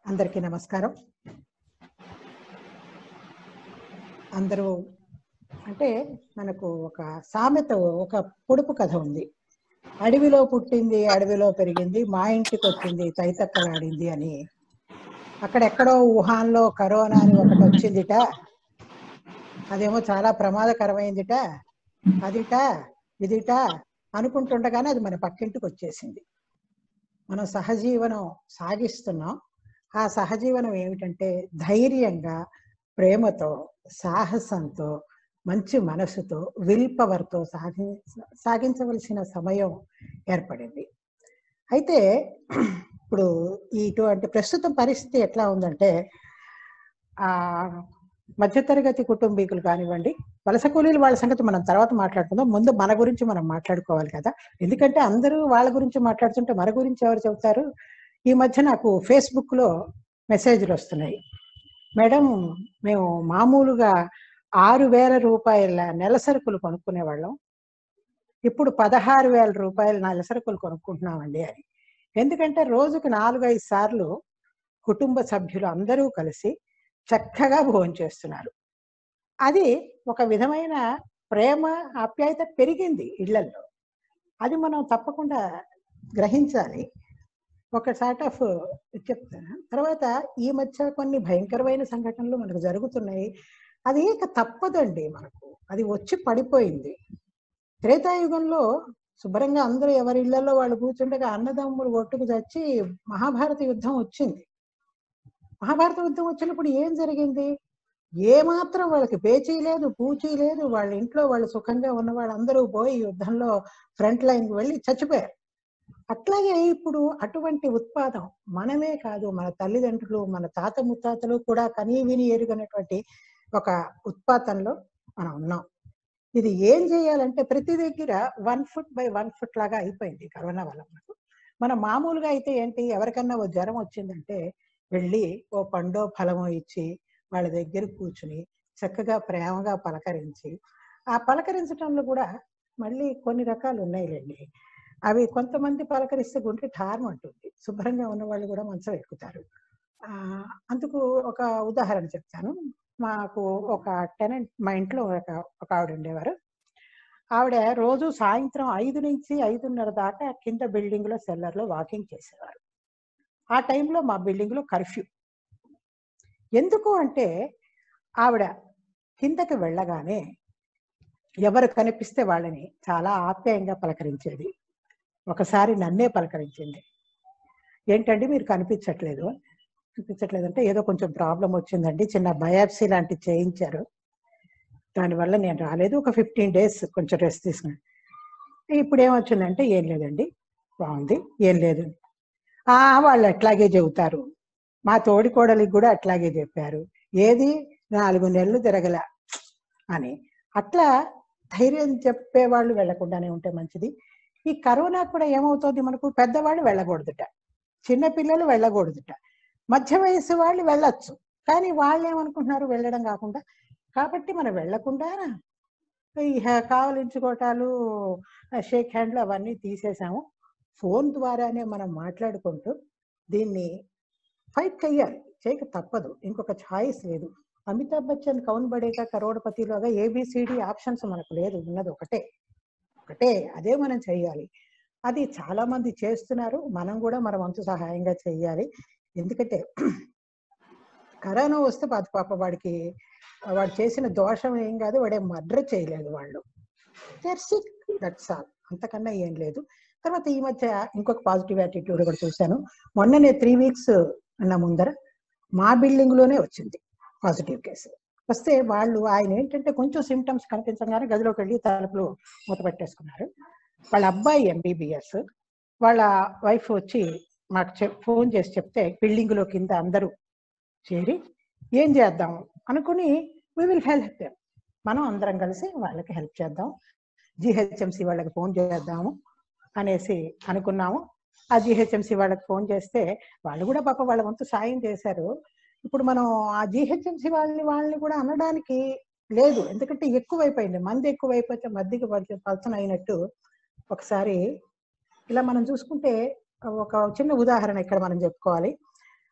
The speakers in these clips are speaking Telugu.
అందరికీ నమస్కారం అందరూ అంటే మనకు ఒక సామెత ఒక పొడుపు కథ ఉంది అడవిలో పుట్టింది అడవిలో పెరిగింది మా ఇంటికి వచ్చింది తైతక్కలాడింది అని అక్కడెక్కడో వుహాన్లో కరోనా అని ఒకటి వచ్చిందిట అదేమో చాలా ప్రమాదకరమైందిట అదిట ఇదిట అనుకుంటుండగానే అది మన పక్కింటికి వచ్చేసింది మనం సహజీవనం సాగిస్తున్నాం ఆ సహజీవనం ఏమిటంటే ధైర్యంగా ప్రేమతో సాహసంతో మంచి మనసుతో విల్ పవర్తో సాగి సాగించవలసిన సమయం ఏర్పడింది అయితే ఇప్పుడు ఇటువంటి ప్రస్తుత పరిస్థితి ఎట్లా ఉందంటే ఆ మధ్యతరగతి కుటుంబీకులు కానివ్వండి వలస కూలీలు వాళ్ళ సంగతి మనం తర్వాత మాట్లాడుకుందాం ముందు మన గురించి మనం మాట్లాడుకోవాలి కదా ఎందుకంటే అందరూ వాళ్ళ గురించి మాట్లాడుతుంటే మన గురించి ఎవరు చెబుతారు ఈ మధ్య నాకు ఫేస్బుక్ లో మెసేజ్లు వస్తున్నాయి మేడం మేము మామూలుగా ఆరు వేల రూపాయల నెల సరుకులు కొనుక్కునే వాళ్ళం ఇప్పుడు పదహారు వేల రూపాయల నెల సరుకులు కొనుక్కుంటున్నామండి అని ఎందుకంటే రోజుకు నాలుగైదు సార్లు కుటుంబ సభ్యులు అందరూ కలిసి చక్కగా భోజనం చేస్తున్నారు అది ఒక విధమైన ప్రేమ ఆప్యాయత పెరిగింది ఇళ్లలో అది మనం తప్పకుండా గ్రహించాలి ఒక సార్ట్ ఆఫ్ చెప్తాను తర్వాత ఈ మధ్య కొన్ని భయంకరమైన సంఘటనలు మనకు జరుగుతున్నాయి అది ఇక తప్పదండి మనకు అది వచ్చి పడిపోయింది త్రేతాయుగంలో శుభ్రంగా అందరూ ఎవరి ఇళ్లలో వాళ్ళు కూర్చుండగా అన్నదమ్ములు ఒట్టుకు చచ్చి మహాభారత యుద్ధం వచ్చింది మహాభారత యుద్ధం వచ్చినప్పుడు ఏం జరిగింది ఏమాత్రం వాళ్ళకి పేచీ లేదు పూచీ లేదు వాళ్ళ ఇంట్లో వాళ్ళు సుఖంగా ఉన్న వాళ్ళందరూ పోయి యుద్ధంలో ఫ్రంట్ లైన్కి వెళ్ళి చచ్చిపోయారు అట్లాగే ఇప్పుడు అటువంటి ఉత్పాదం మనమే కాదు మన తల్లిదండ్రులు మన తాత ముత్తాతలు కూడా కనీ విని ఎరుగనటువంటి ఒక ఉత్పాతంలో మనం ఉన్నాం ఇది ఏం చేయాలంటే ప్రతి దగ్గర one foot by one foot లాగా అయిపోయింది కరోనా వల్ల మనకు మన మామూలుగా అయితే ఏంటి ఎవరికన్నా ఓ జ్వరం వచ్చిందంటే వెళ్ళి ఓ పండో ఫలమో ఇచ్చి వాళ్ళ దగ్గర కూర్చుని చక్కగా ప్రేమగా పలకరించి ఆ పలకరించడంలో కూడా మళ్ళీ కొన్ని రకాలు ఉన్నాయిలేండి అవి కొంతమంది పలకరిస్తే గుండె ఠారం అంటుంది శుభ్రంగా ఉన్న వాళ్ళు కూడా మంచం ఎక్కుతారు ఆ అందుకు ఒక ఉదాహరణ చెప్తాను మాకు ఒక టెనెంట్ మా ఇంట్లో ఒక ఒక ఆవిడ ఉండేవారు ఆవిడ రోజు సాయంత్రం ఐదు నుంచి ఐదున్నర దాకా కింద బిల్డింగ్ లో సెల్లర్ లో వాకింగ్ చేసేవారు ఆ టైంలో మా బిల్డింగ్ లో కర్ఫ్యూ ఎందుకు అంటే ఆవిడ కిందకి వెళ్ళగానే ఎవరు కనిపిస్తే వాళ్ళని చాలా ఆప్యాయంగా పలకరించేది ఒకసారి నన్నే పలకరించింది ఏంటండి మీరు కనిపించట్లేదు కనిపించట్లేదు అంటే ఏదో కొంచెం ప్రాబ్లం వచ్చిందండి చిన్న బయాప్సీ లాంటివి చేయించారు దానివల్ల నేను రాలేదు ఒక ఫిఫ్టీన్ డేస్ కొంచెం రెస్ట్ తీసుకున్నాను ఇప్పుడు ఏమొచ్చిందంటే ఏం లేదండి బాగుంది ఏం లేదు ఆ వాళ్ళు అట్లాగే చెబుతారు మా తోడి కోడలికి కూడా అట్లాగే చెప్పారు ఏది నాలుగు నెలలు తిరగల అని అట్లా ధైర్యం చెప్పేవాళ్ళు వెళ్లకుండానే ఉంటే మంచిది ఈ కరోనా కూడా ఏమవుతుంది మనకు పెద్దవాళ్ళు వెళ్ళకూడదుట చిన్నపిల్లలు వెళ్ళకూడదుట మధ్య వయసు వాళ్ళు వెళ్ళొచ్చు కానీ వాళ్ళు ఏమనుకుంటున్నారు వెళ్ళడం కాకుండా కాబట్టి మనం వెళ్లకుండా ఈ కావలించుకోవటాలు షేక్ హ్యాండ్లు అవన్నీ తీసేసాము ఫోన్ ద్వారానే మనం మాట్లాడుకుంటూ దీన్ని ఫైట్ చెయ్యాలి చేయక తప్పదు ఇంకొక ఛాయిస్ లేదు అమితాబ్ బచ్చన్ కౌన్ బడేగా కరోడపతిలోగా ఏబిసిడి ఆప్షన్స్ మనకు లేదు ఉన్నది ఒకటే ఒకటే అదే మనం చెయ్యాలి అది చాలా మంది చేస్తున్నారు మనం కూడా మన వంతు సహాయంగా చెయ్యాలి ఎందుకంటే కరోనా వస్తే పాత పాప వాడికి వాడు చేసిన దోషం ఏం కాదు వాడే మర్డర్ చేయలేదు వాళ్ళు సిక్ దట్స్ ఆల్ అంతకన్నా ఏం లేదు తర్వాత ఈ మధ్య ఇంకొక పాజిటివ్ యాటిట్యూడ్ కూడా చూశాను మొన్ననే త్రీ వీక్స్ అన్న ముందర మా బిల్డింగ్ లోనే వచ్చింది పాజిటివ్ కేసు వస్తే వాళ్ళు ఆయన ఏంటంటే కొంచెం సిమ్టమ్స్ కనిపించగానే గదిలోకి వెళ్ళి తలుపులు మూత పెట్టేసుకున్నారు వాళ్ళ అబ్బాయి ఎంబీబీఎస్ వాళ్ళ వైఫ్ వచ్చి మాకు చెప్ ఫోన్ చేసి చెప్తే బిల్డింగ్ లో కింద అందరూ చేరి ఏం చేద్దాం అనుకుని వి విల్ హెల్ప్ దెమ్ మనం అందరం కలిసి వాళ్ళకి హెల్ప్ చేద్దాం జిహెచ్ఎంసి వాళ్ళకి ఫోన్ చేద్దాము అనేసి అనుకున్నాము ఆ జిహెచ్ఎంసి వాళ్ళకి ఫోన్ చేస్తే వాళ్ళు కూడా పాప వాళ్ళ వంతు సాయం చేశారు ఇప్పుడు మనం ఆ జిహెచ్ఎంసి వాళ్ళని వాళ్ళని కూడా అనడానికి లేదు ఎందుకంటే ఎక్కువైపోయింది మంది ఎక్కువైపోతే మధ్యకి పలచన అయినట్టు ఒకసారి ఇలా మనం చూసుకుంటే ఒక చిన్న ఉదాహరణ ఇక్కడ మనం చెప్పుకోవాలి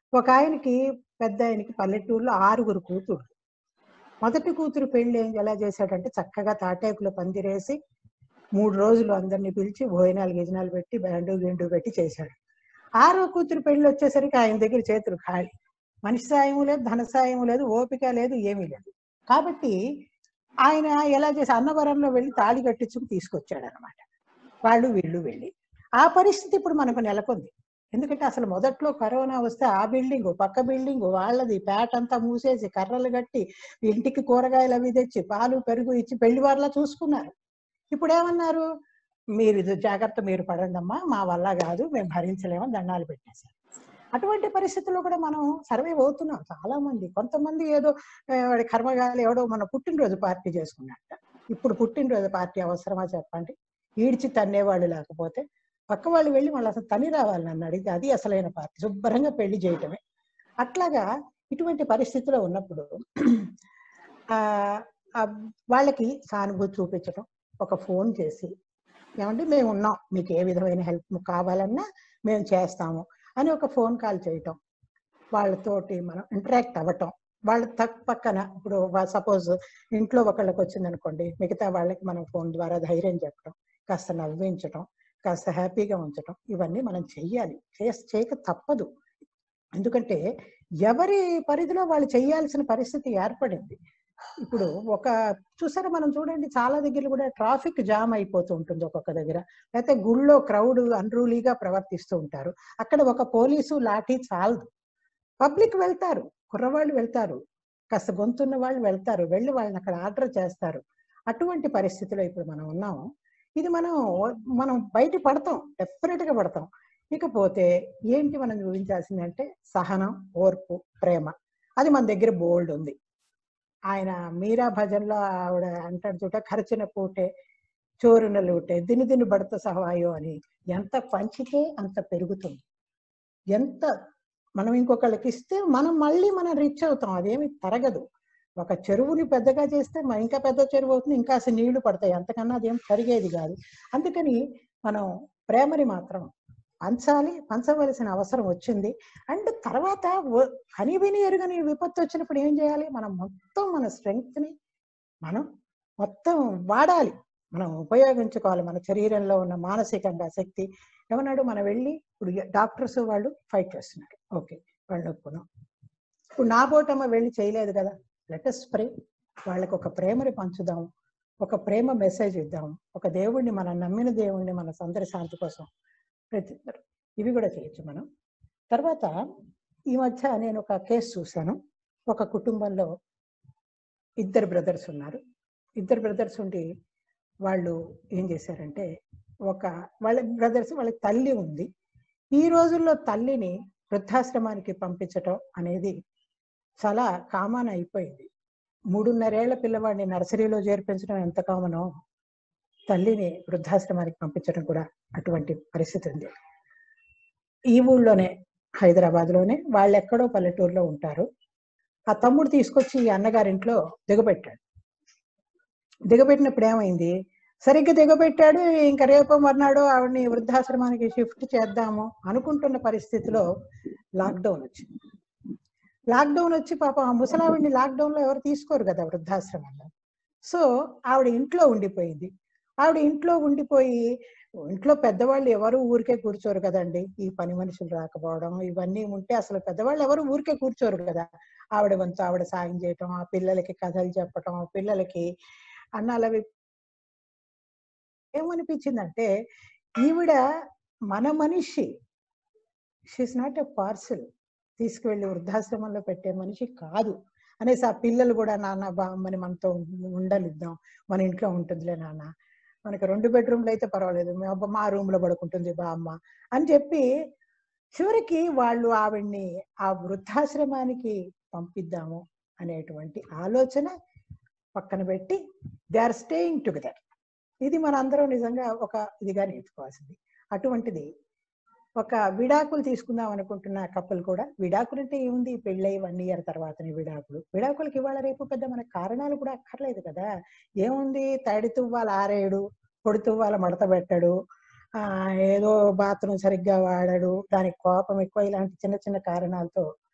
ఒక ఆయనకి పెద్ద ఆయనకి పల్లెటూరులో ఆరుగురు కూతురు మొదటి కూతురు పెళ్లి ఏం ఎలా చేశాడంటే చక్కగా తాటేకులో పందిరేసి మూడు రోజులు అందరిని పిలిచి భోజనాలు గిజనాలు పెట్టి బ్యాండు గిండు పెట్టి చేశాడు ఆరో కూతురు పెళ్లి వచ్చేసరికి ఆయన దగ్గర చేతులు ఖాళీ మనిషి సాయం లేదు ధన సాయం లేదు ఓపిక లేదు ఏమీ లేదు కాబట్టి ఆయన ఎలా చేసి అన్నవరంలో వెళ్ళి తాళి కట్టించుకుని తీసుకొచ్చాడు అనమాట వాళ్ళు వీళ్ళు వెళ్ళి ఆ పరిస్థితి ఇప్పుడు మనకు నెలకొంది ఎందుకంటే అసలు మొదట్లో కరోనా వస్తే ఆ బిల్డింగ్ పక్క బిల్డింగ్ వాళ్ళది పేట అంతా మూసేసి కర్రలు కట్టి ఇంటికి కూరగాయలు అవి తెచ్చి పాలు పెరుగు ఇచ్చి పెళ్లి వాళ్ళ చూసుకున్నారు ఇప్పుడు ఏమన్నారు మీరు ఇది జాగ్రత్త మీరు పడండి అమ్మా మా వల్ల కాదు మేము భరించలేమని దండాలు పెట్టేశారు అటువంటి పరిస్థితుల్లో కూడా మనం సర్వే అవుతున్నాం చాలా మంది కొంతమంది ఏదో ఆ, వాడి కర్మగాలి ఎవడో మన పుట్టినరోజు పార్టీ చేసుకున్నట్ట ఇప్పుడు పుట్టినరోజు పార్టీ అవసరమా చెప్పండి ఈడ్చి తన్నేవాళ్ళు లేకపోతే పక్క వాళ్ళు వెళ్ళి మళ్ళీ అసలు తని రావాలి నన్ను అడిగితే అది అసలైన పార్టీ శుభ్రంగా పెళ్లి చేయటమే అట్లాగా ఇటువంటి పరిస్థితిలో ఉన్నప్పుడు ఆ ఆ వాళ్ళకి సానుభూతి చూపించడం ఒక ఫోన్ చేసి ఏమంటే మేము ఉన్నాం మీకు ఏ విధమైన హెల్ప్ కావాలన్నా మేము చేస్తాము అని ఒక ఫోన్ కాల్ చేయటం వాళ్ళతోటి మనం ఇంటరాక్ట్ అవ్వటం వాళ్ళ తక్ పక్కన ఇప్పుడు సపోజ్ ఇంట్లో ఒకళ్ళకి వచ్చింది అనుకోండి మిగతా వాళ్ళకి మనం ఫోన్ ద్వారా ధైర్యం చెప్పడం కాస్త నవ్వించటం కాస్త హ్యాపీగా ఉంచటం ఇవన్నీ మనం చెయ్యాలి చేస్ చేయక తప్పదు ఎందుకంటే ఎవరి పరిధిలో వాళ్ళు చేయాల్సిన పరిస్థితి ఏర్పడింది ఇప్పుడు ఒక చూసారా మనం చూడండి చాలా దగ్గర కూడా ట్రాఫిక్ జామ్ అయిపోతూ ఉంటుంది ఒక్కొక్క దగ్గర లేకపోతే గుళ్ళో క్రౌడ్ అన్రూలీగా ప్రవర్తిస్తూ ఉంటారు అక్కడ ఒక పోలీసు లాఠీ చాలదు పబ్లిక్ వెళ్తారు కుర్రవాళ్ళు వెళ్తారు కాస్త గొంతున్న వాళ్ళు వెళ్తారు వెళ్ళి వాళ్ళని అక్కడ ఆర్డర్ చేస్తారు అటువంటి పరిస్థితిలో ఇప్పుడు మనం ఉన్నాము ఇది మనం మనం బయట పడతాం డెఫినెట్ గా పడతాం ఇకపోతే ఏంటి మనం చూపించాల్సిందంటే సహనం ఓర్పు ప్రేమ అది మన దగ్గర బోల్డ్ ఉంది ఆయన మీరా భజన్లో ఆవిడ అంటాడు చూట ఖర్చిన పూటే చోరున లూటే దిని దిని బడత సహాయో అని ఎంత పంచితే అంత పెరుగుతుంది ఎంత మనం ఇంకొకళ్ళకి ఇస్తే మనం మళ్ళీ మనం రిచ్ అవుతాం అదేమి తరగదు ఒక చెరువుని పెద్దగా చేస్తే మ- ఇంకా పెద్ద చెరువు అవుతుంది ఇంకా అసలు నీళ్లు పడతాయి అంతకన్నా అదేం తరిగేది కాదు అందుకని మనం ప్రేమని మాత్రం పంచాలి పంచవలసిన అవసరం వచ్చింది అండ్ తర్వాత వ- కని విని ఎరుగని విపత్తు వచ్చినప్పుడు ఏం చేయాలి మనం మొత్తం మన strength ని మనం మొత్తం వాడాలి మనం ఉపయోగించుకోవాలి మన శరీరంలో ఉన్న మానసికంగా శక్తి ఏమన్నాడు మనం వెళ్ళి ఇప్పుడు డాక్టర్స్ వాళ్ళు ఫైట్ చేస్తున్నారు ఓకే వాళ్ళు ఒప్పుకున్నాం ఇప్పుడు నా బోటమ్మ వెళ్ళి చేయలేదు కదా లెటస్ స్ప్రే వాళ్ళకి ఒక ప్రేమని పంచుదాం ఒక ప్రేమ మెసేజ్ ఇద్దాం ఒక దేవుణ్ణి మనం నమ్మిన దేవుణ్ణి మన అందరి శాంతి కోసం ప్రతి ఇవి కూడా చేయొచ్చు మనం తర్వాత ఈ మధ్య నేను ఒక కేసు చూశాను ఒక కుటుంబంలో ఇద్దరు బ్రదర్స్ ఉన్నారు ఇద్దరు బ్రదర్స్ ఉండి వాళ్ళు ఏం చేశారంటే ఒక వాళ్ళ బ్రదర్స్ వాళ్ళ తల్లి ఉంది ఈ రోజుల్లో తల్లిని వృద్ధాశ్రమానికి పంపించటం అనేది చాలా కామన్ అయిపోయింది మూడున్నరేళ్ల పిల్లవాడిని నర్సరీలో చేర్పించడం ఎంత కామనో తల్లిని వృద్ధాశ్రమానికి పంపించడం కూడా అటువంటి పరిస్థితి ఉంది ఈ ఊళ్ళోనే హైదరాబాద్ లోనే వాళ్ళు ఎక్కడో పల్లెటూరులో ఉంటారు ఆ తమ్ముడు తీసుకొచ్చి ఈ అన్నగారింట్లో దిగబెట్టాడు దిగబెట్టినప్పుడు ఏమైంది సరిగ్గా దిగబెట్టాడు ఇంకా రేపు మర్నాడు ఆవిడని వృద్ధాశ్రమానికి షిఫ్ట్ చేద్దాము అనుకుంటున్న పరిస్థితిలో లాక్డౌన్ వచ్చింది లాక్డౌన్ వచ్చి పాపం ఆ ముసలావిడిని లాక్డౌన్ లో ఎవరు తీసుకోరు కదా వృద్ధాశ్రమంలో సో ఆవిడ ఇంట్లో ఉండిపోయింది ఆవిడ ఇంట్లో ఉండిపోయి ఇంట్లో పెద్దవాళ్ళు ఎవరు ఊరికే కూర్చోరు కదండి ఈ పని మనుషులు రాకపోవడం ఇవన్నీ ఉంటే అసలు పెద్దవాళ్ళు ఎవరు ఊరికే కూర్చోరు కదా ఆవిడ వంతు ఆవిడ సాయం చేయటం ఆ పిల్లలకి కథలు చెప్పటం ఆ పిల్లలకి అన్నాలు అవి ఏమనిపించిందంటే ఈవిడ మన మనిషి షీస్ నాట్ ఎ పార్సల్ తీసుకువెళ్ళి వృద్ధాశ్రమంలో పెట్టే మనిషి కాదు అనేసి ఆ పిల్లలు కూడా నాన్న బామ్మని మనతో ఉం- ఉండనిద్దాం మన ఇంట్లో ఉంటుందిలే నాన్న మనకి రెండు బెడ్రూమ్లు అయితే పర్వాలేదు మా అబ్బ- మా రూమ్ లో పడుకుంటుంది బామ్మ అని చెప్పి చివరికి వాళ్ళు ఆవిడ్ని ఆ వృద్ధాశ్రమానికి పంపిద్దాము అనేటువంటి ఆలోచన పక్కన పెట్టి దే ఆర్ స్టేయింగ్ టుగెదర్ ఇది మన అందరం నిజంగా ఒక ఇదిగా నేర్చుకోవాల్సింది అటువంటిది ఒక విడాకులు తీసుకుందాం అనుకుంటున్న కప్పులు కూడా విడాకులు అంటే ఏముంది పెళ్ళై వన్ ఇయర్ తర్వాతనే విడాకులు విడాకులకి ఇవాళ రేపు పెద్ద మన కారణాలు కూడా అక్కర్లేదు కదా ఏముంది తడి తువ్వాల ఆరేయడు పొడి తువ్వాల మడత పెట్టడు ఆ ఏదో బాత్రూమ్ సరిగ్గా వాడడు దానికి కోపం ఎక్కువ ఇలాంటి చిన్న చిన్న కారణాలతో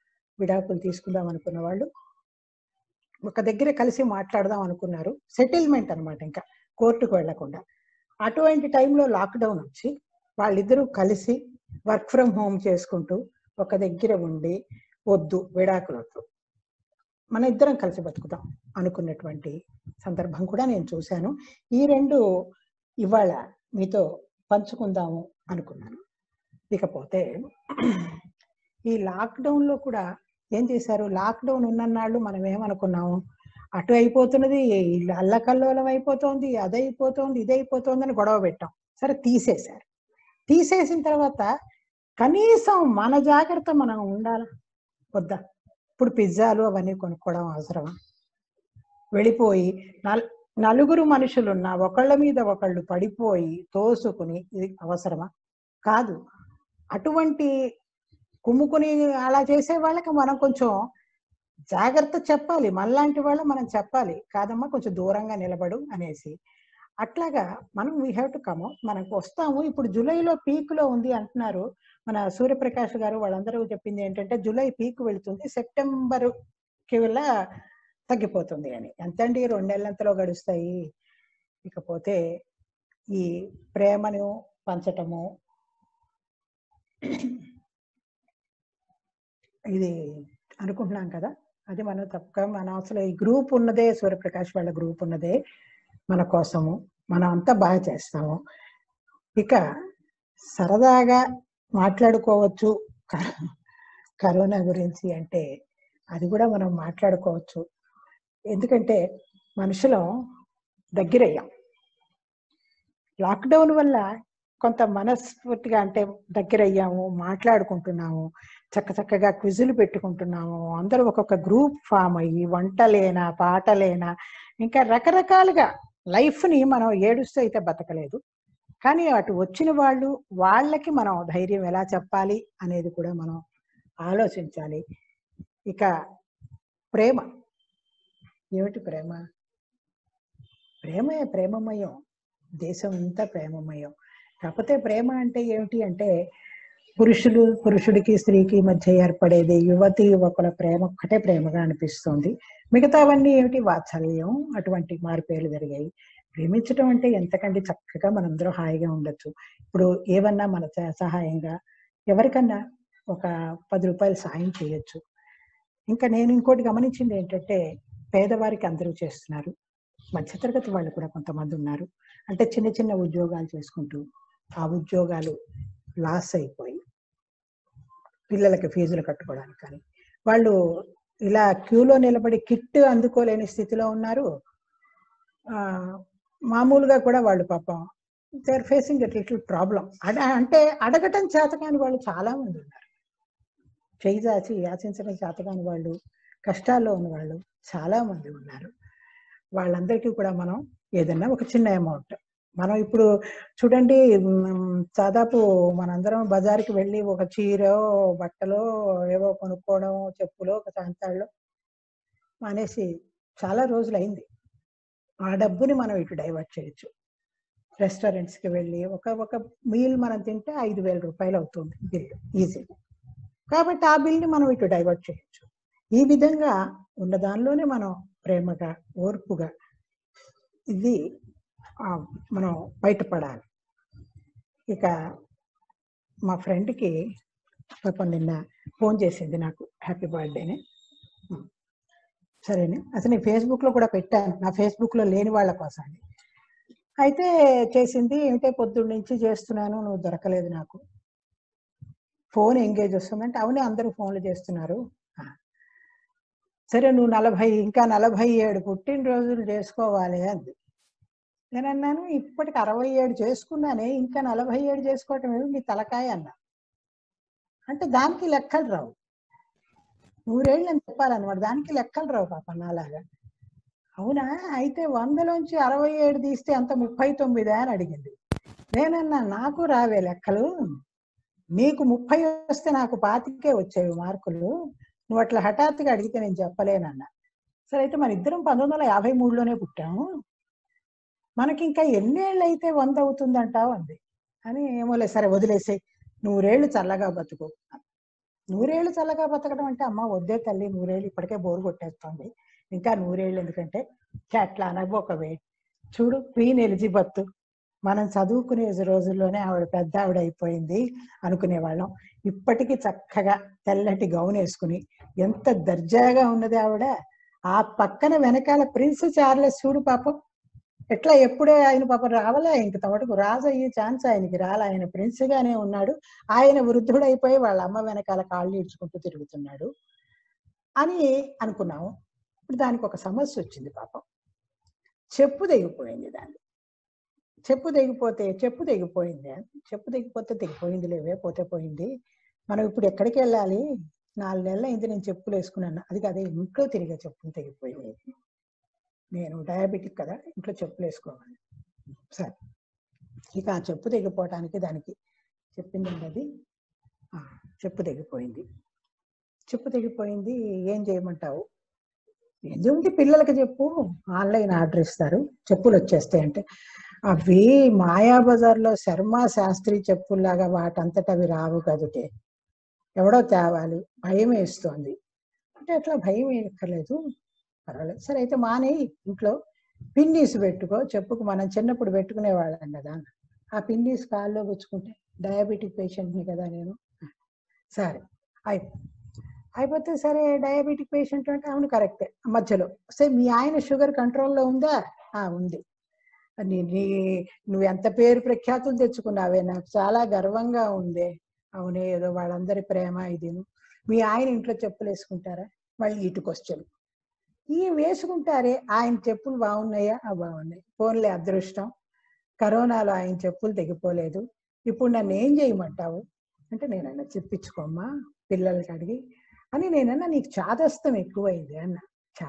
విడాకులు తీసుకుందాం అనుకున్న వాళ్ళు ఒక దగ్గర కలిసి మాట్లాడదాం అనుకున్నారు సెటిల్మెంట్ అన్నమాట ఇంకా కోర్టుకు వెళ్లకుండా అటువంటి టైంలో లాక్డౌన్ వచ్చి వాళ్ళిద్దరూ కలిసి వర్క్ ఫ్రమ్ హోమ్ చేసుకుంటూ ఒక దగ్గర ఉండి వద్దు విడాకులు వద్దు మన ఇద్దరం కలిసి బతుకుదాం అనుకున్నటువంటి సందర్భం కూడా నేను చూశాను ఈ రెండు ఇవాళ మీతో పంచుకుందాము అనుకున్నాను ఇకపోతే ఈ లాక్డౌన్ లో కూడా ఏం చేశారు లాక్డౌన్ ఉన్ననాళ్ళు మనం ఏమనుకున్నాము అటు అయిపోతున్నది ఇల్లు అల్లకల్లోలం అయిపోతోంది అదైపోతోంది ఇదైపోతోంది అని గొడవ పెట్టాం సరే తీసేశారు తీసేసిన తర్వాత కనీసం మన జాగ్రత్త మనం ఉండాలా వద్దా ఇప్పుడు పిజ్జాలు అవన్నీ కొనుక్కోవడం అవసరమా వెళ్ళిపోయి నల్ నలుగురు మనుషులున్న ఒకళ్ళ మీద ఒకళ్ళు పడిపోయి తోసుకుని ఇది అవసరమా కాదు అటువంటి కుమ్ముకుని అలా చేసే వాళ్ళకి మనం కొంచెం జాగ్రత్త చెప్పాలి మనలాంటి వాళ్ళు మనం చెప్పాలి కాదమ్మా కొంచెం దూరంగా నిలబడు అనేసి అట్లాగా మనం వీ హ్యావ్ టు కమ్ మనకు వస్తాము ఇప్పుడు జూలైలో పీక్ లో ఉంది అంటున్నారు మన సూర్యప్రకాష్ గారు వాళ్ళందరూ చెప్పింది ఏంటంటే జూలై పీక్ వెళుతుంది సెప్టెంబర్ కి వెళ్ళ తగ్గిపోతుంది అని ఎంతండి రెండు నెలలంతలో గడుస్తాయి ఇకపోతే ఈ ప్రేమను పంచటము ఇది అనుకుంటున్నాం కదా అది మనం తప్పక మనం అసలు ఈ గ్రూప్ ఉన్నదే సూర్యప్రకాష్ వాళ్ళ గ్రూప్ ఉన్నదే మన కోసము మనం అంతా బాగా చేస్తాము ఇక సరదాగా మాట్లాడుకోవచ్చు క- కరోనా గురించి అంటే అది కూడా మనం మాట్లాడుకోవచ్చు ఎందుకంటే మనుషులం దగ్గరయ్యాం లాక్డౌన్ వల్ల కొంత మనస్ఫూర్తిగా అంటే దగ్గరయ్యాము మాట్లాడుకుంటున్నాము చక్క చక్కగా క్విజులు పెట్టుకుంటున్నాము అందరూ ఒక్కొక్క గ్రూప్ ఫామ్ అయ్యి వంటలేనా పాటలేనా ఇంకా రకరకాలుగా లైఫ్ ని మనం ఏడుస్తూ అయితే బతకలేదు కానీ అటు వచ్చిన వాళ్ళు వాళ్ళకి మనం ధైర్యం ఎలా చెప్పాలి అనేది కూడా మనం ఆలోచించాలి ఇక ప్రేమ ఏమిటి ప్రేమ ప్రేమే ప్రేమమయం దేశం అంతా ప్రేమమయం కాకపోతే ప్రేమ అంటే ఏమిటి అంటే పురుషులు పురుషుడికి స్త్రీకి మధ్య ఏర్పడేది యువతి యువకుల ప్రేమ ఒక్కటే ప్రేమగా అనిపిస్తుంది మిగతావన్నీ ఏమిటి వాత్సల్యం అటువంటి మార్పేలు జరిగాయి ప్రేమించడం అంటే ఎంతకంటే చక్కగా మనందరం హాయిగా ఉండొచ్చు ఇప్పుడు ఏమన్నా మన స- సహాయంగా ఎవరికన్నా ఒక పది రూపాయలు సాయం చేయొచ్చు ఇంకా నేను ఇంకోటి గమనించింది ఏంటంటే పేదవారికి అందరూ చేస్తున్నారు మధ్యతరగతి వాళ్ళు కూడా కొంతమంది ఉన్నారు అంటే చిన్న చిన్న ఉద్యోగాలు చేసుకుంటూ ఆ ఉద్యోగాలు లాస్ అయిపోయి పిల్లలకి ఫీజులు కట్టుకోవడానికి కానీ వాళ్ళు ఇలా క్యూలో నిలబడి కిట్ అందుకోలేని స్థితిలో ఉన్నారు ఆ, మామూలుగా కూడా వాళ్ళు పాపం they are facing at little problem అంటే అడగటం చేతకాని వాళ్ళు చాలా మంది ఉన్నారు చేయి దాచి యాచించడం చేతకాని వాళ్ళు కష్టాల్లో ఉన్న వాళ్ళు చాలా మంది ఉన్నారు వాళ్ళందరికీ కూడా మనం ఏదన్నా ఒక చిన్న అమౌంట్ మనం ఇప్పుడు చూడండి మ్, దాదాపు మనందరం బజార్కి వెళ్ళి ఒక చీరో బట్టలో ఏవో కొనుక్కోవడం చెప్పులో ఒక సాంతాళ్ళు అనేసి చాలా రోజులు అయింది ఆ డబ్బుని మనం ఇటు డైవర్ట్ చేయొచ్చు రెస్టారెంట్స్ కి వెళ్ళి ఒక ఒక మీల్ మనం తింటే ఐదు వేల రూపాయలు అవుతుంది బిల్ ఈజీగా కాబట్టి ఆ బిల్ని మనం ఇటు డైవర్ట్ చేయొచ్చు ఈ విధంగా ఉన్న దానిలోనే మనం ప్రేమగా ఓర్పుగా ఇది ఆ, మనం బయటపడాలి ఇక మా ఫ్రెండ్కి పాపం నిన్న ఫోన్ చేసింది నాకు హ్యాపీ బర్త్డేని సరేనే అసలు నేను ఫేస్బుక్ లో కూడా పెట్టాను నా ఫేస్బుక్ లో లేని వాళ్ళ కోసం అని. అయితే చేసింది ఏమిటే పొద్దున్న నుంచి చేస్తున్నాను నువ్వు దొరకలేదు నాకు ఫోన్ ఎంగేజ్ వస్తుందంటే అవునే అందరూ ఫోన్లు చేస్తున్నారు ఆ. సరే నువ్వు నలభై ఇంకా నలభై ఏడు పుట్టినరోజులు చేసుకోవాలి అంది నేను అన్నాను ఇప్పటికి అరవై ఏడు చేసుకున్నానే ఇంకా నలభై ఏడు చేసుకోవటం ఏమి నీ తలకాయ అన్నా అంటే దానికి లెక్కలు రావు నూరేళ్ళు అని చెప్పాలన్నమాట దానికి లెక్కలు రావు పాప నాలాగా అవునా అయితే వందలోంచి అరవై ఏడు తీస్తే అంత ముప్పై తొమ్మిది అని అడిగింది నేనన్నా నాకు రావే లెక్కలు నీకు ముప్పై వస్తే నాకు పాతికే వచ్చేవి మార్కులు నువ్వు అట్లా హఠాత్తుగా అడిగితే నేను చెప్పలేనన్నా సరే అయితే మన ఇద్దరం పంతొమ్మిది వందల యాభై మూడులోనే పుట్టాము మనకి ఇంకా ఎన్నేళ్ళు అయితే వంద అవుతుందంటావు అంది అని ఏమోలే సరే వదిలేసే నూరేళ్ళు చల్లగా బతుకు నూరేళ్ళు చల్లగా బతకడం అంటే అమ్మ వద్దే తల్లి నూరేళ్ళు ఇప్పటికే బోరు కొట్టేస్తుంది ఇంకా నూరేళ్ళు ఎందుకంటే అట్లా అనబోకవే చూడు క్వీన్ ఎలిజబెత్ మనం చదువుకునే రోజుల్లోనే ఆవిడ పెద్ద ఆవిడ అయిపోయింది అనుకునేవాళ్ళం ఇప్పటికీ చక్కగా తెల్లటి గౌన్ వేసుకుని ఎంత దర్జాగా ఉన్నది ఆవిడ ఆ పక్కన వెనకాల ప్రిన్స్ చార్లెస్ చూడు పాపం ఎట్లా ఎప్పుడే ఆయన పాపం రావాలా ఇంక తమటుకు రాజు అయ్యే ఛాన్స్ ఆయనకి రాలే ఆయన ప్రిన్స్ గానే ఉన్నాడు ఆయన వృద్ధుడైపోయి వాళ్ళ అమ్మ వెనకాల కాళ్ళు ఈడ్చుకుంటూ తిరుగుతున్నాడు అని అనుకున్నాము ఇప్పుడు దానికి ఒక సమస్య వచ్చింది పాపం చెప్పు తెగిపోయింది దాన్ని చెప్పు తెగిపోతే చెప్పు తెగిపోయింది చెప్పు తెగిపోతే తెగిపోయింది లేవే పోతే పోయింది మనం ఇప్పుడు ఎక్కడికి వెళ్ళాలి నాలుగు నెలలు అయింది నేను చెప్పులు వేసుకున్నాను అది కాదే ఇంట్లో తిరిగే చెప్పులు తెగిపోయింది నేను డయాబెటిక్ కదా ఇంట్లో చెప్పులు వేసుకోవాలి సరే ఇక ఆ చెప్పు తెగిపోవటానికి దానికి చెప్పిందండి అది ఆ, చెప్పు తెగిపోయింది చెప్పు తెగిపోయింది ఏం చేయమంటావు ఎందుకంటే పిల్లలకి చెప్పు ఆన్లైన్ ఆర్డర్ ఇస్తారు చెప్పులు వచ్చేస్తాయి అంటే అవి మాయా బజార్లో శర్మ శాస్త్రి చెప్పుల్లాగా వాటంతట అవి రావు కదుటే ఎవడో తేవాలి భయం వేస్తోంది అంటే అట్లా భయం వేయక్కర్లేదు పర్వాలేదు సరే అయితే మానే ఇంట్లో పిన్నీస్ పెట్టుకో చెప్పుకు మనం చిన్నప్పుడు పెట్టుకునే వాళ్ళం కదా ఆ పిన్నీస్ కాల్లో గుచ్చుకుంటే డయాబెటిక్ పేషెంట్ని కదా నేను సరే అయిపో అయిపోతే సరే డయాబెటిక్ పేషెంట్ అంటే అవును కరెక్టే మధ్యలో సరే మీ ఆయన షుగర్ కంట్రోల్లో ఉందా ఆ ఉంది నీ నీ నువ్వు ఎంత పేరు ప్రఖ్యాతులు తెచ్చుకున్నావే నాకు చాలా గర్వంగా ఉంది అవునే ఏదో వాళ్ళందరి ప్రేమ ఇది మీ ఆయన ఇంట్లో చెప్పులు వేసుకుంటారా మళ్ళీ ఇటు క్వశ్చన్ ఈ వేసుకుంటారే ఆయన చెప్పులు బాగున్నాయా ఆ బాగున్నాయి ఫోన్లే అదృష్టం కరోనాలో ఆయన చెప్పులు తెగిపోలేదు ఇప్పుడు నన్ను ఏం చేయమంటావు అంటే నేనన్నా చెప్పించుకోమ్మా పిల్లలకి అడిగి అని నేనన్నా నీకు చాదస్తం ఎక్కువైంది అన్న చా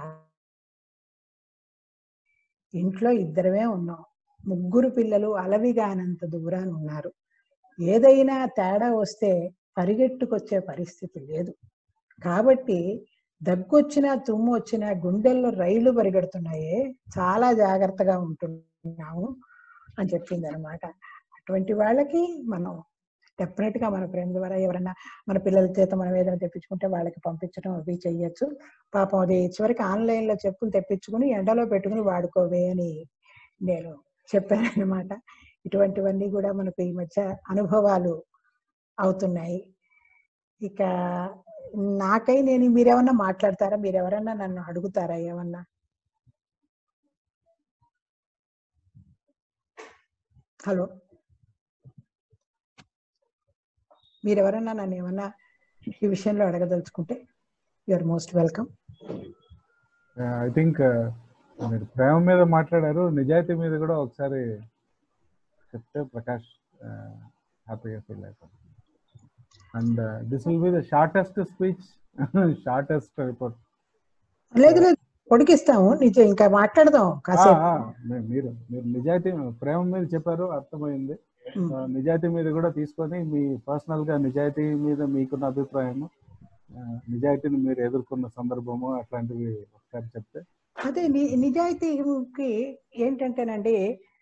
ఇంట్లో ఇద్దరమే ఉన్నాం ముగ్గురు పిల్లలు అలవిగానంత దూరాన ఉన్నారు ఏదైనా తేడా వస్తే పరిగెట్టుకొచ్చే పరిస్థితి లేదు కాబట్టి దగ్గొచ్చినా తుమ్ము వచ్చినా గుండెల్లో రైళ్లు పరిగెడుతున్నాయే చాలా జాగ్రత్తగా ఉంటున్నాము అని చెప్పింది అనమాట అటువంటి వాళ్ళకి మనం డెఫినెట్ గా మన ప్రేమ ద్వారా ఎవరైనా మన పిల్లల చేత మనం ఏదైనా తెప్పించుకుంటే వాళ్ళకి పంపించడం అవి చెయ్యొచ్చు పాపం అది చివరికి ఆన్లైన్ లో చెప్పులు తెప్పించుకుని ఎండలో పెట్టుకుని వాడుకోవే అని నేను చెప్పాను అనమాట ఇటువంటివన్నీ కూడా మనకు ఈ మధ్య అనుభవాలు అవుతున్నాయి ఇక నాకై నేను మీరేమన్నా మాట్లాడతారా మీరెవరన్నా నన్ను అడుగుతారా ఏమన్నా హలో మీరెవరన్నా నన్ను ఏమన్నా ఈ విషయంలో అడగదలుచుకుంటే you're most welcome I think మీరు ప్రేమ మీద మాట్లాడారు నిజాయితీ మీద కూడా ఒకసారి చెప్తే ప్రకాష్ హ్యాపీగా ఫీల్ అవుతారు and this will be the shortest speech shortest report లేదు లేదు పొడికిస్తాము నిజం ఇంకా మాట్లాడదాం కాసేపు మీరు మీరు నిజాయితీ ప్రేమ మీద చెప్పారు అర్థమైంది ఉమ్. ఆ, నిజాయితీ మీద కూడా తీసుకొని మీ పర్సనల్ గా నిజాయితీ మీద మీకున్న అభిప్రాయము ఆ, నిజాయితీని మీరు ఎదుర్కొన్న సందర్భము అట్లాంటివి ఒకసారి చెప్తే అదే ని- నిజాయితీకి ఏంటంటేనండి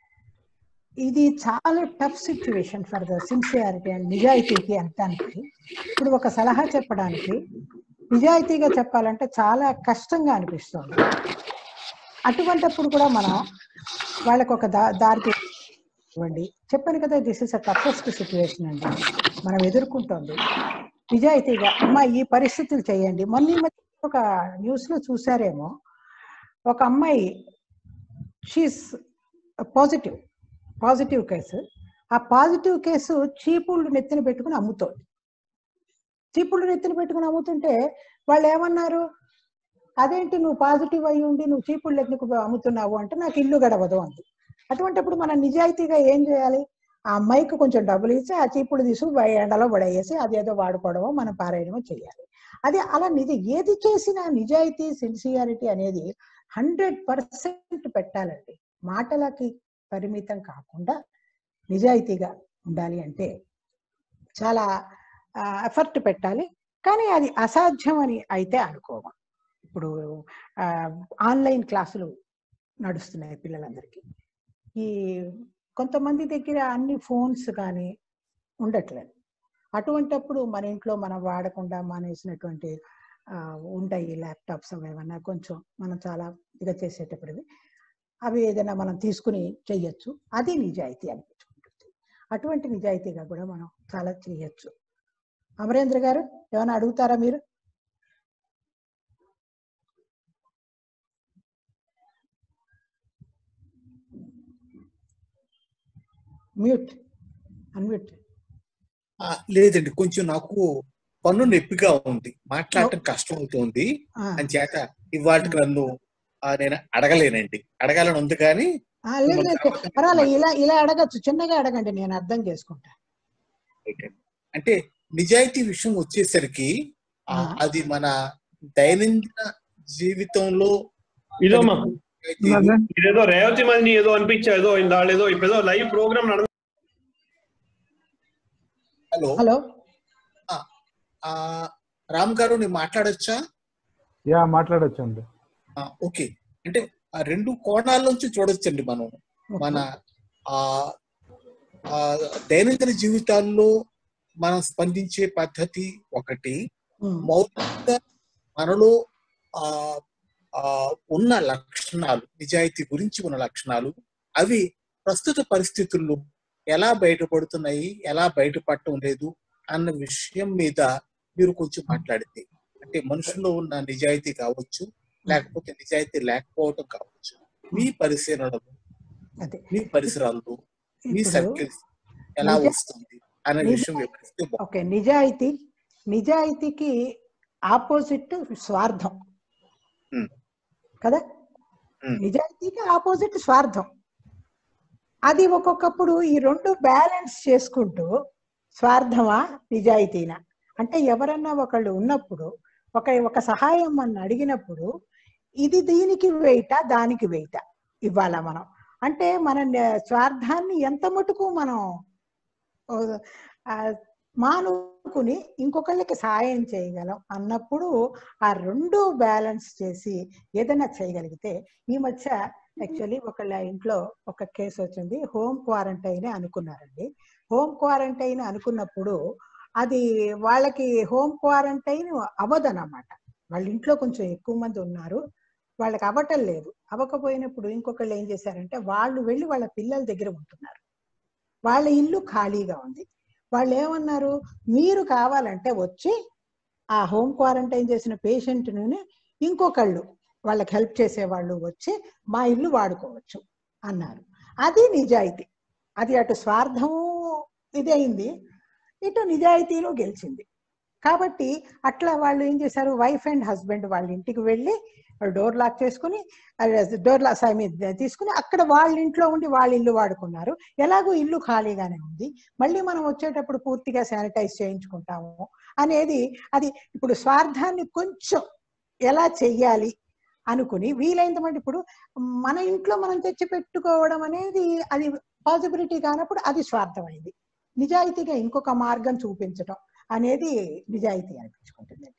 ఇది చాలా tough situation for the sincerity and నిజాయితీకి అంటానికి ఇప్పుడు ఒక సలహా చెప్పడానికి నిజాయితీగా చెప్పాలంటే చాలా కష్టంగా అనిపిస్తుంది అటువంటప్పుడు కూడా మనం వాళ్ళకు ఒక దా దారి ఇవ్వండి చెప్పాను కదా this is a toughest situation అండి మనం ఎదుర్కొంటోంది నిజాయితీగా అమ్మా ఈ పరిస్థితులు చేయండి మొన్న ఈ మధ్య ఒక న్యూస్ లో చూసారేమో ఒక అమ్మాయి షీస్ పాజిటివ్ పాజిటివ్ కేసు ఆ పాజిటివ్ కేసు చీపుళ్ళు నెత్తిన పెట్టుకుని అమ్ముతోంది చీపుళ్ళు నెత్తిన పెట్టుకుని అమ్ముతుంటే వాళ్ళు ఏమన్నారు అదేంటి నువ్వు పాజిటివ్ అయి ఉండి నువ్వు చీపుళ్ళు ఎందుకు అమ్ముతున్నావు అంటే నాకు ఇల్లు గడవదు అంది అటువంటిప్పుడు మనం నిజాయితీగా ఏం చేయాలి ఆ అమ్మాయికి కొంచెం డబ్బులు ఇచ్చి ఆ చీపుడు తీసుకు బయ- ఎండలో పడేసి అదేదో వాడుకోవడమో మనం పారేయడమో చేయాలి అది అలా నిజ ఏది చేసినా నిజాయితీ సిన్సియారిటీ అనేది హండ్రెడ్ పర్సెంట్ పెట్టాలండి మాటలకి పరిమితం కాకుండా నిజాయితీగా ఉండాలి అంటే చాలా ఎఫర్ట్ పెట్టాలి కానీ అది అసాధ్యం అని అయితే అనుకోము ఇప్పుడు ఆన్లైన్ క్లాసులు నడుస్తున్నాయి పిల్లలందరికీ ఈ కొంతమంది దగ్గర అన్ని ఫోన్స్ కానీ ఉండట్లేదు అటువంటప్పుడు మన ఇంట్లో మనం వాడకుండా మానేసినటువంటి ఆ, ఉంటాయి ల్యాప్టాప్స్ అవి ఏమన్నా కొంచెం మనం చాలా ఇదిగా చేసేటప్పుడు అవి ఏదైనా మనం తీసుకుని చెయ్యొచ్చు అది నిజాయితీ అనిపించుకుంటుంది అటువంటి నిజాయితీగా కూడా మనం చాలా చేయొచ్చు అమరేంద్ర గారు ఏమైనా అడుగుతారా మీరు మ్యూట్ అన్మ్యూట్ ఆ, లేదండి కొంచెం నాకు పన్ను నొప్పిగా ఉంది మాట్లాడటం కష్టం అవుతుంది ఆ, అని చేత ఇవాళకి నన్ను ఆ, నేను అడగలేనండి అడగాలని ఉంది కానీ ఆ, లేదు లేదు పర్వాలేదు ఇలా ఇలా అడగచ్చు చిన్నగా అడగండి నేను అర్థం చేసుకుంటా అంటే నిజాయితీ విషయం వచ్చేసరికి ఆ, ఆ. అది మన దైనందిన జీవితంలో ఇదోమా నిజాయితీ- ఇదేదో రేవతి మంది ఏదో అనిపించా ఏదో ఇందాళ్ళు ఏదో ఇప్పుడు ఏదో లైవ్ ప్రోగ్రామ్ నడు హలో హలో ఆ, రామ్ గారు నేను మాట్లాడొచ్చా యా మాట్లాడొచ్చు అండి ఆ, ఓకే అంటే ఆ రెండు కోణాల నుంచి చూడొచ్చండి మనం మన ఆ ఆ, దైనందిన జీవితాల్లో మనం స్పందించే పద్ధతి ఒకటి ఉమ్, మౌలికంగా మనలో ఆ ఆ ఉన్న లక్షణాలు నిజాయితీ గురించి ఉన్న లక్షణాలు అవి ప్రస్తుత పరిస్థితుల్లో ఎలా బయటపడుతున్నాయి ఎలా బయటపడటం లేదు అన్న విషయం మీద మీరు కొంచెం మాట్లాడితే అంటే మనుషుల్లో ఉన్న నిజాయితీ కావచ్చు లేకపోతే నిజాయితీ లేకపోవటం కావచ్చు మీ పరిశీలనలు అదే మీ పరిసరాల్లో మీ ఇప్పుడు సర్కిల్స్ ఎలా నిజా- వస్తుంది అనే నిజా- విషయం వివరిస్తే బాగుంటుంది. ఓకే నిజాయితీ నిజాయితీకి ఆపోజిట్ స్వార్థం ఉమ్. కదా ఉమ్. నిజాయితీకి ఆపోజిట్ స్వార్థం అది ఒక్కొక్కప్పుడు ఈ రెండు బ్యాలెన్స్ చేసుకుంటూ స్వార్థమా నిజాయితీనా అంటే ఎవరన్నా ఒకళ్ళు ఉన్నప్పుడు ఒక ఒక సహాయం మన అడిగినప్పుడు ఇది దీనికి వెయిట దానికి వెయిట ఇవ్వాలా మనం అంటే మన న- స్వార్థాన్ని ఎంత మటుకు మనం ఓ, ఆ, మానుకుని ఇంకొకళ్ళకి సాయం చేయగలం అన్నప్పుడు ఆ రెండు బ్యాలెన్స్ చేసి ఏదైనా చేయగలిగితే ఈ మధ్య యాక్చువల్లీ ఒకళ్ళ ఇంట్లో ఒక కేసు వచ్చింది హోమ్ క్వారంటైన్ అనుకున్నారండి హోమ్ క్వారంటైన్ అనుకున్నప్పుడు అది వాళ్ళకి హోమ్ క్వారంటైన్ అవ్వదన్నమాట వాళ్ళ ఇంట్లో కొంచెం ఎక్కువ మంది ఉన్నారు వాళ్ళకి అవ్వటం లేదు అవ్వకపోయినప్పుడు ఇంకొకళ్ళు ఏం చేశారంటే వాళ్ళు వెళ్ళి వాళ్ళ పిల్లల దగ్గర ఉంటున్నారు వాళ్ళ ఇల్లు ఖాళీగా ఉంది వాళ్ళు ఏమన్నారు మీరు కావాలంటే వచ్చి ఆ హోమ్ క్వారంటైన్ చేసిన పేషెంట్ని ఇంకొకళ్ళు వాళ్ళకి హెల్ప్ చేసే వాళ్ళు వచ్చి మా ఇల్లు వాడుకోవచ్చు అన్నారు అది నిజాయితీ అది అటు స్వార్థము ఇదైంది ఇటు నిజాయితీలో గెలిచింది కాబట్టి అట్లా వాళ్ళు ఏం చేశారు వైఫ్ అండ్ హస్బెండ్ వాళ్ళ ఇంటికి వెళ్ళి డోర్ లాక్ చేసుకుని డోర్ లాక్ ఐ మీన్ తీసుకుని అక్కడ వాళ్ళ ఇంట్లో ఉండి వాళ్ళ ఇల్లు వాడుకున్నారు ఎలాగో ఇల్లు ఖాళీగానే ఉంది మళ్ళీ మనం వచ్చేటప్పుడు పూర్తిగా శానిటైజ్ చేయించుకుంటాము అనేది అది ఇప్పుడు స్వార్థాన్ని కొంచెం ఎలా చెయ్యాలి అనుకుని వీలైనంత మటుకు ఇప్పుడు మన ఇంట్లో మనం తెచ్చి పెట్టుకోవడం అనేది అది పాసిబిలిటీ కానప్పుడు అది స్వార్థమైంది నిజాయితీగా ఇంకొక మార్గం చూపించటం అనేది నిజాయితీ అనిపించుకుంటుందండి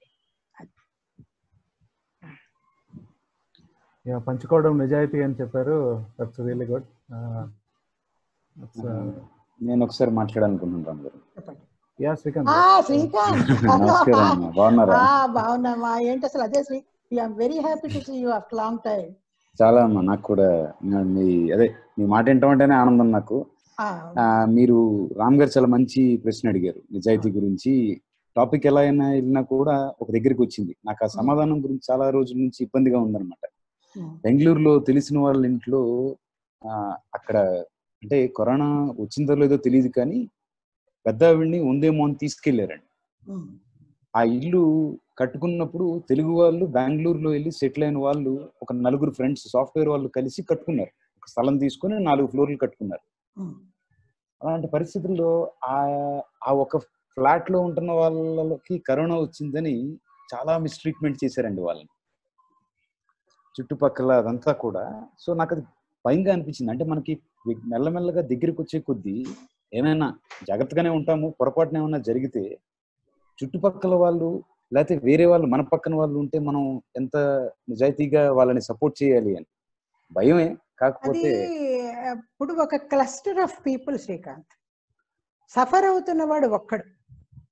యా పంచుకోవడం నిజాయితీ అని చెప్పారు దట్స్ రియల్లీ గుడ్ నేను ఒకసారి మాట్లాడాలనుకుంటున్నాను రామ్ గారు చెప్పండి యా శ్రీకాంత్ ఆ శ్రీకాంత్ నమస్కారం అమ్మా బాగున్నారా ఆ, బాగున్నామా ఏంటి అసలు అదే Sri I'm very happy to see you after long time చాలా అమ్మా నాకు కూడా నా- మీ అదే మీ మాట వింటామంటేనే ఆనందం నాకు ఆ, మీరు రామ్ గారు చాలా మంచి ప్రశ్న అడిగారు నిజాయితీ గురించి టాపిక్ ఎలా అయినా వెళ్ళినా కూడా ఒక దగ్గరికి వచ్చింది నాకు ఆ సమాధానం గురించి చాలా రోజుల నుంచి ఇబ్బందిగా ఉందన్నమాట బెంగళూరులో తెలిసిన వాళ్ళ ఇంట్లో ఆ, అక్కడ అంటే కరోనా వచ్చిందో లేదో తెలియదు కానీ పెద్ద ఆవిడ్ని ఉందేమో అని తీసుకెళ్లారండి ఆ ఇల్లు కట్టుకున్నప్పుడు తెలుగు వాళ్ళు బెంగళూరులో వెళ్ళి సెటిల్ అయిన వాళ్ళు ఒక నలుగురు ఫ్రెండ్స్ సాఫ్ట్వేర్ వాళ్ళు కలిసి కట్టుకున్నారు ఒక స్థలం తీసుకొని నాలుగు ఫ్లోర్లు కట్టుకున్నారు అలాంటి పరిస్థితుల్లో ఆ ఆ ఒక ఫ్లాట్ లో ఉంటున్న వాళ్ళకి కరోనా వచ్చిందని చాలా మిస్ట్రీట్మెంట్ చేశారండి వాళ్ళని చుట్టుపక్కల అదంతా కూడా సో నాకు అది భయంగా అనిపించింది అంటే మనకి వి- మెల్లమెల్లగా దగ్గరికి వచ్చే కొద్దీ ఏమైనా జాగ్రత్తగానే ఉంటాము పొరపాటున ఏమైనా జరిగితే చుట్టుపక్కల వాళ్ళు లేకపోతే వేరే వాళ్ళు మన పక్కన వాళ్ళు ఉంటే మనం ఎంత నిజాయితీగా వాళ్ళని సపోర్ట్ చేయాలి అని భయమే అది కాకపోతే ఇప్పుడు ఒక cluster of people Srikanth suffer అవుతున్నవాడు ఒక్కడు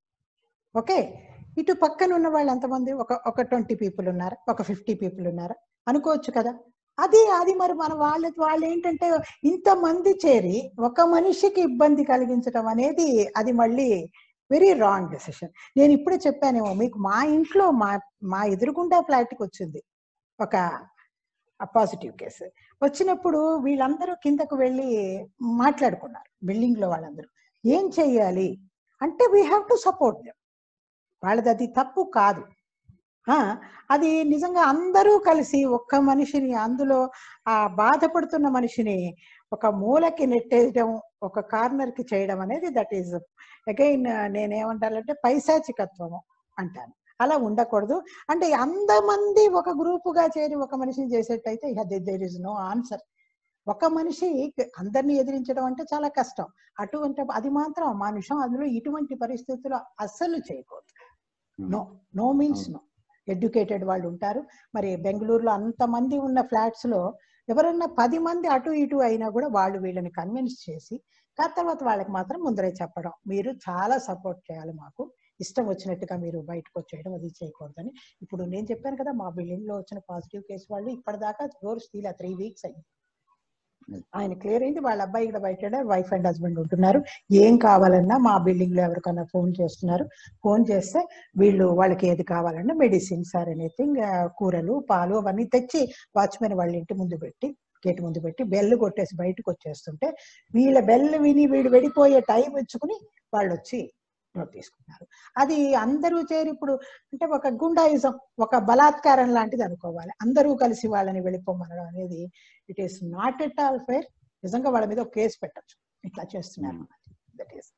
ఓకే ఇటు పక్కన ఉన్న వాళ్ళు ఎంతమంది ఒక ఒక ట్వంటీ పీపుల్ ఉన్నారా ఒక ఫిఫ్టీ పీపుల్ ఉన్నారా అనుకోవచ్చు కదా అది అది మరి మన వాళ్ళ వాళ్ళు ఏంటంటే ఇంతమంది చేరి ఒక మనిషికి ఇబ్బంది కలిగించడం అనేది అది మళ్ళీ వెరీ రాంగ్ డెసిషన్ నేను ఇప్పుడే చెప్పానేమో మీకు మా ఇంట్లో మా మా ఎదురుగుండా ఫ్లాట్కి వచ్చింది ఒక పాజిటివ్ కేసు వచ్చినప్పుడు వీళ్ళందరూ కిందకు వెళ్ళి మాట్లాడుకున్నారు బిల్డింగ్ లో వాళ్ళందరూ ఏం చెయ్యాలి అంటే we have to support them వాళ్ళది అది తప్పు కాదు ఆ, అది నిజంగా అందరూ కలిసి ఒక్క మనిషిని అందులో ఆ బాధపడుతున్న మనిషిని ఒక మూలకి నెట్టేయడం ఒక కార్నర్ కి చేయడం అనేది దట్ ఈస్ అగైన్ నేనేమంటానంటే పైశాచికత్వము అంటాను అలా ఉండకూడదు అంటే అంతమంది ఒక గ్రూపుగా చేరి ఒక మనిషిని చేసేటైతే దేర్ ఇస్ నో ఆన్సర్ ఒక మనిషి అందరిని ఎదిరించడం అంటే చాలా కష్టం అటువంటి అది మాత్రం మనుషం అందులో ఇటువంటి పరిస్థితుల్లో అస్సలు చేయకూడదు no no means no educated వాళ్ళు ఉంటారు మరి బెంగళూరులో అంతమంది ఉన్న ఫ్లాట్స్ లో ఎవరన్నా పది మంది అటు ఇటు అయినా కూడా వాళ్ళు వీళ్ళని కన్విన్స్ చేసి ఆ తర్వాత వాళ్ళకి మాత్రం ముందరే చెప్పడం మీరు చాలా సపోర్ట్ చేయాలి మాకు ఇష్టం వచ్చినట్టుగా మీరు బయటకు వచ్చేయడం అది చేయకూడదని ఇప్పుడు నేను చెప్పాను కదా మా బిల్డింగ్ లో వచ్చిన పాజిటివ్ కేసు వాళ్ళు ఇప్పటిదాకా డోర్స్ తీలా త్రీ వీక్స్ అయింది ఆయన క్లియర్ అయింది వాళ్ళ అబ్బాయి ఇక్కడ బయట వైఫ్ అండ్ హస్బెండ్ ఉంటున్నారు ఏం కావాలన్నా మా బిల్డింగ్ లో ఎవరికన్నా ఫోన్ చేస్తున్నారు ఫోన్ చేస్తే వీళ్ళు వాళ్ళకి ఏది కావాలన్నా మెడిసిన్స్ ఆర్ ఎనీథింగ్ కూరలు పాలు అవన్నీ తెచ్చి వాచ్మెన్ వాళ్ళ ఇంటి ముందు పెట్టి గేట్ ముందు పెట్టి బెల్ కొట్టేసి బయటకు వచ్చేస్తుంటే వీళ్ళ బెల్ విని వీడు వెళ్ళిపోయే టైం ఇచ్చుకుని వాళ్ళు వచ్చి నోట్ తీసుకున్నారు అది అందరూ చేరి ఇప్పుడు అంటే ఒక గుండాయిజం ఒక బలాత్కారం లాంటిది అనుకోవాలి అందరూ కలిసి వాళ్ళని వెళ్ళిపోమనడం అనేది it is not at all fair నిజంగా వాళ్ళ మీద ఒక కేసు పెట్టచ్చు ఇట్లా చేస్తున్నారు దట్ ఈస్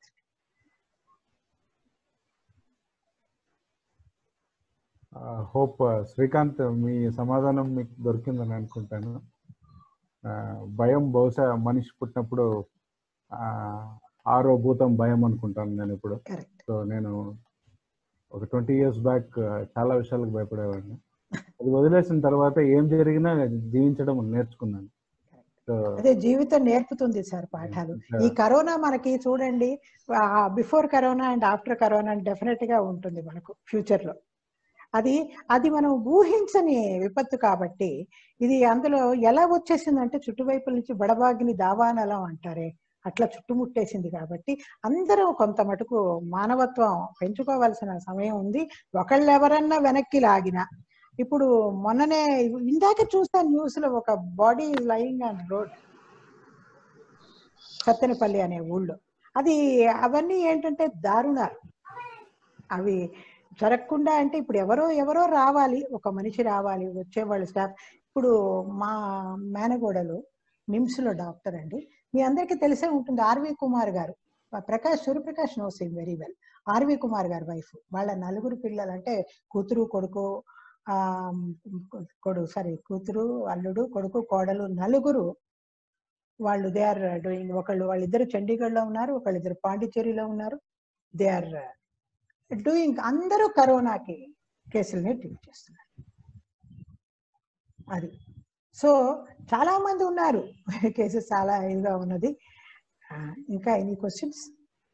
హోప్ శ్రీకాంత్ మీ సమాధానం మీకు దొరికిందని అనుకుంటాను ఆ, భయం బహుశా మనిషి పుట్టినప్పుడు ఆ, ఆరో భూతం భయం అనుకుంటాను నేను ఇప్పుడు కరెక్ట్ సో నేను ఒక ట్వంటీ ఇయర్స్ బ్యాక్ చాలా విషయాలకు భయపడేవాడిని అది వదిలేసిన తర్వాత ఏం జరిగినా జీవించడం నేర్చుకున్నాను సో అదే జీవితం నేర్పుతుంది సార్ పాఠాలు ఈ కరోనా మనకి చూడండి before corona and after corona definite గా ఉంటుంది మనకు ఫ్యూచర్ లో అది అది మనం ఊహించని విపత్తు కాబట్టి ఇది అందులో ఎలా వచ్చేసిందంటే చుట్టువైపుల నుంచి బడబాగిని దావానలం అంటారే అట్లా చుట్టుముట్టేసింది కాబట్టి అందరూ కొంత మటుకు మానవత్వం పెంచుకోవాల్సిన సమయం ఉంది ఒకళ్ళు ఎవరన్నా వెనక్కి లాగినా ఇప్పుడు మొన్ననే ఇందాక చూస్తాను న్యూస్ లో ఒక body lying on road Sattenapalli అనే ఊళ్ళో అది అవన్నీ ఏంటంటే దారుణాలు అవి జరగకుండా అంటే ఇప్పుడు ఎవరో ఎవరో రావాలి ఒక మనిషి రావాలి వచ్చేవాళ్ళు స్టాఫ్ ఇప్పుడు మా మేనగోడలు నిమ్స్ లో డాక్టర్ అండి మీ అందరికీ తెలిసే ఉంటుంది R V Kumar garu Prakash Suryaprakash knows him very well R V Kumar గారి వైఫ్ వాళ్ళ నలుగురు పిల్లలు అంటే కూతురు కొడుకు ఆ కొడుకు సారీ కూతురు అల్లుడు కొడుకు కోడలు నలుగురు వాళ్ళు దే ఆర్ డూయింగ్ ఒకళ్ళు వాళ్ళిద్దరు చండీగఢ్ లో ఉన్నారు ఒకళ్ళిద్దరు పాండిచ్చేరిలో ఉన్నారు దే ఆర్ డూయింగ్ అందరూ కరోనాకి కేసుల్ని ట్రీట్ చేస్తున్నారు అది సో చాలా మంది ఉన్నారు కేసెస్ చాలా ఇదిగా ఉన్నది ఆ, ఇంకా ఎనీ క్వశ్చన్స్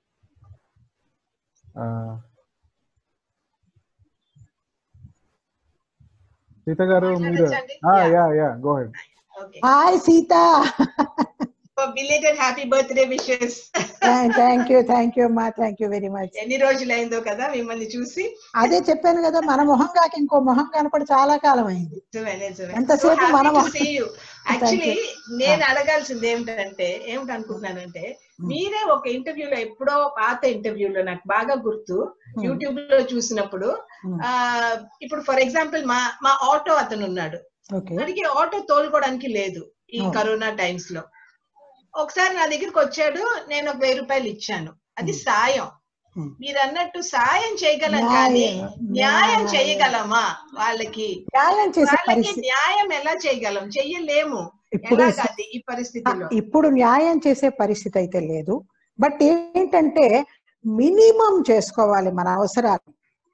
సీత గారు మీరు మాట్లాడొచ్చండి? Yeah yeah go ahead okay hi Sita belated happy birthday wishes thank you thank you అమ్మా థ్యాంక్ యూ వెరీ మచ్ ఎన్ని రోజులైందో కదా మిమ్మల్ని చూసి అదే చెప్పాను కదా మన మొహం కాక ఇంకో మొహం కనపడి చాలా కాలం అయింది నిజమే, నిజమే. ఎంతసేపు So happy మనము- to see you. Actually, నేను అడగాల్సింది ఏమిటంటే ఏమిటి అనుకుంటున్నానంటే మీరే ఒక ఇంటర్వ్యూలో ఎప్పుడో పాత ఇంటర్వ్యూలో నాకు బాగా గుర్తు యూట్యూబ్ లో చూసినప్పుడు Hmm. ఆ ఇప్పుడు ఫర్ ఎగ్జాంపుల్ మా మా ఆటో అతను ఉన్నాడు ఓకే వాడికి ఆటో తోలుకోవడానికి లేదు ఈ Oh. కరోనా టైమ్స్ లో ఒకసారి నా దగ్గరికి వచ్చాడు నేను ఒక వెయ్యి రూపాయలు ఇచ్చాను అది సాయం Hmm. మీరు అన్నట్టు సాయం చేయగలం కానీ న్యాయం, న్యాయం న్యాయం. చేయగలమా వాళ్ళకి న్యాయం చేసే వాళ్ళకి పరిస్థితి న్యాయం ఎలా చేయగలం చెయ్యలేము ఇప్పుడు ఎలాగది ఈ పరిస్థితిలో ఇప్పుడు న్యాయం చేసే పరిస్థితి అయితే లేదు బట్ ఏంటంటే మినిమం చేసుకోవాలి మన అవసరాలు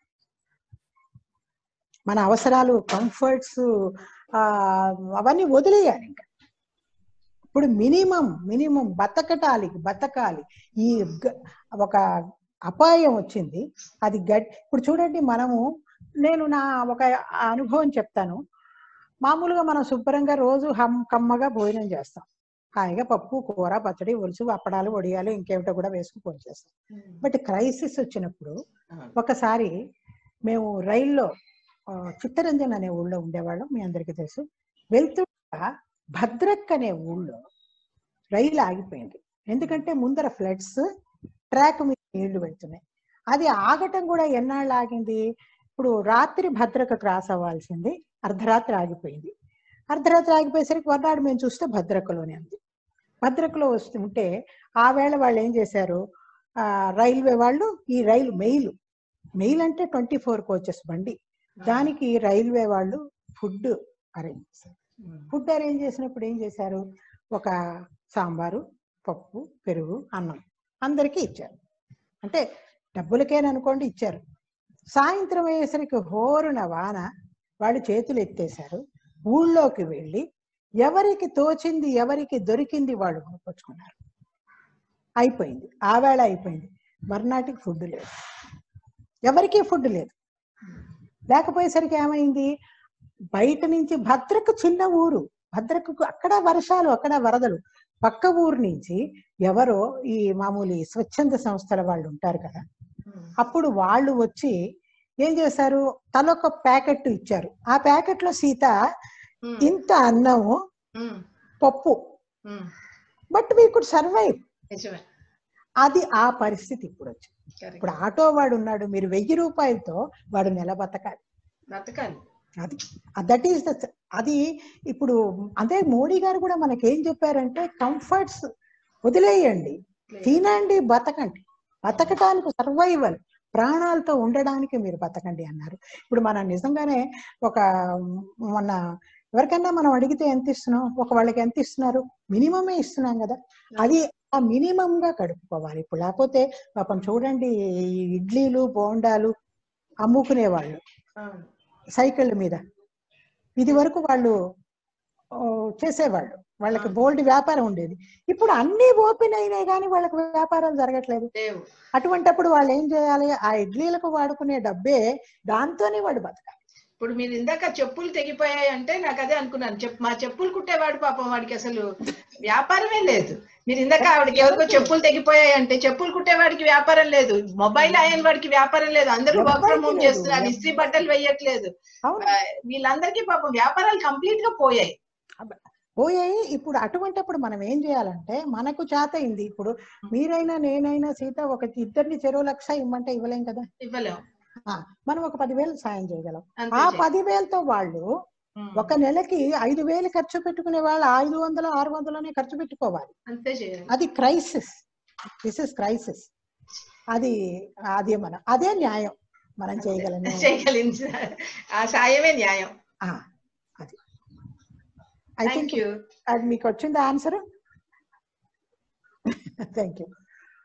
మన అవసరాలు కంఫర్ట్స్ అవన్నీ వదిలేయాలి ఇంకా ఇప్పుడు మినిమం మినిమం బతకటాలి బతకాలి ఈ గ- ఒక అపాయం వచ్చింది అది గడ్ ఇప్పుడు చూడండి మనము నేను నా ఒక అనుభవం చెప్తాను మామూలుగా మనం శుభ్రంగా రోజు హమ్ కమ్మగా భోజనం చేస్తాం హాయిగా పప్పు కూర పచ్చడి ఒలుసు అప్పడాలు వడియాలు ఇంకేమిటో కూడా వేసుకుని భోజనం చేస్తాం బట్ క్రైసిస్ వచ్చినప్పుడు ఒకసారి మేము రైల్లో ఆ, చిత్తరంజన్ అనే ఊళ్ళో ఉండేవాళ్ళం మీ అందరికీ తెలుసు వెళ్తుండగా భద్రక్ అనే ఊళ్ళో రైలు ఆగిపోయింది ఎందుకంటే ముందర ఫ్లడ్స్ ట్రాక్ మీద నీళ్లు వెళ్తున్నాయి అది ఆగటం కూడా ఎన్నాళ్ళు ఆగింది ఇప్పుడు రాత్రి భద్రక క్రాస్ అవ్వాల్సింది అర్ధరాత్రి ఆగిపోయింది అర్ధరాత్రి ఆగిపోయేసరికి మర్నాడు మేము చూస్తే భద్రకలోనే ఉంది భద్రకలో వస్తుంటే ఆ వేళ వాళ్ళు ఏం చేశారు ఆ రైల్వే వాళ్ళు ఈ రైలు మెయిల్ మెయిల్ అంటే ట్వంటీ ఫోర్ కోచెస్ బండి దానికి రైల్వే వాళ్ళు ఫుడ్ అరేంజ్ చేశారు ఫుడ్ అరేంజ్ చేసినప్పుడు ఏం చేశారు ఒక సాంబారు పప్పు పెరుగు అన్నం అందరికీ ఇచ్చారు అంటే డబ్బులకేననుకోండి ఇచ్చారు సాయంత్రం అయ్యేసరికి హోరున వాన వాళ్ళు చేతులు ఎత్తేశారు ఊళ్ళోకి వెళ్ళి ఎవరికి తోచింది ఎవరికి దొరికింది వాళ్ళు కొనుక్కొచ్చుకున్నారు అయిపోయింది ఆ వేళ అయిపోయింది మర్నాటికి ఫుడ్ లేదు ఎవరికీ ఫుడ్ లేదు లేకపోయేసరికి ఏమైంది బయట నుంచి భద్రకు చిన్న ఊరు భద్రకు అక్కడ వర్షాలు అక్కడ వరదలు పక్క ఊరు నుంచి ఎవరో ఈ మామూలు ఈ స్వచ్ఛంద సంస్థల వాళ్ళు ఉంటారు కదా అప్పుడు వాళ్ళు వచ్చి ఏం చేశారు తలొక ప్యాకెట్ ఇచ్చారు ఆ ప్యాకెట్ లో సీత ఇంత అన్నము పప్పు బట్ వీ కుడ్ సర్వైవ్ నిజమే అది ఆ పరిస్థితి ఇప్పుడు వచ్చింది Correct. ఇప్పుడు ఆటో వాడు ఉన్నాడు మీరు వెయ్యి రూపాయలతో వాడు నెల బతకాలి బ్రతకాలి అది దట్ ఈస్ ద అది ఇప్పుడు అదే మోడీ గారు కూడా మనకేం చెప్పారంటే కంఫర్ట్స్ వదిలేయండి తినండి బతకండి బతకటానికి సర్వైవల్ ప్రాణాలతో ఉండడానికి మీరు బతకండి అన్నారు ఇప్పుడు మనం నిజంగానే ఒక మొన్న ఎవరికైనా మనం అడిగితే ఎంత ఇస్తున్నాం ఒక వాళ్ళకి ఎంత ఇస్తున్నారు మినిమమే ఇస్తున్నాం కదా అది ఆ మినిమం గా గడుపుకోవాలి ఇప్పుడు లేకపోతే పాపం చూడండి ఈ ఇడ్లీలు బోండాలు అమ్ముకునే వాళ్ళు అవును. సైకిళ్ళ మీద ఇది వరకు వాళ్ళు ఆ, చేసేవాళ్ళు వాళ్ళకి ఆ. బోల్డ్ వ్యాపారం ఉండేది ఇప్పుడు అన్ని ఓపెన్ అయినాయి కానీ వాళ్ళకి వ్యాపారాలు జరగట్లేదు లేవు అటువంటప్పుడు వాళ్ళు ఏం చేయాలి ఆ ఇడ్లీలకు వాడుకునే డబ్బే దాంతోనే వాడు బతకాలి ఇప్పుడు మీరు ఇందాక చెప్పులు తెగిపోయాయి అంటే నాకు అదే అనుకున్నాను చెప్పు మా చెప్పులు కుట్టేవాడు పాపం వాడికి అసలు వ్యాపారమే లేదు మీరు ఇందాక ఆవిడకి ఎవరికో చెప్పులు తెగిపోయాయి అంటే చెప్పులు కుట్టేవాడికి వ్యాపారం లేదు మొబైల్ అయిన వాడికి వ్యాపారం లేదు అందరూ వర్క్ ఫ్రమ్ హోమ్ ఎవరికీ లేదు. చేస్తున్నారు ఇస్త్రీ బట్టలు వేయట్లేదు అవును ఆ, వీళ్ళందరికీ పాపం వ్యాపారాలు కంప్లీట్ గా పోయాయి పోయాయి ఇప్పుడు అటువంటప్పుడు మనం ఏం చేయాలంటే మనకు చేత అయింది ఇప్పుడు మీరైనా నేనైనా సీత ఒక ఇద్దరిని చెరువు లక్ష ఇమ్మంటే ఇవ్వలేం కదా ఇవ్వలేం ఆ, మనం ఒక పదివేలు సాయం చేయగలం అంతే ఆ చేయాలి. పదివేలతో వాళ్ళు ఉమ్, ఒక నెలకి ఐదు వేలు ఖర్చు పెట్టుకునే వాళ్ళు ఐదు వందలు ఆరు వందలనే ఖర్చు పెట్టుకోవాలి అంతే చేయాలి అది క్రైసిస్ దిస్ ఇస్ క్రైసిస్ అది అదే మన అదే న్యాయం మనం చేయగలం న్యాయం. చేయగలించిన ఆ సాయమే న్యాయం ఆ, అది ఐ థ్యాంక్ థింక్ యూ అది మీకు వచ్చింది ఆన్సర్ థ్యాంక్ యూ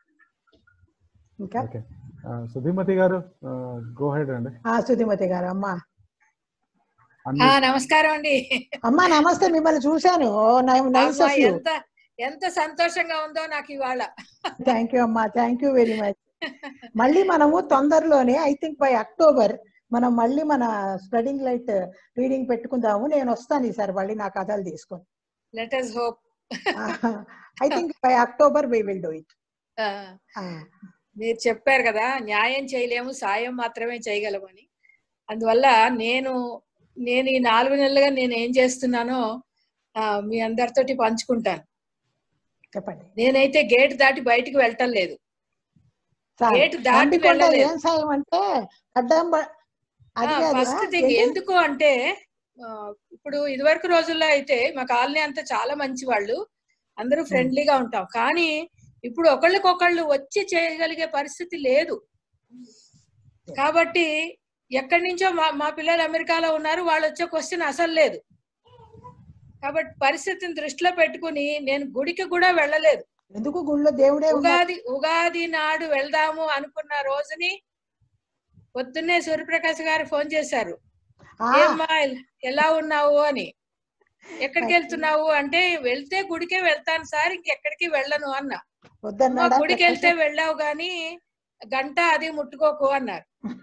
ఇంకా okay Sudhimathi garu go ahead అండి ఆ సుధిమతి గారు అమ్మా ఆ అన్ని నమస్కారం అండి అమ్మా నమస్తే మిమ్మల్ని చూశాను ఓ నైస్ అమ్మా, ఆఫ్ యూ ఎంత ఎంత సంతోషంగా ఉందో నాకు ఇవాళ థ్యాంక్ యూ అమ్మా థ్యాంక్ యూ వెరీ మచ్ మళ్ళీ మనము తొందరలోనే ఐ థింక్ బై అక్టోబర్ మనం మళ్ళీ మన స్ప్రెడింగ్ లైట్ రీడింగ్ పెట్టుకుందాము నేను వస్తాను ఈసారి మళ్ళీ నా కథలు తీసుకొని let us hope I think by October we will do it మీరు చెప్పారు కదా న్యాయం చేయలేము సాయం మాత్రమే చేయగలమని అందువల్ల నేను నేను ఈ నాలుగు నెలలుగా నేను ఏం చేస్తున్నానో ఆ, మీ అందరితోటి పంచుకుంటాను చెప్పండి నేనైతే గేట్ దాటి బయటికి వెళ్ళటం లేదు సార్ గేట్ దాటి నందికొండ వెళ్ళలేదు. ఏం సాయం అంటే అడ్డం బ- అది కాదా? ఫస్ట్ థింగ్ ఏంటి? ఎందుకు అంటే ఆ, ఇప్పుడు ఇదివరకు రోజుల్లో అయితే మా కాలనీ అంతా చాలా మంచి వాళ్ళు అందరూ ఫ్రెండ్లీగా ఉంటాం కానీ ఇప్పుడు ఒకళ్ళకొకళ్ళు వచ్చి చేయగలిగే పరిస్థితి లేదు కాబట్టి ఎక్కడి నుంచో మా మా పిల్లలు అమెరికాలో ఉన్నారు వాళ్ళు వచ్చే క్వశ్చన్ అసలు లేదు కాబట్టి పరిస్థితిని దృష్టిలో పెట్టుకుని నేను గుడికి కూడా వెళ్ళలేదు ఎందుకు గుళ్ళో దేవుడే ఉన్నాడు ఉగాది ఉగాది నాడు వెళ్దాము అనుకున్న రోజుని పొద్దున్నే సూర్యప్రకాష్ గారు ఫోన్ చేశారు ఆ, ఏమ్మా ఎలా ఉన్నావు అని ఎక్కడికి వెళ్తున్నావు అంటే వెళ్తే గుడికే వెళ్తాను సార్ ఇంకెక్కడికి వెళ్ళను అన్న మా వద్దన్నాడా గుడికి వెళ్తే వెళ్ళావు గాని గంట అది ముట్టుకోకు అన్నారు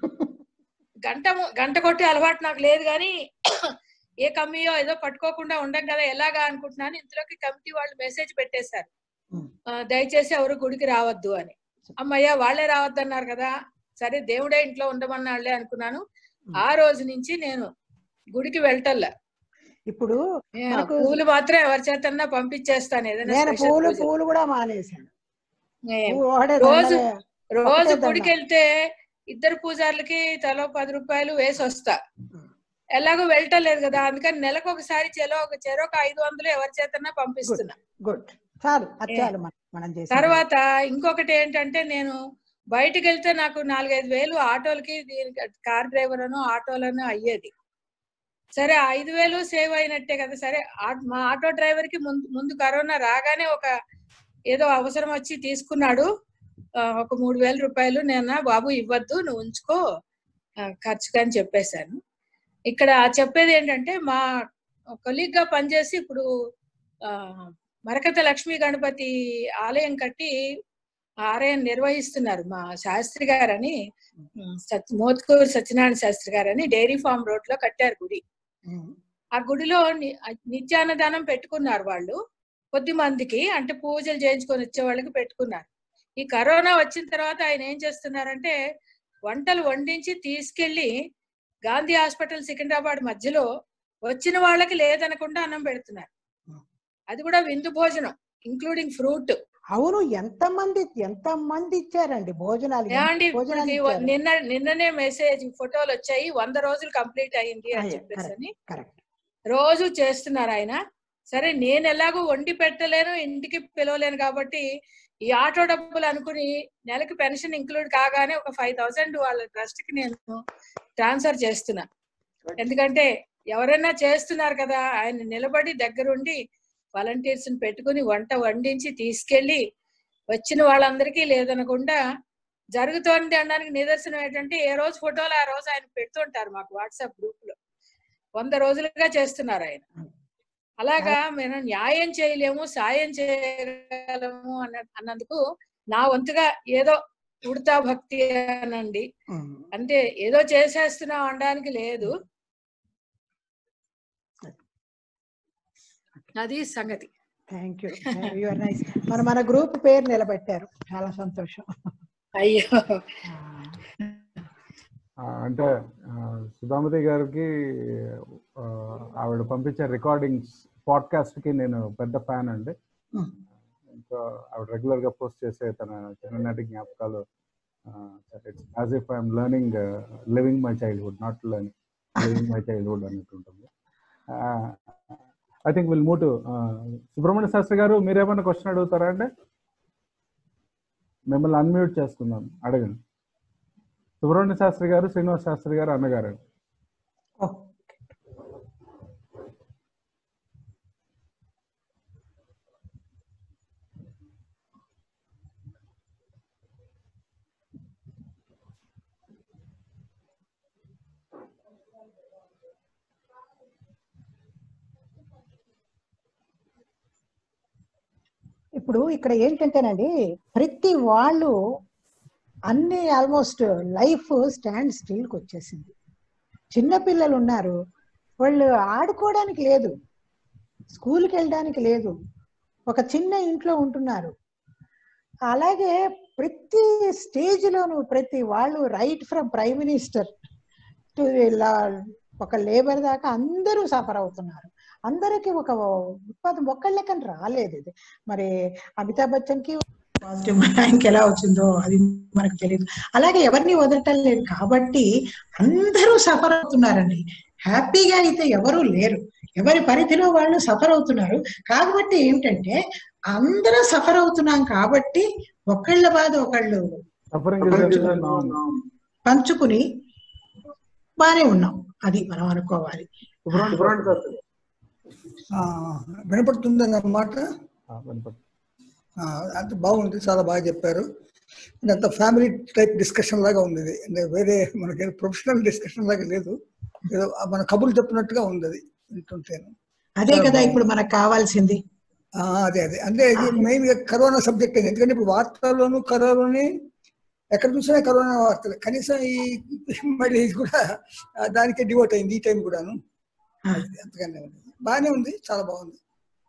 గంట ము- గంట కొట్టే అలవాటు నాకు లేదు కానీ ఏ కమ్మియో ఏదో పట్టుకోకుండా ఉండం కదా ఎలాగా అనుకుంటున్నాను ఇంతలోకి కమిటీ వాళ్ళు మెసేజ్ పెట్టేశారు Hmm. ఆ, దయచేసి ఎవరు గుడికి రావద్దు అని అమ్మయ్య వాళ్ళే రావద్దు అన్నారు కదా సరే దేవుడే ఇంట్లో ఉండమన్నాళ్లే అనుకున్నాను ఆ రోజు నుంచి నేను గుడికి వెళ్ళటల్లా ఇప్పుడు ఏ, మనకు- పూలు మాత్రం ఎవరి చేతన్నా పంపించేస్తాను ఏదైనా నేను special పూలు పూజ. పూలు కూడా మానేశాను ఏ, పువ్వు ఒకటే రోజు దండలే. రోజు ఒకటే దండ. గుడికి వెళ్తే ఇద్దరు పూజారులకి తలో పది రూపాయలు వేసి వస్తా ఎలాగో వెళ్ళటం లేదు కదా అందుకని నెలకు ఒకసారి చెలో ఒక చెరో ఒక ఐదు వందలు ఎవరి చేతన్నా పంపిస్తున్నా గుడ్ చాలు అది ఏ. చాలు మనం మనం చేసిన తర్వాత ఇంకొకటి ఏంటంటే నేను బయటికి వెళ్తే నాకు నాలుగైదు వేలు ఆటోలకి దీనికి కార్ డ్రైవర్ అను ఆటోలను అయ్యేది సరే ఆ ఐదు వేలు సేవ్ అయినట్టే కదా సరే ఆ- మా ఆటో డ్రైవర్ కి ముందు ముందు కరోనా రాగానే ఒక ఏదో అవసరం వచ్చి తీసుకున్నాడు ఆ, ఒక మూడు వేల రూపాయలు నేను బాబు ఇవ్వద్దు నువ్వు ఉంచుకో ఆ, ఖర్చుగా అని చెప్పేశాను ఇక్కడ చెప్పేది ఏంటంటే మా కొలీగ్ గా పనిచేసి ఇప్పుడు ఆ, మరకత లక్ష్మీ గణపతి ఆలయం కట్టి ఆలయం నిర్వహిస్తున్నారు మా శాస్త్రి గారని ఉమ్, సత్ మోత్కూరు సత్యనారాయణ శాస్త్రి గారని డైరీ ఫామ్ రోడ్ లో కట్టారు గుడి ఉమ్. ఆ గుడిలో ని- నిత్యాన్నదానం పెట్టుకున్నారు వాళ్ళు కొద్ది మందికి అంటే పూజలు చేయించుకొని వచ్చే వాళ్ళకి పెట్టుకున్నారు ఈ కరోనా వచ్చిన తర్వాత ఆయన ఏం చేస్తున్నారంటే వంటలు వండించి తీసుకెళ్లి గాంధీ హాస్పిటల్ సికింద్రాబాద్ మధ్యలో వచ్చిన వాళ్ళకి లేదనకుండా అన్నం పెడుతున్నారు అది కూడా విందు భోజనం ఇంక్లూడింగ్ ఫ్రూట్ అవును ఎంత మంది ఎంత మంది ఇచ్చారండి భోజనాలు ఎంత ఏమండి భోజనాలు ఇప్పుడు ఇచ్చారు? నిన్న నిన్ననే మెసేజ్ ఫోటోలు వచ్చాయి వంద రోజులు కంప్లీట్ అయింది అని అయ్యే, చెప్పేసి అని కరెక్ట్ రోజు చేస్తున్నారు ఆయన సరే నేను ఎలాగో వండి పెట్టలేను ఇంటికి పిలవలేను కాబట్టి ఈ ఆటో డబ్బులు అనుకుని నెలకి పెన్షన్ ఇంక్లూడ్ కాగానే ఒక ఫైవ్ థౌసండ్ వాళ్ళ ట్రస్ట్ కి నేను ట్రాన్స్ఫర్ చేస్తున్నా ఎందుకంటే ఎవరైనా చేస్తున్నారు కదా ఆయన నిలబడి దగ్గరుండి వాలంటీర్స్ పెట్టుకుని వంట వండించి తీసుకెళ్లి వచ్చిన వాళ్ళందరికీ లేదనకుండా జరుగుతోంది అనడానికి నిదర్శనం ఏంటంటే ఏ రోజు ఫోటోలు ఆ రోజు ఆయన పెడుతుంటారు మాకు వాట్సాప్ గ్రూప్ లో వంద రోజులుగా చేస్తున్నారు ఆయన అలాగా మేము న్యాయం చేయలేము సాయం చేయగలము అన్న అన్నందుకు నా వంతుగా ఏదో ఉడతా భక్తి అనండి అంటే ఏదో చేసేస్తున్నాం అనడానికి లేదు అది సంగతి థ్యాంక్ యూ యువర్ నైస్ మన మన గ్రూప్ పేరు నిలబెట్టారు చాలా సంతోషం అయ్యో ఆ, అంటే ఆ, సుధామతి గారికి ఆ, ఆవిడ పంపించే రికార్డింగ్స్ పాడ్కాస్ట్ కి నేను పెద్ద ఫ్యాన్ అండి Hmm. ఇంకా ఆవిడ రెగ్యులర్ గా పోస్ట్ చేసే తన చిన్ననాటి జ్ఞాపకాలు it's as if I'm learning living my childhood not learning living my childhood అన్నట్టు ఉంటుంది I think will move to Subrahmanya Sastri garu మీరేమైనా క్వశ్చన్ అడుగుతారా అండి మిమ్మల్ని అన్మ్యూట్ చేసుకుందాం అడగండి సుబ్రహ్మణ్య శాస్త్రి గారు శ్రీనివాస్ శాస్త్రి గారు అన్నగారు ఓ ఇప్పుడు ఇక్కడ ఏంటంటేనండి ప్రతి వాళ్ళు అన్ని ఆల్మోస్ట్ లైఫ్ స్టాండ్ స్టిల్కి వచ్చేసింది చిన్న పిల్లలు ఉన్నారు వాళ్ళు ఆడుకోవడానికి లేదు స్కూల్కి వెళ్ళడానికి లేదు ఒక చిన్న ఇంట్లో ఉంటున్నారు అలాగే ప్రతి స్టేజ్లోనూ ప్రతి వాళ్ళు right from prime minister to ఒక లేబర్ దాకా అందరూ సఫర్ అవుతున్నారు అందరికీ ఒక ఉత్పాదం ఒక్కళ్ళకని రాలేదు ఇది మరి అమితాబ్ బచ్చన్ కి పాజిటివ్ ర్యాంక్ ఎలా వచ్చిందో అది మనకు తెలియదు అలాగే ఎవరిని వదలటం లేదు కాబట్టి అందరూ సఫర్ అవుతున్నారండి హ్యాపీగా అయితే ఎవరూ లేరు ఎవరి పరిధిలో వాళ్ళు సఫర్ అవుతున్నారు కాబట్టి ఏంటంటే అందరూ సఫర్ అవుతున్నాం కాబట్టి ఒకళ్ళ బాధ ఒకళ్ళు సఫరింగ్ పంచుకుని బానే ఉన్నాం అది మనం అనుకోవాలి ఆ, వినపడుతుంది అన్నమాట ఆ, అంత బాగుంది చాలా బాగా చెప్పారు అంత ఫ్యామిలీ టైప్ డిస్కషన్ లాగా ఉంది ఇది అంటే వేరే మనకి ప్రొఫెషనల్ డిస్కషన్ లాగా లేదు ఏదో మన కబుర్లు చెప్పినట్టుగా ఉంది అది వింటుంటేను అదే కదా ఇప్పుడు మనకు కావాల్సింది ఆ, అదే అదే అంటే ఇది మెయిన్ గా కరోనా సబ్జెక్ట్ అయింది ఎందుకంటే ఇప్పుడు వార్తల్లోనూ కరోనాని ఎక్కడ చూసినా కరోనా వార్తలు కనీసం ఈ మళ్ళీ ఇది కూడా ఆ, దానికే డివోట్ అయింది ఈ టైం కూడాను అది అంతగానే ఉంది బాగానే ఉంది చాలా బాగుంది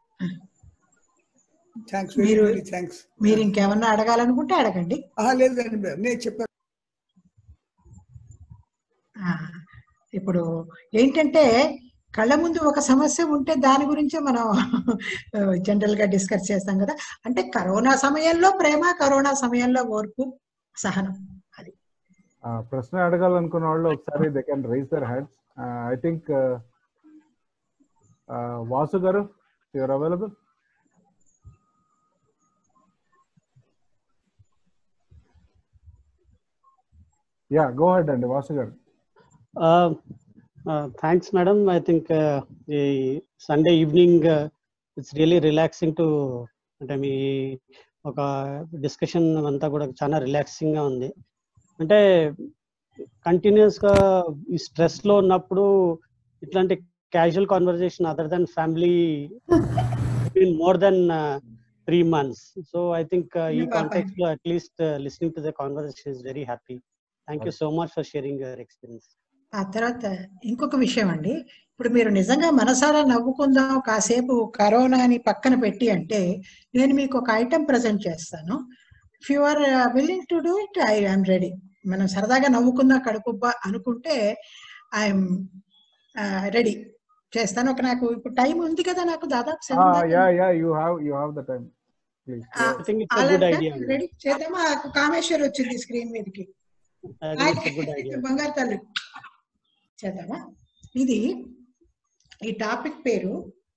థ్యాంక్స్ వెరీ మీరు- వెరీ థ్యాంక్స్ మీరు ఇంకేమన్నా అడగాలనుకుంటే అడగండి లేదండి నేను చెప్పాను ఆ, ఇప్పుడు ఏంటంటే కళ్ళ ముందు ఒక సమస్య ఉంటే దాని గురించే మనం జనరల్ గా డిస్కస్ చేస్తాం కదా అంటే కరోనా సమయంలో ప్రేమ కరోనా సమయంలో ఓర్పు సహనం ఆ, ప్రశ్న అడగాలనుకున్న వాళ్ళు ఒకసారి they can raise their hands I think Vasu garu you're available yeah go ahead అండి Vasu garu thanks madam I think ఈ Sunday evening it's really relaxing to అంటే మీ ఒక డిస్కషన్ అంతా కూడా చాలా రిలాక్సింగ్ గా ఉంది అంటే కంటిన్యూస్ గా ఈ స్ట్రెస్ లో ఉన్నప్పుడు ఇట్లాంటి casual conversation other than family more than three months so I think ఈ No, కాంటెక్స్ లో at least listening to the conversation is very happy thank you so much for sharing your experience ఆ తర్వాత ఇంకొక విషయం అండి ఇప్పుడు మీరు నిజంగా మనసారా నవ్వుకుందాం కాసేపు కరోనాని పక్కన పెట్టి అంటే నేను మీకు ఒక ఐటెం ప్రజెంట్ చేస్తాను if you are willing to do it I I'm ready మనం సరదాగా నవ్వుకుందాం కడుపుబ్బా అనుకుంటే ఐఎమ్ రెడీ చేస్తాను ఒక నాకు ఇప్పుడు టైం ఉంది కదా నాకు దాదాపు seven yeah yeah you have you have the time please I think it's a good idea. Ready చేద్దామా కామేశ్వర్ వచ్చింది స్క్రీన్ మీదకి I think it's a good idea. బంగారు తల్లి చేద్దామా ఇది ఈ టాపిక్ పేరు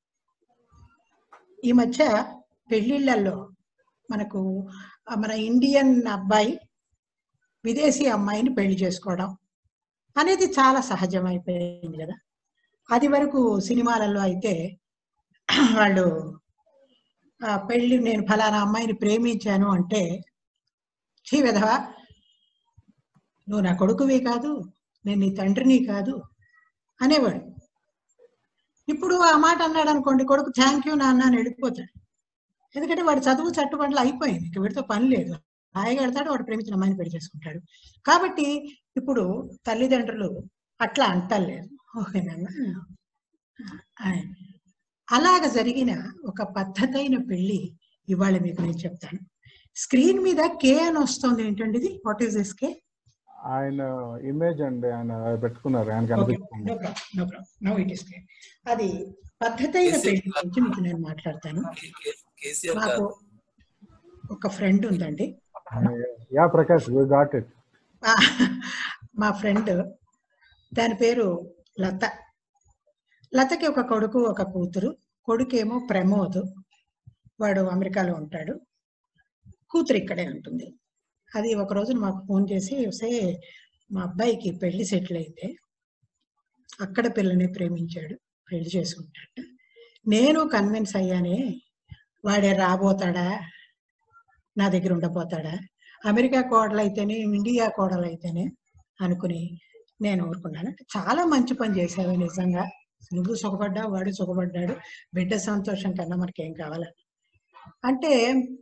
ఈ మధ్య పెళ్లిళ్ళల్లో మనకు ఆ మన ఇండియన్ అబ్బాయి విదేశీ అమ్మాయిని పెళ్లి చేసుకోవడం అనేది చాలా సహజమైపోయింది కదా అది వరకు సినిమాలలో అయితే వాళ్ళు ఆ పెళ్లి నేను ఫలానా అమ్మాయిని ప్రేమించాను అంటే చీ విధవా నువ్వు నా కొడుకువి కాదు నేను నీ తండ్రిని కాదు అనేవాడు ఇప్పుడు ఆ మాట అన్నాడు అనుకోండి కొడుకు థ్యాంక్ యూ నాన్న అని వెళ్ళిపోతాడు ఎందుకంటే వాడు చదువు చట్టుబండ్లు అయిపోయింది ఇక వీడితో పని లేదు హాయిగా వెళ్తాడు వాడు ప్రేమించిన అమ్మాయిని పెళ్లి చేసుకుంటాడు కాబట్టి ఇప్పుడు తల్లిదండ్రులు అట్లా అంటలేదు ఓకే నాన్న అని. అలాగ జరిగిన ఒక పద్ధతైన పెళ్లి ఇవాళ మీకు నేను చెప్తాను స్క్రీన్ మీద కే అని వస్తుంది ఏంటండి ఇది వాట్ ఈస్ దిస్ కే ఆయన ఇమేజ్ అండి ఆయన పెట్టుకున్నారు ఆయన కనిపిస్తుంది no problem no problem no it is clear అది పద్ధతైన పెళ్లి గురించి మీకు నేను మాట్లాడతాను నాకు ఒక ఫ్రెండ్ ఉందండి yeah Prakash we got it ఆ, మా ఫ్రెండ్ దాని పేరు లత లతకి ఒక కొడుకు ఒక కూతురు కొడుకేమో ప్రమోద్ వాడు అమెరికాలో ఉంటాడు కూతురు ఇక్కడే ఉంటుంది అది ఒక రోజున మాకు ఫోన్ చేసి సే మా అబ్బాయికి పెళ్లి సెటిల్ అయింది అక్కడ పిల్లని ప్రేమించాడు పెళ్లి చేసుకుంటాడు నేను కన్విన్స్ అయ్యానే వాడే రాబోతాడా నా దగ్గర ఉండబోతాడా అమెరికా కోడలు అయితేనే ఇండియా కోడలు అయితేనే అనుకుని నేను ఊరుకున్నాను చాలా మంచి పని చేశావు నిజంగా నువ్వు సుఖపడ్డా వాడు సుఖపడ్డాడు బిడ్డ సంతోషం కన్నా మనకేం కావాలని అంటే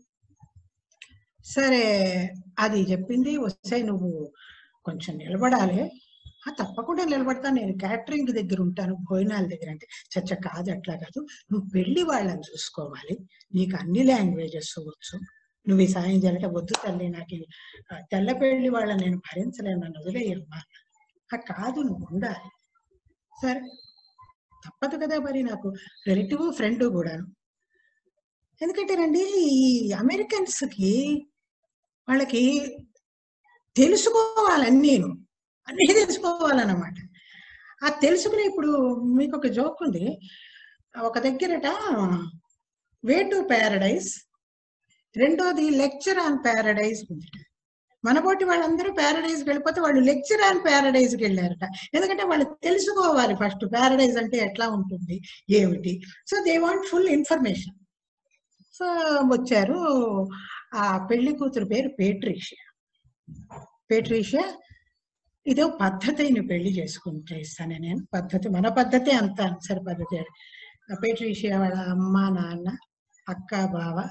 సరే అది చెప్పింది వస్తే నువ్వు కొంచెం నిలబడాలి "ఆ, తప్పకుండా నిలబడతాను నేను క్యాటరింగ్ దగ్గర ఉంటాను భోజనాల దగ్గర అంటే చచ్చ కాదు అట్లా కాదు నువ్వు పెళ్లి వాళ్ళని చూసుకోవాలి నీకు అన్ని లాంగ్వేజెస్ వచ్చు నువ్వు ఈ సాయం చేయాలంటే వద్దు తల్లి నాకు ఈ, ఆ, తెల్ల పెళ్లి వాళ్ళని నేను భరించలేను నన్ను వదిలేయమ్మా "ఆ, కాదు నువ్వు ఉండాలి సరే తప్పదు కదా మరి నాకు రిలేటివ్ ఫ్రెండ్ కూడాను ఎందుకంటేనండి ఈ అమెరికన్స్ కి వాళ్ళకి తెలుసుకోవాలని నేను అన్నీ తెలుసుకోవాలన్నమాట ఆ తెలుసుకుని ఇప్పుడు మీకు ఒక జోక్ ఉంది ఒక దగ్గరట వే టు ప్యారడైజ్ రెండోది లెక్చర్ ఆన్ ప్యారడైజ్ ఉంది మనబోటి వాళ్ళందరూ ప్యారడైజ్ వెళ్ళిపోతే వాళ్ళు లెక్చర్ ఆన్ ప్యారడైజ్ కి వెళ్ళారట ఎందుకంటే వాళ్ళు తెలుసుకోవాలి ఫస్ట్ ప్యారడైజ్ అంటే ఎట్లా ఉంటుంది ఏమిటి so they want full information so వచ్చారు ఆ పెళ్లి కూతురు పేరు పేట్రీషియా పేట్రీషియా ఇదో పద్ధతి అయిన పెళ్లి చేసుకుంటే ఇస్తాను నేను పద్ధతి మన పద్ధతి అంత సరి పద్ధతి ఆ పేట్రీషియా వాళ్ళ అమ్మ నాన్న అక్క బావ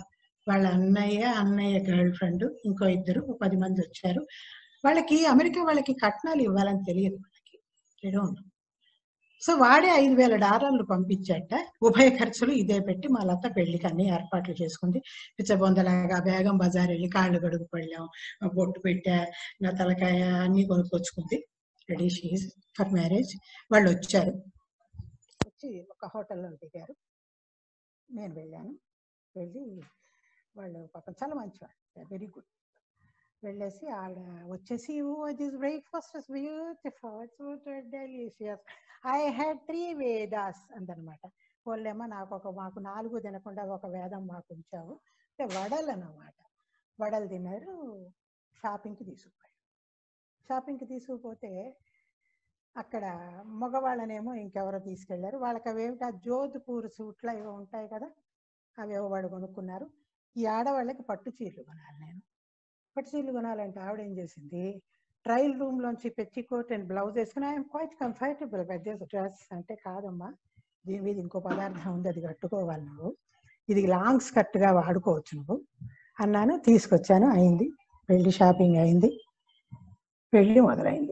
వాళ్ళ అన్నయ్య అన్నయ్య గర్ల్ ఫ్రెండ్ ఇంకో ఇద్దరు ఓ పది మంది వచ్చారు వాళ్ళకి అమెరికా వాళ్ళకి కట్నాలు ఇవ్వాలని తెలియదు వాళ్ళకి They don't know. సో వాడే ఐదు వేల డాలర్లు పంపించాట ఉభయ ఖర్చులు ఇదే పెట్టి మా లత పెళ్లికి అన్ని ఏర్పాట్లు చేసుకుంది పిచ్చబొందలాగా బేగం బజార్ వెళ్ళి కాళ్ళు గడుగు పళ్ళాం బొట్టు పెట్టా నా తలకాయ అన్ని కొనుక్కొచ్చుకుంది రెడీ షీజ్ ఫర్ మ్యారేజ్ వాళ్ళు వచ్చారు వచ్చి ఒక హోటల్లో దిగారు నేను వెళ్ళాను వెళ్ళి వాళ్ళు పాపం చాలా మంచివాళ్ళు వెరీ గుడ్ వెళ్ళేసి ఆవిడ వచ్చేసి oh this breakfast is beautiful so delicious I had three vadas అందనమాట వాళ్ళేమో నాకు ఒక మాకు నాలుగు తినకుండా ఒక వేదం మాకు ఉంచావు అంటే వడలు అన్నమాట వడలు తిన్నారు షాపింగ్కి తీసుకుపోయారు షాపింగ్కి తీసుకుపోతే అక్కడ మగవాళ్ళనేమో ఇంకెవరో తీసుకెళ్లారు వాళ్ళకి అవేమిటి ఆ జోధ్పూర్ సూట్లు ఏవో ఉంటాయి కదా అవి ఏవో వాడు కొనుక్కున్నారు ఈ ఆడవాళ్ళకి పట్టు చీరలు కొనాలి నేను పట్టు చీరలు కొనాలంటే ఆవిడ ఏం చేసింది ట్రయల్ రూమ్ లోంచి పెచ్చి కోట్ అండ్ బ్లౌజ్ వేసుకుని ఐఎమ్ క్వైట్ కంఫర్టబుల్ పెద్ద డ్రెస్ అంటే కాదమ్మా దీని మీద ఇంకో పదార్థం ఉంది అది కట్టుకోవాలి నువ్వు ఇది లాంగ్ స్కర్ట్ గా వాడుకోవచ్చు నువ్వు అన్నాను తీసుకొచ్చాను అయింది పెళ్లి షాపింగ్ అయింది పెళ్లి మొదలైంది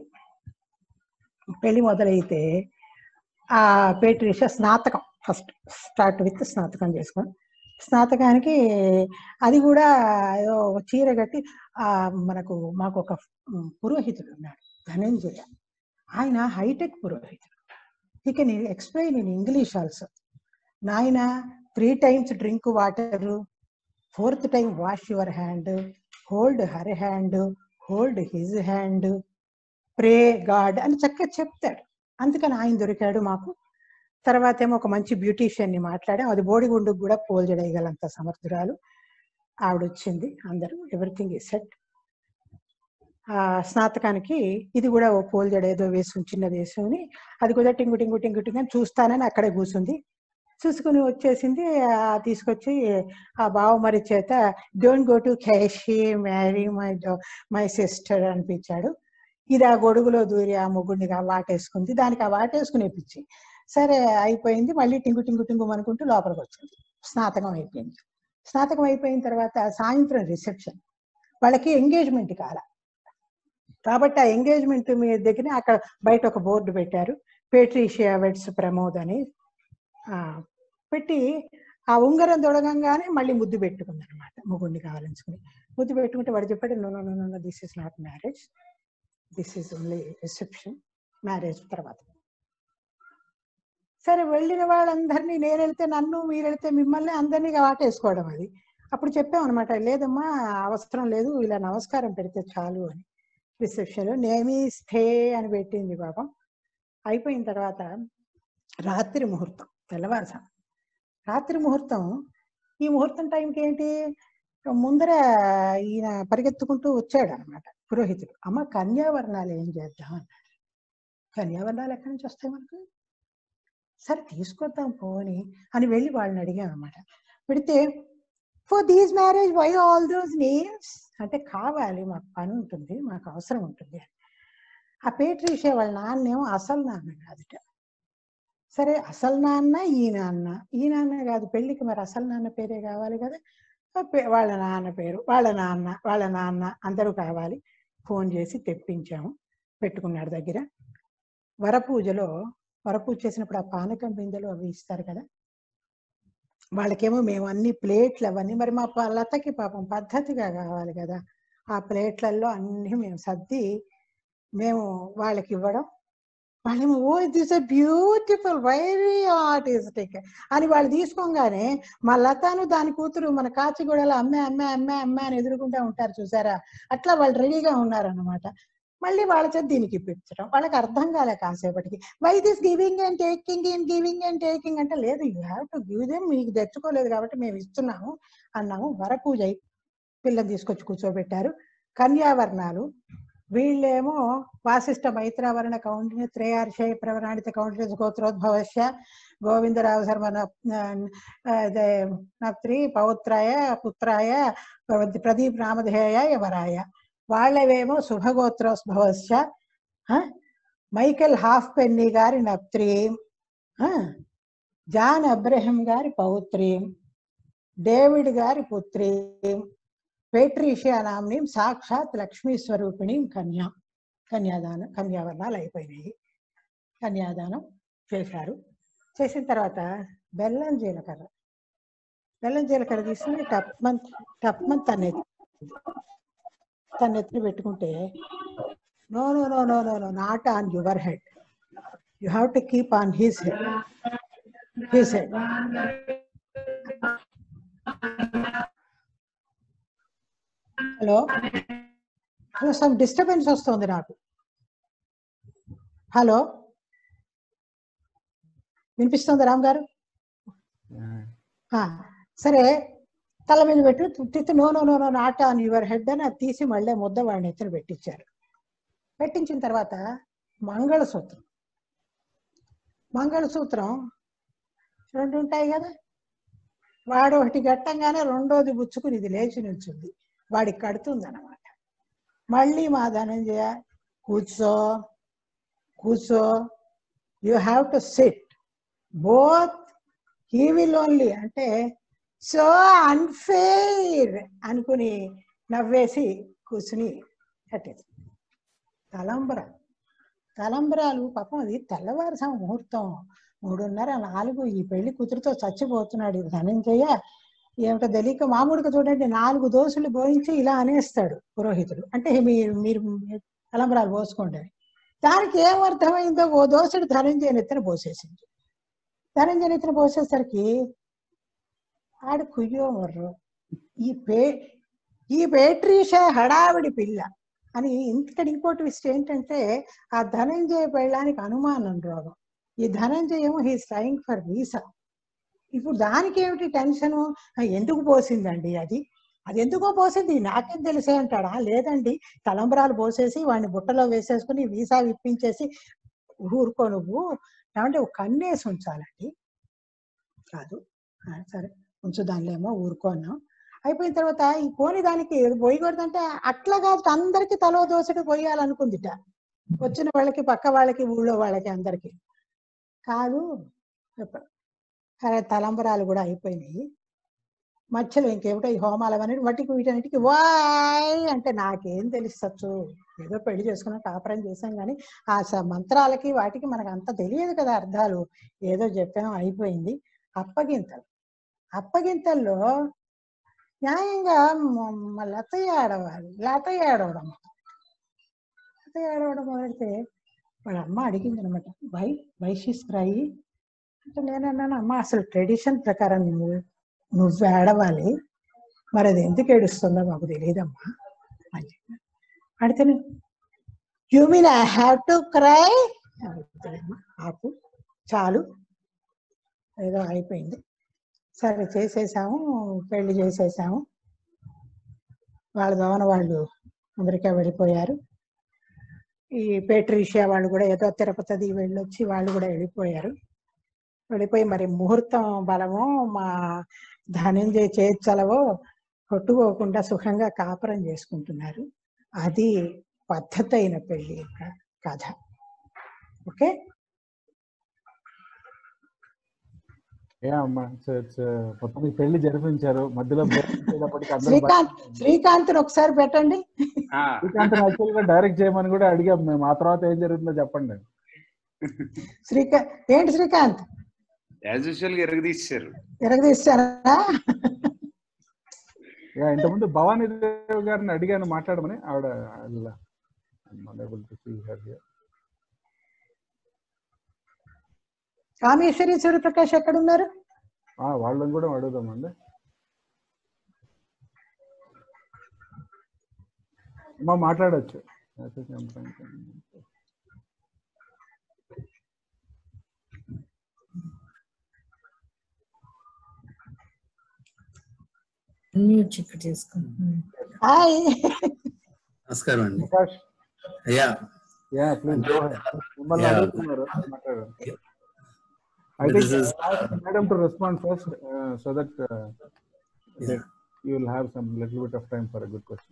పెళ్లి మొదలైతే ఆ పేట్రిష స్నాతకం ఫస్ట్ స్టార్ట్ విత్ స్నాతకం చేసుకొని స్నాతకానికి అది కూడా ఏదో ఒక చీర కట్టి ఆ మనకు మాకు ఒక ఉమ్, పురోహితుడు ఉన్నాడు ధనంజయ ఆయన హైటెక్ పురోహితుడు ఈ can explain in English also నాయన three times drink water fourth time wash your hand hold her hand hold his hand pray God అని చక్కగా చెప్తాడు అందుకని ఆయన దొరికాడు మాకు తర్వాత ఏమో ఒక మంచి బ్యూటీషియన్ ని మాట్లాడాం అది బోడిగుండుకు కూడా పోల్జడేయగలంత సమర్థురాలు ఆవిడ వచ్చింది అందరూ ఎవ్రీథింగ్ ఈ సెట్ ఆ స్నాతకానికి ఇది కూడా ఓ పోల్జడ ఏదో వేసుకుని చిన్నది వేసుకుని అది కూడా టింగు టింగు టింగు టింగు అని చూస్తానని అక్కడే కూర్చుంది చూసుకుని వచ్చేసింది ఆ తీసుకొచ్చి ఆ బావమరి చేత don't go to Kashi marry my my sister అనిపించాడు ఇది ఆ గొడుగులో దూరి ఆ ముగ్గుడిని వాటేసుకుంది దానికి ఆ వాటేసుకునే పిచ్చి సరే అయిపోయింది మళ్ళీ టింగు టింగు టింగు అనుకుంటూ లోపలికి వచ్చింది స్నాతకం అయిపోయింది స్నాతకం అయిపోయిన తర్వాత సాయంత్రం రిసెప్షన్ వాళ్ళకి ఎంగేజ్మెంట్ కాల కాబట్టి ఆ ఎంగేజ్మెంట్ మీ దగ్గర అక్కడ బయట ఒక బోర్డు పెట్టారు పేట్రీషియా వెడ్స్ ప్రమోద్ అని ఆ, పెట్టి ఆ ఉంగరం దొడగంగానే మళ్ళీ ముద్దు పెట్టుకుంది అనమాట ముగ్గుడిని కావాలనుకుని ముద్దు పెట్టుకుంటే వాడు చెప్పాడు no no no this is not marriage this is only reception marriage తర్వాత సరే వెళ్ళిన వాళ్ళందరినీ నేను వెళ్తే నన్ను మీరు వెళ్తే మిమ్మల్ని అందరినీ వాటేసుకోవడం అది అప్పుడు చెప్పాం అనమాట లేదమ్మా అవసరం లేదు ఇలా నమస్కారం పెడితే చాలు అని రిసెప్షన్ నేమీ స్థే అని పెట్టింది పాపం అయిపోయిన తర్వాత రాత్రి ముహూర్తం తెల్లవారుసాం రాత్రి ముహూర్తం ఈ ముహూర్తం టైంకి ఏంటి ముందర ఈయన పరిగెత్తుకుంటూ వచ్చాడు అనమాట పురోహితుడు అమ్మ కన్యావర్ణాలు ఏం చేద్దాం అన్నాడు కన్యావర్ణాలు ఎక్కడి నుంచి వస్తాయి మనకు సరే తీసుకొద్దాం పోని అని వెళ్ళి వాళ్ళని అడిగాం అనమాట పెడితే for these marriage why all those names అంటే కావాలి మాకు పని ఉంటుంది మాకు అవసరం ఉంటుంది అని. ఆ పేట్రీషియా వాళ్ళ నాన్నేమో అసలు నాన్న కాదుట సరే అసలు నాన్న ఈ నాన్న ఈ నాన్న కాదు పెళ్ళికి మరి అసలు నాన్న పేరే కావాలి కదా ఆ పే- వాళ్ళ నాన్న పేరు వాళ్ళ నాన్న వాళ్ళ నాన్న అందరూ కావాలి ఫోన్ చేసి తెప్పించాము పెట్టుకున్నాడు దగ్గర వరపూజలో వరపూజ చేసినప్పుడు ఆ పానకం బిందెలు అవి ఇస్తారు కదా వాళ్ళకేమో మేము అన్ని ప్లేట్లు అవన్నీ మరి మా ప- లతకి పాపం పద్ధతిగా కావాలి కదా ఆ ప్లేట్లలో అన్ని మేము సర్ది మేము వాళ్ళకి ఇవ్వడం వాళ్ళేమో oh this a beautiful very artistic అని వాళ్ళు తీసుకోగానే మా లతాను దాని కూతురు మన కాచిగూడలో అమ్మే అమ్మే అమ్మే అమ్మే అని ఎదురుకుంటా ఉంటారు చూసారా అట్లా వాళ్ళు రెడీగా ఉన్నారన్నమాట మళ్ళీ వాళ్ళ చేత దీనికి ఇప్పించడం వాళ్ళకి అర్థం కాలే కాసేపటికి why this giving and taking and giving and taking అంటే లేదు you have to give them మీకు తెచ్చుకోలేదు కాబట్టి మేము ఇస్తున్నాము అన్నాము వరపూజ అయి పిల్లని తీసుకొచ్చి కూర్చోబెట్టారు కన్యావర్ణాలు వీళ్ళేమో వాసిష్ఠ మైత్రావరణ కౌండిన్య త్రేయార్షయ ప్రవరాణిత కౌండిన్య గోత్రోద్భవస్య గోవిందరావు శర్మ నత్రి పౌత్రాయ పుత్రాయ ప్రదీప్ నామధేయ వరాయ వాళ్ళవేమో శుభగోత్రోద్భవస్య ఆ, మైకెల్ హాఫ్ పెన్నీ గారి నప్త్రీం ఆ, జాన్ అబ్రహం గారి పౌత్రీం డేవిడ్ గారి పుత్రి పేట్రీషియా నామ్ని సాక్షాత్ లక్ష్మీ స్వరూపిణి కన్యా కన్యాదానం కన్యావర్ణాలు అయిపోయినాయి కన్యాదానం చేశారు చేసిన తర్వాత బెల్లం జీలకర్ర బెల్లం జీలకర్ర తీసుకుని టప్మన్ టప్మన్ తన తన ఎత్తున పెట్టుకుంటే no no no no no no not on your head you have to keep on his head his head hello hello some disturbance వస్తుంది నాకు హలో వినిపిస్తుంది రామ్ గారు ఆ, సరే తల మీద పెట్టి తిత్తి no no no no not on your head అని అది తీసి మళ్ళీ ముద్ద వాడిని ఎత్తున పెట్టించారు పెట్టించిన తర్వాత మంగళసూత్రం మంగళసూత్రం రెండు ఉంటాయి కదా వాడు ఒకటి గట్టంగానే రెండోది బుచ్చుకుని ఇది లేచి నిల్చుంది వాడికి కడుతుంది అనమాట మళ్ళీ మా ధనంజయ కూర్చో కూర్చో you have to sit both he will only అంటే సో అన్ఫెయిర్ అనుకుని నవ్వేసి కూర్చుని కట్టేది తలంబర తలంబరాలు పాపం అది తెల్లవారుసాం ముహూర్తం మూడున్నర నాలుగు ఈ పెళ్లి కూతురుతో చచ్చిపోతున్నాడు ఈ ధనంజయ ఏమిటో తెలియక మామూలుగా చూడండి నాలుగు దోసులు పోయించి ఇలా అనేస్తాడు పురోహితుడు అంటే మీరు మీరు తలంబరాలు పోసుకోండి అని. దానికి ఏం అర్థమైందో ఓ దోసుడు ధనంజయ నెత్తిన పోసేసింది ధనంజయ నెత్తిన పోసేసరికి ఆడు కుయ్యో మర్రు ఈ పే ఈ పేట్రీష హడావిడి పిల్ల అని ఇంతటి ఇంకోటి విషయం ఏంటంటే ఆ ధనంజయ పెళ్ళానికి అనుమానం రోగం ఈ ధనంజయ ఏమో హీస్ ట్రైంగ్ ఫర్ వీసా ఇప్పుడు దానికి ఏమిటి టెన్షన్ ఎందుకు పోసిందండి అది అది ఎందుకో పోసింది నాకేం తెలిసే అంటాడా లేదండి తలంబరాలు పోసేసి వాడిని బుట్టలో వేసేసుకుని వీసా విప్పించేసి ఊరుకో నువ్వు ఏమంటే ఒక కన్నేసి ఉంచాలండి కాదు ఆ, సరే ఉంచుదానిలేమో ఊరుకోన్నాం అయిపోయిన తర్వాత ఈ పోని దానికి పోయకూడదంటే అట్లా కాదు అందరికి తలో దోసటి పోయాలనుకుందిట వచ్చిన వాళ్ళకి పక్క వాళ్ళకి ఊళ్ళో వాళ్ళకి అందరికి కాదు చెప్ప- సరే తలంబరాలు కూడా అయిపోయినాయి మధ్యలో ఇంకేమిటో ఈ హోమాలు అవన్నీ వాటికి వీటన్నిటికి వాయ్ అంటే నాకేం తెలుసచ్చు ఏదో పెళ్లి చేసుకున్న కాపురం చేశాం కానీ ఆ స- మంత్రాలకి వాటికి మనకు అంత తెలియదు కదా అర్థాలు ఏదో చెప్పాం అయిపోయింది అప్పగింతలు అప్పగింతల్లో న్యాయంగా మ- మ- లతయ్య ఆడవాలి లతయ్య ఆడవడం లతయ్య ఆడవడం మొదలెడితే వాళ్ళ అమ్మ అడిగింది అనమాట వై వై షీస్ క్రై అంటే నేను అన్నాను అమ్మ అసలు ట్రెడిషన్ ప్రకారం నువ్వు నువ్వు ఏడవాలి మరి అది ఎందుకు ఏడుస్తుందో మాకు తెలియదమ్మా అని చెప్పాను. అడితే you mean I have to cry ఆపు చాలు ఏదో అయిపోయింది సరే చేసేసాము పెళ్లి చేసేసాము వాళ్ళ దోన వాళ్ళు అమెరికా వెళ్ళిపోయారు ఈ పేట్రీషియా వాళ్ళు కూడా ఏదో తిరుపతి వెళ్ళొచ్చి వాళ్ళు కూడా వెళ్ళిపోయారు వెళ్ళిపోయి మరి ముహూర్తం బలమో మా ధనంజయ చేర్చలవో కొట్టుకోకుండా సుఖంగా కాపురం చేసుకుంటున్నారు అది పద్ధతి అయిన పెళ్లి యొక్క కథ ఓకే ఏ అమ్మా ఇట్స్ ఇట్స్ మొత్తం ఈ పెళ్లి జరిపించారు మధ్యలో break ఇచ్చేటప్పటికి అందరూ శ్రీకాంత్ శ్రీకాంత్ ఒకసారి పెట్టండి శ్రీకాంత్ యాక్చువల్ గా డైరెక్ట్ చేయమని కూడా అడిగాం మేము ఆ తర్వాత ఏం జరుగుతుందో చెప్పండి శ్రీకాంత్ ఏంటి శ్రీకాంత్ యాజ్ యూజువల్ గా ఎరగదీశారు ఎరగదీస్తారా యా, ఇంతకుముందు భవానీ దేవ్ గారిని అడిగాను మాట్లాడమని ఆవిడ unable to see her here. Kameshwari Suryaprakash ఎక్కడ ఉన్నారు ఆ, వాళ్ళని కూడా అడుగుదామండి అమ్మా మాట్లాడచ్చు మ్యూట్ ఇక్కడ చేసుకుంటున్నాను హాయ్ నమస్కారం అండి ప్రకాష్ అయ్యా యా ప్లీజ్ గో మిమ్మల్ని Yeah. అడుగుతున్నారు మాట్లాడండి I This think is- ask madam to respond first uh, so that uh, that you will have some little bit of time for a good question.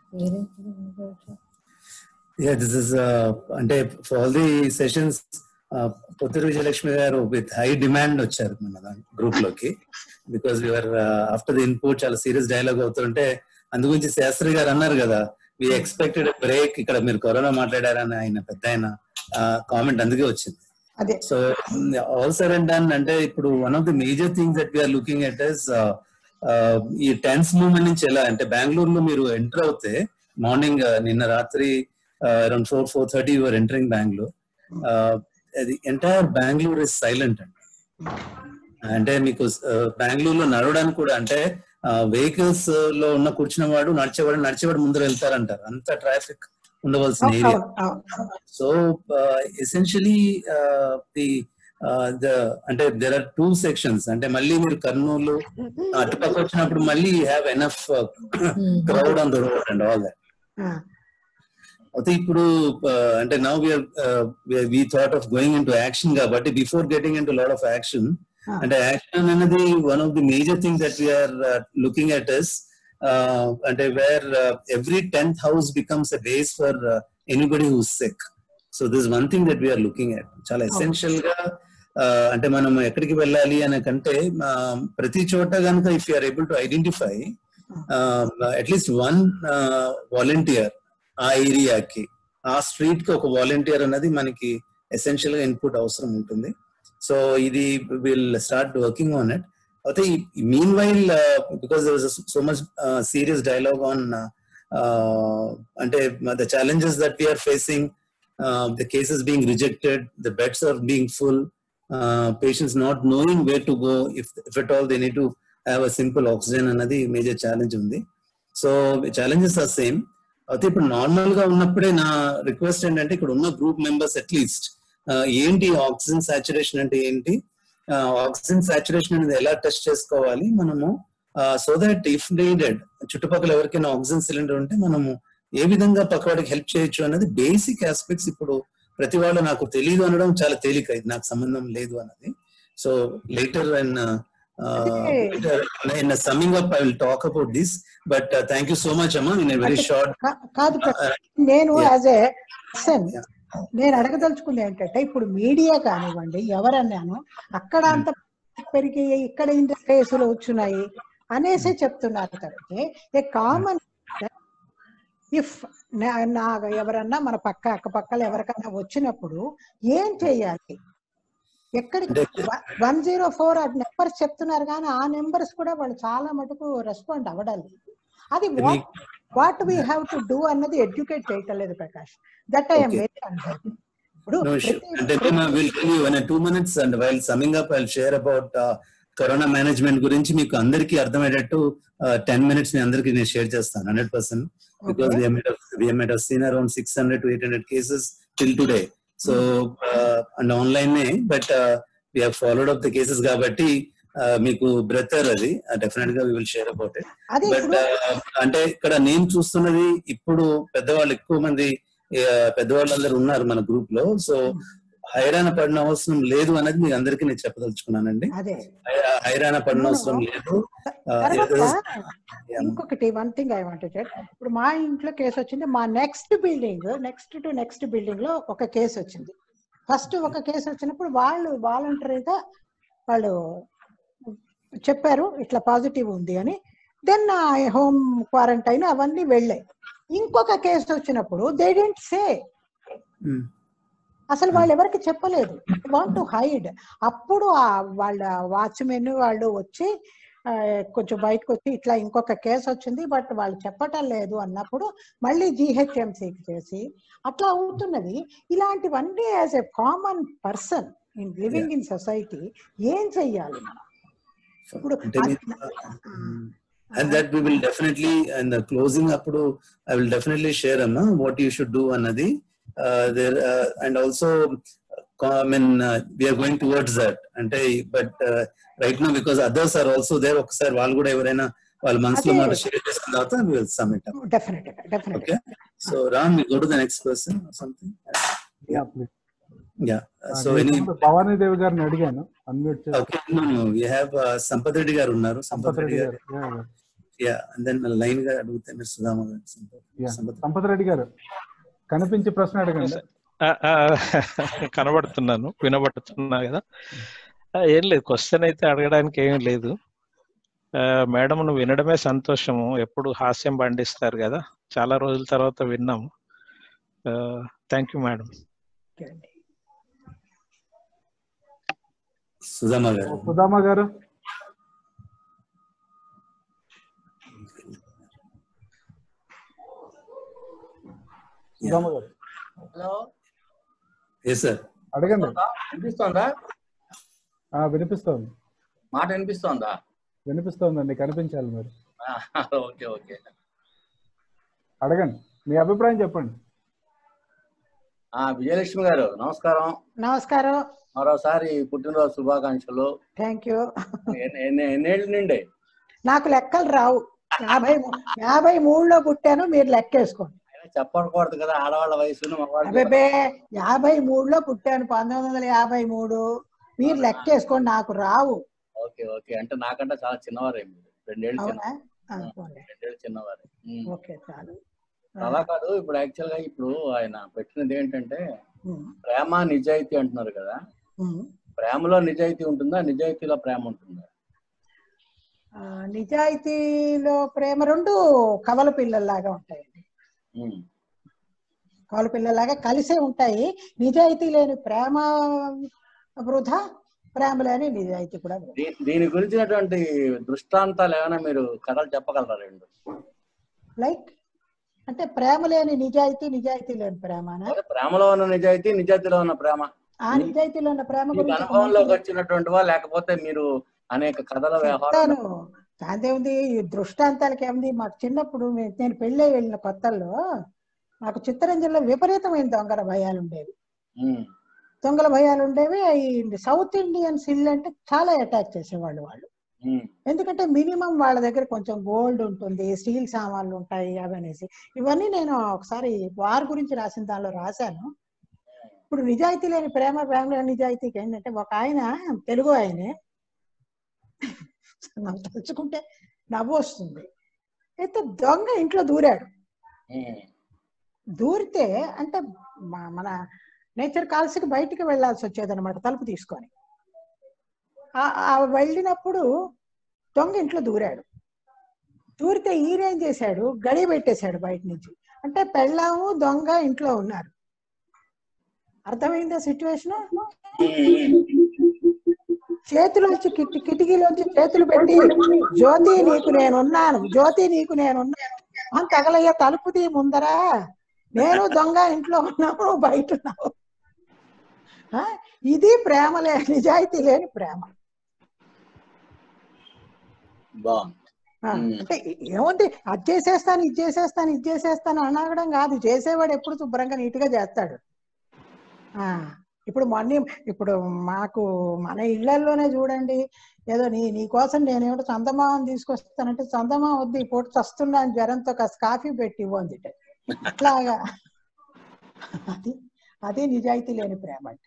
Yeah this is అంటే ఫర్ ఆల్ ది సెషన్స్ పొత్తిరి విజయలక్ష్మి గారు విత్ హై డిమాండ్ వచ్చారు మన గ్రూప్ లోకి because your after the input చాలా సీరియస్ డైలాగ్ అవుతుంటే అందు గురించి శాస్త్రి గారు అన్నారు కదా వి ఎక్స్పెక్టెడ్ బ్రేక్ ఇక్కడ మీరు కరోనా మాట్లాడారని ఆయన పెద్ద ఆయన కామెంట్ అందుకే వచ్చింది అదే so all sir and done అంటే ఇప్పుడు one of the major things that we're looking at is ఈ టెన్స్ మూమెంట్ నుంచి ఎలా అంటే బెంగళూరులో మీరు ఎంటర్ అవుతే మార్నింగ్ నిన్న రాత్రి around four four thirty you're entering Bengaluru అది ఎంటైర్ బెంగళూరు ఇస్ సైలెంట్ అండి అంటే మీకు బెంగళూరులో నడవడానికి కూడా అంటే వెహికల్స్ లో ఉన్న కూర్చున్న వాడు నడిచేవాడు నడిచేవాడు ముందర వెళ్తారంటారు అంత ట్రాఫిక్ ఉండవలసిన area so essentially the the అంటే దెర్ ఆర్ టూ సెక్షన్స్ అంటే మళ్ళీ మీరు కర్నూలు అటుపక్క వచ్చినప్పుడు మళ్ళీ have enough crowd on the road and all that అయితే ఇప్పుడు అంటే now we're we thought of going into action కాబట్టి before getting into lot of action అంటే యాక్షన్ అనేది one of the major thing that we're looking at is అంటే where every tenth house becomes a base for anybody who sick so this one thing that we're looking at చాలా ఎసెన్షియల్ గా అంటే మనం ఎక్కడికి వెళ్ళాలి అనే కంటే ప్రతి చోట కనుక if you're able to identify at least one volunteer ఆ ఏరియాకి ఆ స్ట్రీట్ కి ఒక వాలంటీర్ అన్నది మనకి ఎసెన్షియల్ గా ఇన్పుట్ అవసరం ఉంటుంది సో ఇది will start working on it అయితే mean while because so much serious dialogue on అంటే the challenges that we're facing the cases being rejected the beds are being full patients not knowing way to go if if at all they need to have a simple oxygen అన్నది మేజర్ ఛాలెంజ్ ఉంది సో ఛాలెంజెస్ ఆర్ సేమ్ అయితే ఇప్పుడు నార్మల్ గా ఉన్నప్పుడే నా రిక్వెస్ట్ ఏంటంటే ఇక్కడ ఉన్న గ్రూప్ మెంబర్స్ అట్లీస్ట్ ఏంటి ఆక్సిజన్ సాచురేషన్ అంటే ఏంటి ఆక్సిజన్ సాచురేషన్ అనేది ఎలా టెస్ట్ చేసుకోవాలి మనము సో దట్ ఇఫ్ నీడెడ్ చుట్టుపక్కల ఎవరికైనా ఆక్సిజన్ సిలిండర్ ఉంటే మనము ఏ విధంగా పక్కవాడికి హెల్ప్ చేయొచ్చు అనేది బేసిక్ ఆస్పెక్ట్స్ ఇప్పుడు ప్రతి వాళ్ళు నాకు తెలియదు అనడం చాలా తేలిక ఇది నాకు సంబంధం లేదు అన్నది so later and in summing up I will talk about this but thank you so much అమ్మా ఇన్ వెరీ షార్ట్ కాదు నేను యాజ్ ఏ పర్సన్ నేను అడగదలుచుకుంది ఏంటంటే ఇప్పుడు మీడియా కానివ్వండి ఎవరన్నాను అక్కడ అంత పెరిగి ఇక్కడ ఇంత కేసులు వచ్చున్నాయి అనేసి చెప్తున్నారు తప్పితే ఏ కామన్ ఇఫ్ నా ఎవరన్నా మన పక్క అక్క పక్కల ఎవరికన్నా వచ్చినప్పుడు ఏం చేయాలి ఎక్కడికి వన్ జీరో ఫోర్ ఆ నెంబర్స్ చెప్తున్నారు కానీ ఆ నెంబర్స్ కూడా వాళ్ళు చాలా మటుకు రెస్పాండ్ అవ్వడాలి అది what what we have to do అన్నది ఎడ్యుకేట్ చేయటం లేదు Prakash that I'm very unhappy ఇప్పుడు అంటే will tell you in two minutes and while summing up I share about corona management గురించి మీకు అందరికీ అర్థమయ్యేటట్టు టెన్ మినిట్స్ నేను అందరికీ నేను షేర్ చేస్తాను hundred percent because made seen around six hundred to eight hundred cases till today so and online but we have followed up the cases కాబట్టి మీకు బ్రెతర్ అది డెఫినెట్ గా will share about it but అంటే ఇక్కడ నేను చూస్తున్నది ఇప్పుడు పెద్దవాళ్ళు ఎక్కువ మంది పెద్దవాళ్ళు అందరు ఉన్నారు మన గ్రూప్ లో సో హైరాణ పడిన అవసరం లేదు అనేది మీ అందరికీ నేను చెప్పదలుచుకున్నానండి హైరాణ పడిన అవసరం లేదు ఇంకొకటి వన్ థింగ్ ఐ వాంట్ ఇప్పుడు మా ఇంట్లో కేసు వచ్చింది మా next building next to next building లో ఒక కేసు వచ్చింది ఫస్ట్ ఒక కేసు వచ్చినప్పుడు వాళ్ళు వాలంటరీగా వాళ్ళు చెప్పారు ఇట్లా పాజిటివ్ ఉంది అని దెన్ హోమ్ క్వారంటైన్ అవన్నీ వెళ్ళాయి ఇంకొక కేసు వచ్చినప్పుడు దే డెంట్ సే అసలు వాళ్ళు ఎవరికి చెప్పలేదు వాంట్ టు హైడ్ అప్పుడు వాళ్ళ వాచ్మెన్ వాళ్ళు వచ్చి కొంచెం బయటకు వచ్చి ఇట్లా ఇంకొక కేసు వచ్చింది బట్ వాళ్ళు చెప్పటం లేదు అన్నప్పుడు మళ్ళీ జిహెచ్ఎంసీకి చేసి అట్లా అవుతున్నది ఇలాంటివన్నీ as a common person in living in society ఏం చెయ్యాలి మనం ఇప్పుడు and that we will definitely and the closing అప్పుడు i will definitely share amma what you should do అన్నది uh, there uh, and also I mean uh, we are going towards that అంటే but uh, right now because others are also there ఒకసారి వాళ్ళు కూడా ఎవరైనా వాళ్ళ మనసులో మాట షేర్ చేసుకున్న తర్వాత we will submit up definite definite okay so ram we go to the next person or something yeah please yeah uh, so any Bhavani Devi గారిని అడిగాను unmute okay no no we have uh, Sampath Reddy గారు ఉన్నారు సంపత్ రెడ్డి గారు యా అండ్ దెన్ లైన్ గా అడిగితే మీరు సుధామ గారు సంపత్ రెడ్డి గారు కనిపించి ప్రశ్న అడగండి ఆ, ఆ, కనబడుతున్నాను వినబడుతున్నా కదా ఆ, ఏం లేదు క్వశ్చన్ అయితే అడగడానికి ఏమీ లేదు మేడం నువ్వు వినడమే సంతోషము ఎప్పుడు హాస్యం పండిస్తారు కదా చాలా రోజుల తర్వాత విన్నాము థ్యాంక్ యూ మేడం సుధామ గారు సుధామ గారు సుధామ గారు హలో ఎస్ సార్ అడగండి వినిపిస్తోందా ఆ, వినిపిస్తోంది మాట వినిపిస్తోందా వినిపిస్తోందండి కనిపించాలి మీరు ఆ, ఓకే ఓకే అడగండి మీ అభిప్రాయం చెప్పండి ఆ విజయలక్ష్మి గారు నమస్కారం నమస్కారం మరోసారి పుట్టినరోజు శుభాకాంక్షలు థ్యాంక్ యూ ఎన్ని- ఎన్ని- ఎన్నేళ్ళు నిండే నాకు లెక్కలు రావు యాభై మూ- యాభై మూడులో పుట్టాను మీరు లెక్కేసుకోండి చెప్పకూడదు కదా ఆడవాళ్ళ వయసును మగవాళ్ళ అబ్బే యాభై మూడులో పుట్టాను పంతొమ్మిది వందల యాభై మూడు మీరు లెక్కేసుకోండి నాకు రావు ఓకే ఓకే అంటే నాకంటే చాలా చిన్నవారే మీరు రెండేళ్ళు అవునా చిన్న ఆ, పోన్లే. రెండేళ్ళు చిన్నవారే ఉమ్. ఓకే చాలు అలా కాదు ఇప్పుడు యాక్చువల్ గా ఇప్పుడు ఆయన పెట్టినది ఏంటంటే ఉమ్, ప్రేమ నిజాయితీ అంటున్నారు కదా ఉమ్. ప్రేమలో నిజాయితీ ఉంటుందా నిజాయితీలో ప్రేమ ఉంటుందా ఆ, నిజాయితీలో ప్రేమ రెండు కవల పిల్లల్లాగా ఉంటాయండి ఉమ్. కవల పిల్లల్లాగా కలిసే ఉంటాయి నిజాయితీ లేని ప్రేమ వృధా ప్రేమ లేని నిజాయితీ కూడా వృధా. దీ- దీని గురించినటువంటి దృష్టాంతాలు ఏమైనా మీరు కథలు చెప్పగలరా రెండు లైక్ అంటే ప్రేమ లేని నిజాయితీ నిజాయితీ లేని ప్రేమనా అదే ప్రేమలో ఉన్న నిజాయితీ నిజాయితీలో ఉన్న ప్రేమ ఆ నిజాయితీలో ఉన్న ప్రేమ మీకు గురించి అనుభవంలోకి వచ్చినటువంటివా లేకపోతే మీరు అనేక కథల వ్యవహారం చెప్తాను దాందేముంది ఈ దృష్టాంతాలకి ఏముంది మాకు చిన్నప్పుడు మే- నేను పెళ్ళి వెళ్ళిన కొత్తల్లో మాకు చిత్తరంజన్లో విపరీతమైన దొంగల భయాలు ఉండేవి ఉమ్. దొంగల భయాలు ఉండేవి ఈ సౌత్ ఇండియన్ సిల్ అంటే చాలా అటాక్ చేసేవాళ్ళు వాళ్ళు ఉమ్. ఎందుకంటే మినిమం వాళ్ళ దగ్గర కొంచెం గోల్డ్ ఉంటుంది స్టీల్ సామాన్లు ఉంటాయి అవి అనేసి ఇవన్నీ నేను ఒకసారి వారి గురించి రాసిన దానిలో రాశాను ఇప్పుడు నిజాయితీ లేని ప్రేమ ప్రేమ లేని నిజాయితీకి ఏంటంటే ఒక ఆయన తెలుగు ఆయనే నాకు తలుచుకుంటే నవ్వు వస్తుంది అయితే దొంగ ఇంట్లో దూరాడు ఉమ్. దూరితే అంటే మా- మన నేచర్ కాల్స్కి బయటికి వెళ్ళాల్సి వచ్చేది అనమాట తలుపు తీసుకొని ఆ- ఆ వెళ్ళినప్పుడు దొంగ ఇంట్లో దూరాడు దూరితే ఈయనేం చేశాడు గడియ పెట్టేశాడు బయట నుంచి అంటే పెళ్ళాము దొంగ ఇంట్లో ఉన్నారు అర్థమైందా సిచ్యువేషన్ చేతులోంచి కిటి కిటికీలోంచి చేతులు పెట్టి జ్యోతి నీకు నేనున్నాను జ్యోతి నీకు నేనున్నాను అని తగలయ్య తలుపు తీ ముందరా నేను దొంగ ఇంట్లో ఉన్నావు నువ్వు బయట ఉన్నావు ఆ? ఇది ప్రేమ లే నిజాయితీ లేని ప్రేమ బాగుంది ఆ, అంటే ఏముంది అది చేసేస్తాను ఇది చేసేస్తాను ఇది చేసేస్తాను అనడం కాదు చేసేవాడు ఎప్పుడు శుభ్రంగా నీట్ గా చేస్తాడు ఆ ఇప్పుడు మొన్న ఇప్పుడు మాకు మన ఇళ్లలోనే చూడండి ఏదో నీ నీ కోసం నేనేమిటో చందమామని తీసుకొస్తానంటే చందమామ వద్దు ఈ పూట చస్తున్నాను జ్వరంతో కాస్త కాఫీ పెట్టి ఇవ్వంది అట్లాగా అది అదే నిజాయితీ లేని ప్రేమ అంటే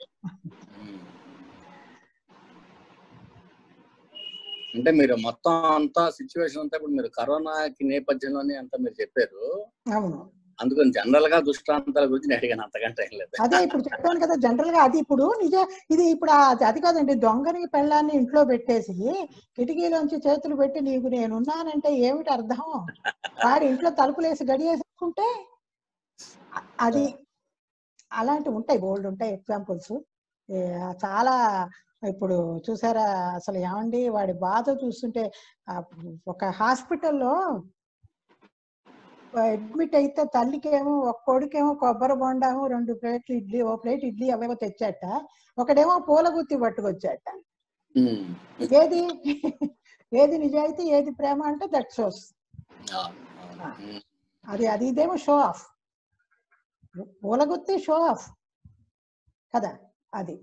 అంటే మీరు మొత్తం అంతా సిచ్యువేషన్ అంతా ఇప్పుడు మీరు కరోనాకి నేపథ్యంలోనే అంతా మీరు చెప్పారు అవును అందుకని జనరల్ గా దృష్టాంతాల గురించి నేను అడిగాను అంతకంటే ఏం లేదు అదే ఇప్పుడు చెప్పాను కదా జనరల్ గా అది ఇప్పుడు నిజ ఇది ఇప్పుడు ఆ- అది కాదండి దొంగని పెళ్ళాన్ని ఇంట్లో పెట్టేసి కిటికీలోంచి చేతులు పెట్టి నీకు నేనున్నానంటే ఏమిటి అర్థం వాడి ఇంట్లో తలుపులేసి గడియేసుకుంటే అ- అది అలాంటివి ఉంటాయి బోల్డ్ ఉంటాయి ఎగ్జాంపుల్స్ చాలా ఇప్పుడు చూసారా అసలు ఏమండి వాడి బాధ చూస్తుంటే ఆ, ఒక హాస్పిటల్లో అడ్మిట్ అయితే తల్లికేమో ఒక కొడుకేమో కొబ్బరి బొండాము రెండు ప్లేట్లు ఇడ్లీ ఓ ప్లేట్ ఇడ్లీ అవేవో తెచ్చాట ఒకడేమో పూల గుత్తి పట్టుకొచ్చాట ఏది ఏది నిజాయితీ ఏది ప్రేమ అంటే దట్ షోస్ అది అది ఇదేమో షో ఆఫ్ పూల గుత్తి షో ఆఫ్ కదా అది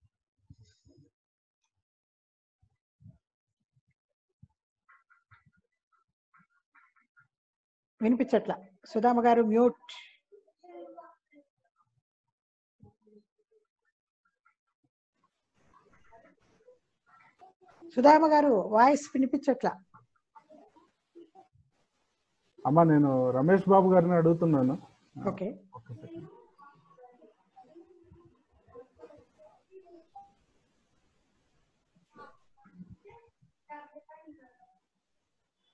వినిపించట్ల సుధామ గారు మ్యూట్ సుధామ గారు వాయిస్ వినిపించట్ల అమ్మ నేను రమేష్ బాబు గారిని అడుగుతున్నాను ఓకే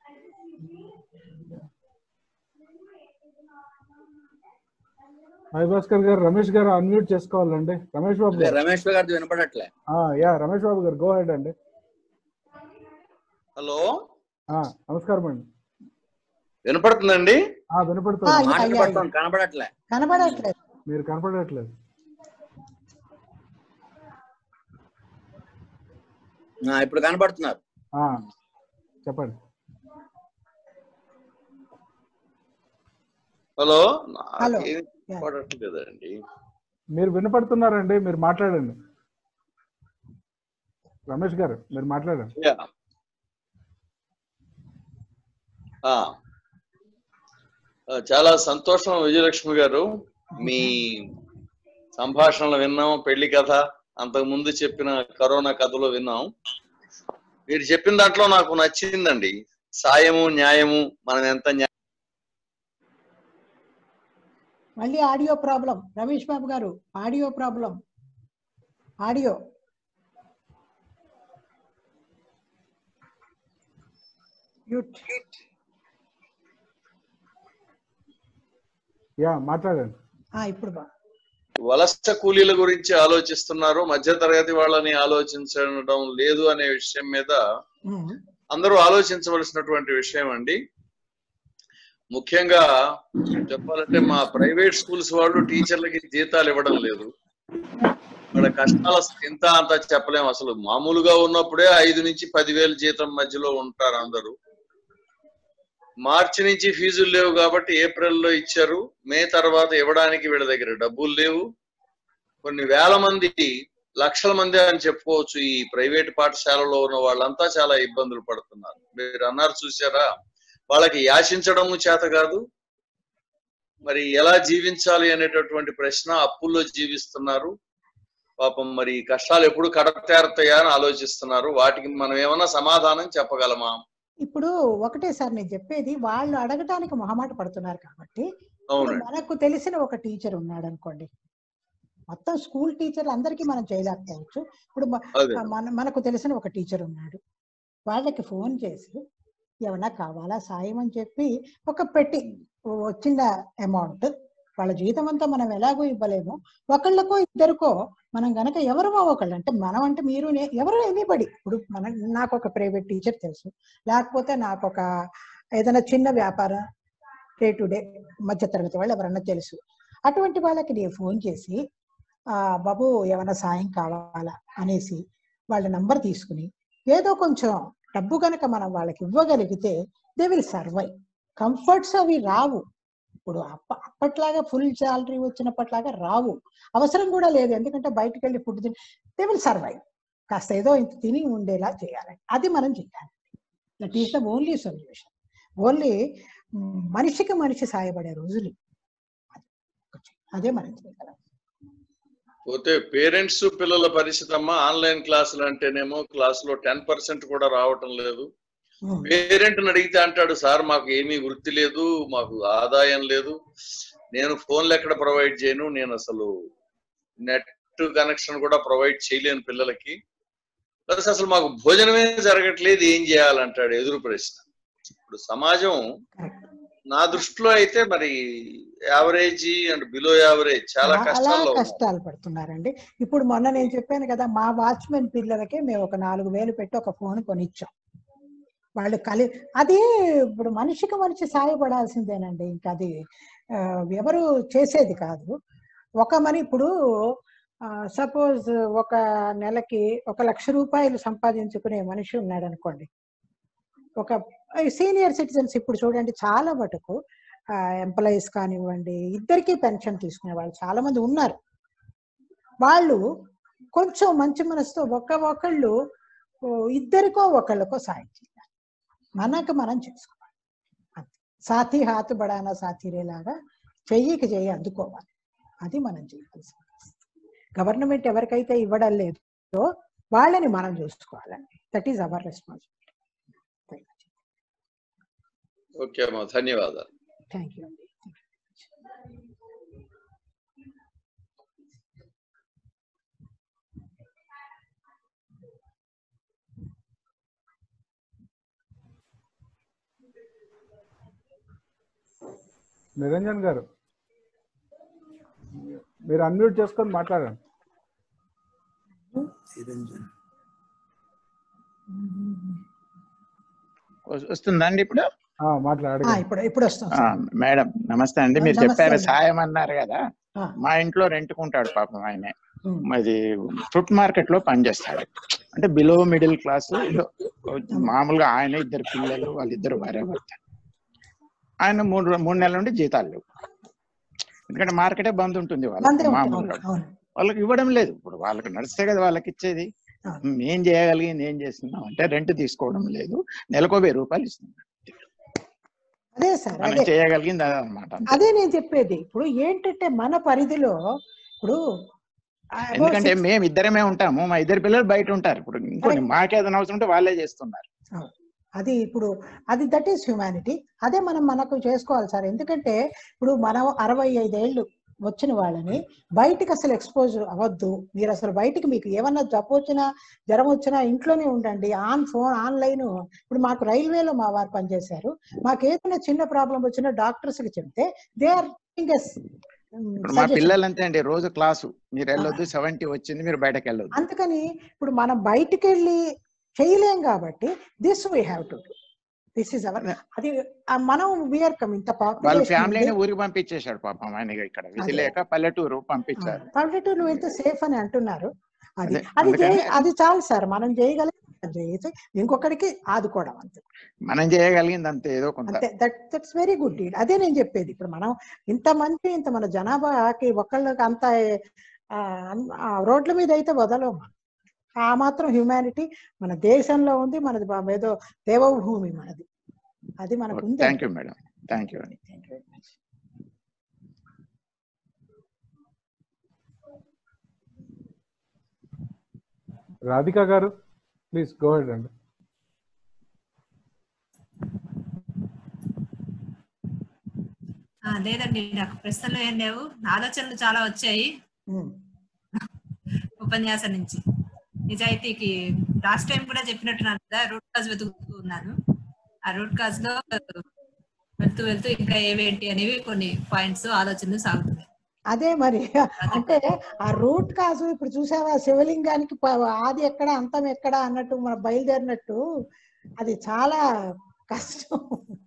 హాయ్ భాస్కర్ గారు రమేష్ గారు అన్మ్యూట్ చేసుకోవాలండి రమేష్ బాబు అదే గారు రమేష్ గారిది వినపడట్లే ఆ, యా రమేష్ బాబు గారు గో హెడ్ అండి హలో ఆ, నమస్కారం అండి వినపడుతుందండి ఆ, వినపడుతుంది ఆ, మాట అయ్యా, వినపడుతోంది అయ్యా. కనపడట్లే కనబడట్లేదు మీరు కనపడట్లేదు ఆ, ఇప్పుడు కనపడుతున్నారు ఆ, చెప్పండి హలో హలో. నాకేం వినపడట్లేదండి మీరు వినపడుతున్నారండి మీరు మాట్లాడండి రమేష్ గారు మీరు మాట్లాడండి యా. ఆ. ఆ, చాలా సంతోషం విజయలక్ష్మి గారు మీ సంభాషణలు విన్నాం పెళ్లి కథ అంతకు ముందు చెప్పిన కరోనా కథలో విన్నాం మీరు చెప్పిన దాంట్లో నాకు నచ్చిందండి సాయము న్యాయము మనం ఎంత న్యాయం మళ్ళీ ఆడియో ప్రాబ్లం రమేష్ బాబు గారు audio problem audio mute yeah మాట్లాడండి ఆ, ఇప్పుడు బా వలస కూలీల గురించి ఆలోచిస్తున్నారు మధ్య తరగతి వాళ్ళని ఆలోచించడం లేదు అనే విషయం మీద ఉమ్. అందరూ ఆలోచించవలసినటువంటి విషయం అండి ముఖ్యంగా చెప్పాలంటే మా ప్రైవేట్ స్కూల్స్ వాళ్ళు టీచర్లకి జీతాలు ఇవ్వడం లేదు వాళ్ళ కష్టాల ఇంత అంత చెప్పలేము అసలు మామూలుగా ఉన్నప్పుడే ఐదు నుంచి పదివేలు జీతం మధ్యలో ఉంటారు అందరూ మార్చి నుంచి ఫీజులు లేవు కాబట్టి ఏప్రిల్లో ఇచ్చారు మే తర్వాత ఇవ్వడానికి వీళ్ళ దగ్గర డబ్బులు లేవు కొన్ని వేల మంది లక్షల మంది అని చెప్పుకోవచ్చు ఈ ప్రైవేట్ పాఠశాలలో ఉన్న వాళ్ళంతా చాలా ఇబ్బందులు పడుతున్నారు మీరు అన్నారు చూసారా వాళ్ళకి యాచించడము చేత కాదు మరి ఎలా జీవించాలి అనేటటువంటి ప్రశ్న అప్పుల్లో జీవిస్తున్నారు పాపం మరి ఈ కష్టాలు ఎప్పుడు కడతేరతాయా అని ఆలోచిస్తున్నారు వాటికి మనం ఏమన్నా సమాధానం చెప్పగలమా ఇప్పుడు ఒకటే సార్ నేను చెప్పేది వాళ్ళు అడగటానికి మొహమాట పడుతున్నారు కాబట్టి ఇప్పుడు అవునండి మనకు తెలిసిన ఒక టీచర్ ఉన్నాడు అనుకోండి మొత్తం స్కూల్ టీచర్లు అందరికీ మనం చేయలేకపోవచ్చు ఇప్పుడు మ- అదే. మన మనకు తెలిసిన ఒక టీచర్ ఉన్నాడు వాళ్ళకి ఫోన్ చేసి ఏమన్నా కావాలా సాయం అని చెప్పి ఒక పెట్టి ఓ చిన్న అమౌంట్ వాళ్ళ జీతం అంతా మనం ఎలాగో ఇవ్వలేము ఒకళ్ళకో ఇద్దరికో మనం గనక ఎవరమో ఒకళ్ళు అంటే మనం అంటే మీరు నే- ఎవరో ఎనీబడి ఇప్పుడు మన నాకు ఒక ప్రైవేట్ టీచర్ తెలుసు లేకపోతే నాకు ఒక ఏదైనా చిన్న వ్యాపారం డే టు డే మధ్య తరగతి వాళ్ళు ఎవరన్నా తెలుసు అటువంటి వాళ్ళకి నేను ఫోన్ చేసి ఆ బాబు ఏమైనా సాయం కావాలా అనేసి వాళ్ళ నంబర్ తీసుకుని ఏదో కొంచెం డబ్బు కనుక మనం వాళ్ళకి ఇవ్వగలిగితే దే విల్ సర్వైవ్ కంఫర్ట్స్ అవి రావు ఇప్పుడు అప్ప అప్పట్లాగా ఫుల్ శాలరీ వచ్చినప్పట్లాగా రావు అవసరం కూడా లేదు ఎందుకంటే బయటకు వెళ్ళి ఫుడ్ తిని దే విల్ సర్వైవ్ కాస్త ఏదో ఇంత తిని ఉండేలా చేయాలి అది మనం చేయాలి that is the only solution only మనిషికి మనిషి సాయపడే రోజులు అదే మనం చేయగలం పోతే పేరెంట్స్ పిల్లల పరిస్థితి అమ్మా ఆన్లైన్ క్లాసులు అంటేనేమో క్లాసులో టెన్ పర్సెంట్ కూడా రావటం లేదు పేరెంట్ అడిగితే అంటాడు సార్ మాకు ఏమీ వృత్తి లేదు మాకు ఆదాయం లేదు నేను ఫోన్లు ఎక్కడ ప్రొవైడ్ చేయను నేను అసలు నెట్ కనెక్షన్ కూడా ప్రొవైడ్ చేయలేను పిల్లలకి ప్లస్ అసలు మాకు భోజనమే జరగట్లేదు ఏం చేయాలంటాడు ఎదురు ప్రశ్న ఇప్పుడు సమాజం నా దృష్టిలో అయితే మరి యావరేజ్ అండ్ బిలో యావరేజ్ చాలా చాలా కష్టాల్లో ఉన్నారు. కష్టాలు పడుతున్నారండి ఇప్పుడు మొన్న నేను చెప్పాను కదా మా వాచ్మెన్ పిల్లలకే మేము ఒక నాలుగు వేలు పెట్టి ఒక ఫోన్ కొనిచ్చాం వాళ్ళు కలి అది ఇప్పుడు మనిషికి మనిషి సాయపడాల్సిందేనండి ఇంకా అది ఆ, ఎవరు చేసేది కాదు ఒక మరి ఇప్పుడు సపోజ్ ఒక నెలకి ఒక లక్ష రూపాయలు సంపాదించుకునే మనిషి ఉన్నాడు అనుకోండి ఒక సీనియర్ సిటిజన్స్ ఇప్పుడు చూడండి చాలా మటుకు ఎంప్లాయీస్ కానివ్వండి ఇద్దరికి పెన్షన్ తీసుకునే వాళ్ళు చాలా మంది ఉన్నారు వాళ్ళు కొంచెం మంచి మనసుతో ఒక్క ఒకళ్ళు ఓ, ఇద్దరికో ఒకళ్ళకో సాయం చేయాలి మనకు మనం చేసుకోవాలి అంతే. సాథీ హాత్ బడానా సాథీరే లాగా చెయ్యికి చెయ్యి అందుకోవాలి అది మనం చేయాల్సింది గవర్నమెంట్ ఎవరికైతే ఇవ్వడం లేదో వాళ్ళని మనం చూసుకోవాలండి that is our responsibility okay అమ్మా ధన్యవాదాలు థ్యాంక్ యూ అండి నిరంజన్ గారు మీరు అన్మ్యూట్ చేసుకొని మాట్లాడండి వస్తుందండి ఇప్పుడు ఆ, మాట్లాడు ఆ, ఇప్పుడు ఇప్పుడు వస్తాం ఆ, మేడం నమస్తే అండి మీరు నమస్తే చెప్పారు అండి. సాయం అన్నారు కదా ఆ. మా ఇంట్లో రెంట్కుంటాడు పాపం ఆయన ఉమ్. మాది ఫ్రూట్ మార్కెట్ లో పనిచేస్తాడు అంటే బిలో మిడిల్ క్లాస్ మామూలుగా ఆయన ఇద్దరు పిల్లలు వాళ్ళిద్దరు భార్య భర్త ఆయన మూడు రో- మూడు నెలల నుండి జీతాలు లేవు ఎందుకంటే మార్కెటే బంద్ ఉంటుంది బందే వాళ్ళకి ఉంటుంది, మామూలుగా అవును, అవును. వాళ్ళకి ఇవ్వడం లేదు ఇప్పుడు వాళ్ళకి నడిస్తే కదా వాళ్ళకి ఇచ్చేది మేం చేయగలిగింది ఏం చేస్తున్నాం అంటే రెంట్ తీసుకోవడం లేదు నెలకో వెయ్యి రూపాయలు ఇస్తున్నాం అదే సార్ మనం అదే చేయగలిగింది అదనమాట అదే నేను చెప్పేది ఇప్పుడు ఏంటంటే మన పరిధిలో ఇప్పుడు ఆ, about ఎందుకంటే six- మేము ఇద్దరమే ఉంటాము మా ఇద్దరు పిల్లలు బయట ఉంటారు ఇప్పుడు ఇంకొన్ని మాకేదైనా అవసరం ఉంటే వాళ్ళే చేస్తున్నారు అవును. అది ఇప్పుడు అది దట్ ఈస్ హ్యుమానిటీ అదే మనం మనకు చేసుకోవాలి సార్ ఎందుకంటే ఇప్పుడు మనం అరవై ఐదేళ్ళు వచ్చిన వాళ్ళని బయటికి అసలు ఎక్స్పోజ్ అవ్వద్దు మీరు అసలు బయటికి మీకు ఏమన్నా జబ్బు వచ్చినా జ్వరం వచ్చినా ఇంట్లోనే ఉండండి ఆన్ ఫోన్ ఆన్లైన్ ఇప్పుడు మాకు రైల్వేలో మా వారు పనిచేశారు మాకు ఏదైనా చిన్న ప్రాబ్లం వచ్చినా డాక్టర్స్ కి చెప్తే దే ఆర్ ఇప్పుడు మా పిల్లలు అంతే అండి రోజు క్లాసు మీరు వెళ్ళొద్దు సెవెంటీ వచ్చింది మీరు బయటకు వెళ్ళొద్దు అందుకని ఇప్పుడు మనం బయటికి వెళ్ళి చేయలేం కాబట్టి this we have to this is our అది ఆ మనం వీఆర్ కమ్ ఇంత వాళ్ళ పాపులేషన్ ఫ్యామిలీని ఊరికి పంపించేశాడు పాపం ఆయన ఇక్కడ విధి అదే. లేక పల్లెటూరు పంపించారు పల్లెటూరు వెళ్తే సేఫ్ అని అంటున్నారు అది అదే, అది అందుకని- చేయ- అది చాలు సార్ మనం చేయగలిగే చేయొచ్చు ఇంకొకరికి ఆదుకోవడం అంతే మనం చేయగలిగింది అంతే ఏదో కొంత అంతే that that's very good deed అదే నేను చెప్పేది ఇప్పుడు మనం ఇంత మంది ఇంత మన జనాభాకి ఒకళ్ళకి అంత ఆ, అన్- ఆ రోడ్ల మీద అయితే వదలవు మనం. ఆ మాత్రం హ్యుమానిటీ మన దేశంలో ఉంది మనది బా- ఏదో దేవభూమి మనది అది మనకు ఉంది thank you madam thank you అండి రాధిక గారు ప్లీజ్ గో హెడ్ అండి ఆ, లేదండి నాకు ప్రశ్నలు ఏం లేవు ఆలోచనలు చాలా వచ్చాయి ఉపన్యాసం నుంచి నిజాయితీకి లాస్ట్ టైం కూడా చెప్పినట్టున్నాను కదా రూట్ కాజ్ వెతుకుతూ ఉన్నాను ఆ రూట్ కాజ్ లో వెళ్తూ వెళ్తూ ఇంకా ఏవేంటి అనేవి కొన్ని పాయింట్స్ ఆలోచనలు సాగుతున్నాయి అదే మరి అంటే ఆ రూట్ కాజు ఇప్పుడు చూసావా శివలింగానికి ప- ఆది ఎక్కడ అంతం ఎక్కడ అన్నట్టు మనం బయలుదేరినట్టు అది చాలా కష్టం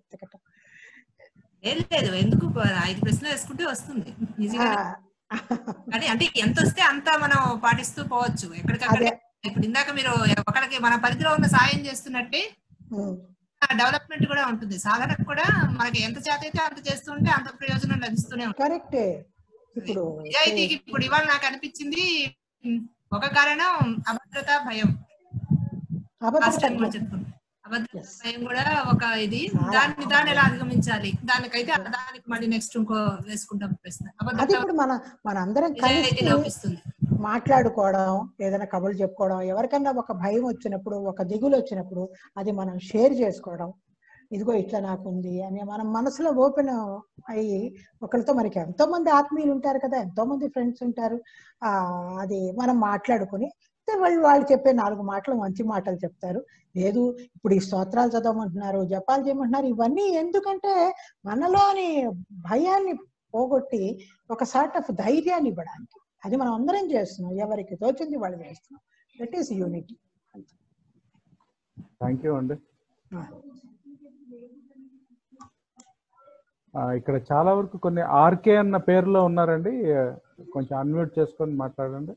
ఏం లేదు ఎందుకు ఐదు ప్రశ్నలు వేసుకుంటే వస్తుంది ఈజీగా కానీ అంటే ఎంత వస్తే అంత మనం పాటిస్తూ పోవచ్చు ఎక్కడికక్కడ ఇప్పుడు ఇందాక మీరు ఒకరికి మన పరిధిలో ఉన్న సాయం చేస్తున్నట్టే డెవలప్మెంట్ కూడా ఉంటుంది సాధనకు కూడా మనకి ఎంత చేత అయితే అంత చేస్తుంటే అంత ప్రయోజనం లభిస్తూనే ఉంటుంది కరెక్టే ఇప్పుడు నిజాయితీకి ఇప్పుడు ఇవాళ నాకు అనిపించింది ఉమ్, ఒక కారణం అభద్రత భయం Last time కూడా చెప్పుకున్నాం. అభద్రత భయం కూడా ఒక ఇది దాన్ని దాన్ని ఎలా అధిగమించాలి దానికైతే దానికి మళ్ళీ నెక్స్ట్ ఇంకో వేసుకుంటాం ప్రశ్న అది అభద్రత ఇప్పుడు మన మన అందరం నిజాయితీ కలిసి లోపిస్తుంది మాట్లాడుకోవడం ఏదైనా కబుర్లు చెప్పుకోవడం ఎవరికన్నా ఒక భయం వచ్చినప్పుడు ఒక దిగులు వచ్చినప్పుడు అది మనం షేర్ చేసుకోవడం ఇదిగో ఇట్లా నాకు ఉంది అని మనం మనసులో ఓపెన్ అయ్యి ఒకరితో మనకి ఎంతో మంది ఆత్మీయులు ఉంటారు కదా ఎంతో మంది ఫ్రెండ్స్ ఉంటారు ఆ అది మనం మాట్లాడుకుని అయితే వాళ్ళు వాళ్ళు చెప్పే నాలుగు మాటలు మంచి మాటలు చెప్తారు లేదు ఇప్పుడు ఈ స్తోత్రాలు చదవమంటున్నారు జపాలు చేయమంటున్నారు ఇవన్నీ ఎందుకంటే మనలోని భయాన్ని పోగొట్టి ఒక సార్ట్ ఆఫ్ ధైర్యాన్ని ఇవ్వడానికి అది మనం అందరం చేస్తున్నాం ఎవరికి తోచింది వాళ్ళు చేస్తున్నాం that is unity thank you అండి ఆ, ఇక్కడ చాలా వరకు కొన్ని ఆర్కే అన్న పేరులో ఉన్నారండి ఆ, కొంచెం అన్మ్యూట్ చేసుకొని మాట్లాడండి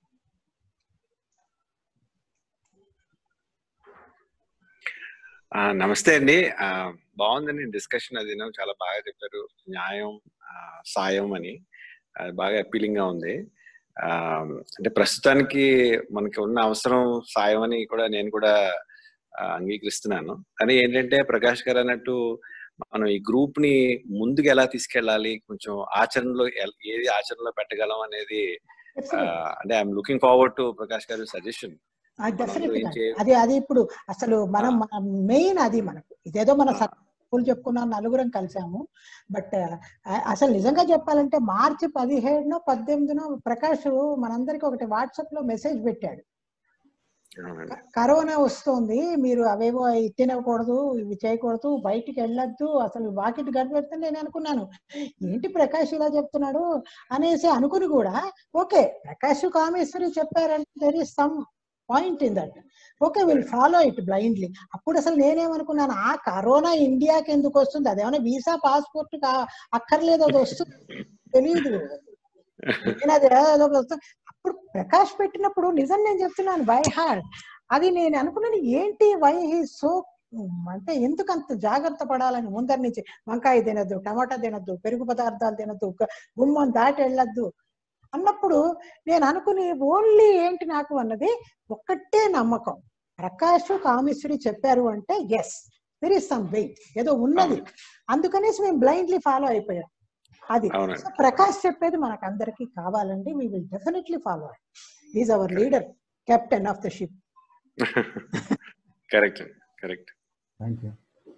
ఆ, నమస్తే అండి ఆ, బాగుందండి డిస్కషన్ అది నేను చాలా బాగా చెప్పారు న్యాయం ఆ, సాయం అని అది బాగా అపీలింగ్ గా ఉంది ఆ, అంటే ప్రస్తుతానికి మనకి ఉన్న అవసరం సాయం అని కూడా నేను కూడా ఆ, అంగీకరిస్తున్నాను కానీ ఏంటంటే ప్రకాష్ గారు అన్నట్టు మనం ఈ గ్రూప్ ని ముందుకు ఎలా తీసుకెళ్ళాలి కొంచెం ఆచరణలో ఎల్- ఏది ఆచరణలో పెట్టగలం అనేది ఆ, అంటే I'm looking forward to Prakash గారి సజెషన్ డెఫినెట్ ఏం చేయ అది అది ఇప్పుడు అసలు మనం మెయిన్ అది మనకు ఇదేదో మన సర్కులు చెప్పుకున్నాం నలుగురం కలిసాము బట్ అసలు నిజంగా చెప్పాలంటే మార్చి పదిహేడునో పద్దెనిమిదినో ప్రకాష్ మనందరికి ఒకటి వాట్సాప్ లో మెసేజ్ పెట్టాడు అవునండి కరోనా వస్తుంది మీరు అవేవో ఇవి తినకూడదు ఇవి చేయకూడదు బయటికి వెళ్ళొద్దు అసలు వాకిట్ గడిపెడితే నేను అనుకున్నాను ఏంటి ప్రకాష్ ఇలా చెప్తున్నాడు అనేసి అనుకుని కూడా ఓకే ప్రకాష్ కామేశ్వరి చెప్పారంటే there is some point in that okay will follow it blindly అప్పుడు అసలు నేనేమనుకున్నాను ఆ కరోనా ఇండియాకి ఎందుకు వస్తుంది అదేమైనా వీసా పాస్పోర్ట్ అక్కర్లేదు అది వస్తుంది తెలియదు నేను అది ఏదో వస్తుంది. అప్పుడు ప్రకాష్ పెట్టినప్పుడు నిజం నేను చెప్తున్నాను బై హార్ట్ అది నేను అనుకున్నాను ఏంటి వై హీ సో అంటే ఎందుకు అంత జాగ్రత్త పడాలని ముందరి నుంచి వంకాయ తినద్దు టమాటా తినద్దు పెరుగు పదార్థాలు తినద్దు గ- గుమ్మం దాటి వెళ్ళొద్దు అన్నప్పుడు నేను అనుకుని ఓన్లీ ఏంటి నాకు అన్నది ఒక్కటే నమ్మకం ప్రకాష్ కామేశ్వరి చెప్పారు అంటే yes there is some weight ఏదో ఉన్నది అందుకనేసి మేము బ్లైండ్లీ ఫాలో అయిపోయాం అది అవునండి. సో ప్రకాష్ చెప్పేది మనకు అందరికీ కావాలండి we will definitely follow is our leader captain of the ship correct అండి కరెక్ట్ థ్యాంక్ యూ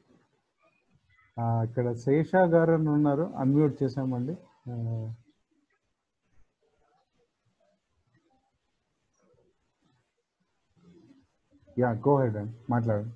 ఇక్కడ శేష గారు అని ఉన్నారు అన్మ్యూట్ చేసామండి ఆ, యా గో హెడ్ అండి మాట్లాడండి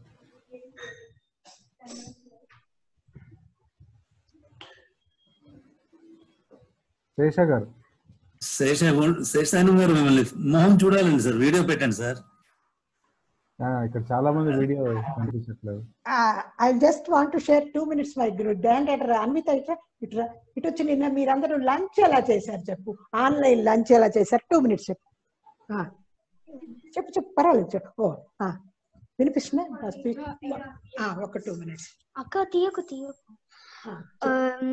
శేష గారు శేష శేషాను గారు మిమ్మల్ని మొహం చూడాలండి సార్ వీడియో పెట్టండి సార్ ఆ, ఇక్కడ చాలా మంది వీడియో కనిపించట్లేదు I just want to share two minutes my granddaughter Anvitha ఇట్రా ఇట్రా ఇటు వచ్చి నిన్న మీరందరూ లంచ్ ఎలా చేశారు చెప్పు ఆన్లైన్ లంచ్ ఎలా చేశారు టూ మినిట్స్ చెప్పు ఆ, చెప్పు చెప్పు పర్వాలేదు చెప్పు ఓ ఆ, వినిపిస్తుందా స్పీక్ ఒక టూ మినిట్స్ అక్క తీయకు తీయకు Um,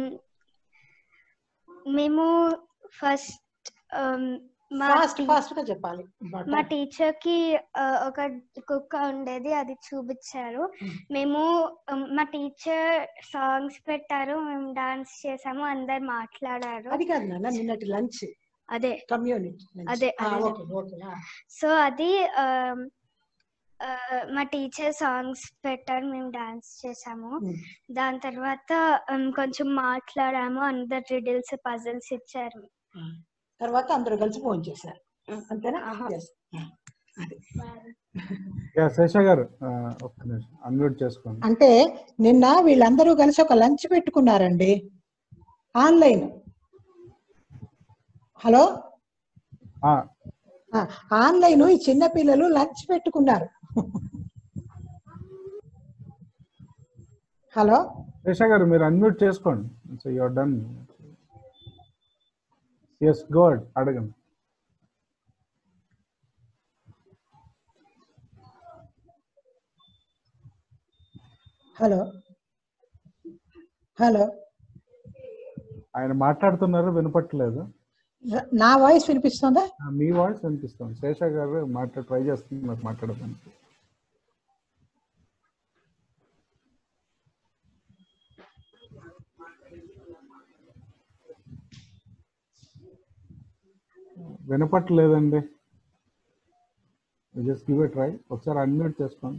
మేము ఫస్ట్ మా ఫాస్ట్ టీ- ఫాస్ట్ గా చెప్పాలి మా టీచర్ కి ఆ, ఒక కుక్క ఉండేది అది చూపించారు మేము um, మా టీచర్ సాంగ్స్ పెట్టారు మేము డాన్స్ చేసాము అందరు మాట్లాడారు అది కాదు నాన్న నిన్నటి లంచ్ అదే కమ్యూనిటీ అదే అదే ఓకే ఓకే సో అది um, ఆ, మా టీచర్ సాంగ్స్ పెట్టారు మేము డాన్స్ చేసాము దాని తర్వాత um, కొంచెం మాట్లాడాము అందరు రిడిల్స్ పజిల్స్ ఇచ్చారు తర్వాత అందరూ కలిసి ఫోన్ చేశారు అంతేనా Yes. అది యా శేష గారు ఆ, ఒక్క నిమిషం అన్మ్యూట్ చేసుకోండి అంటే నిన్న వీళ్ళందరూ కలిసి ఒక లంచ్ పెట్టుకున్నారండి ఆన్లైన్ హలో ఆ, ఆన్లైన్ ఈ చిన్న పిల్లలు లంచ్ పెట్టుకున్నారు హలో శేష గారు మీరు అన్మ్యూట్ చేసుకోండి సో యువర్ డన్ ఎస్ గోడ్ అడగండి హలో హలో ఆయన మాట్లాడుతున్నారు వినపట్లేదు నా వాయిస్ వినిపిస్తుందా ఆ, మీ వాయిస్ వినిపిస్తుంది శేష గారు మాట్లా ట్రై చేస్తున్నారు మాట్లాడడానికి వినపట్లేదండి జస్ట్ గివ్ ఎ ట్రై ఒకసారి అన్మ్యూట్ చేసుకోండి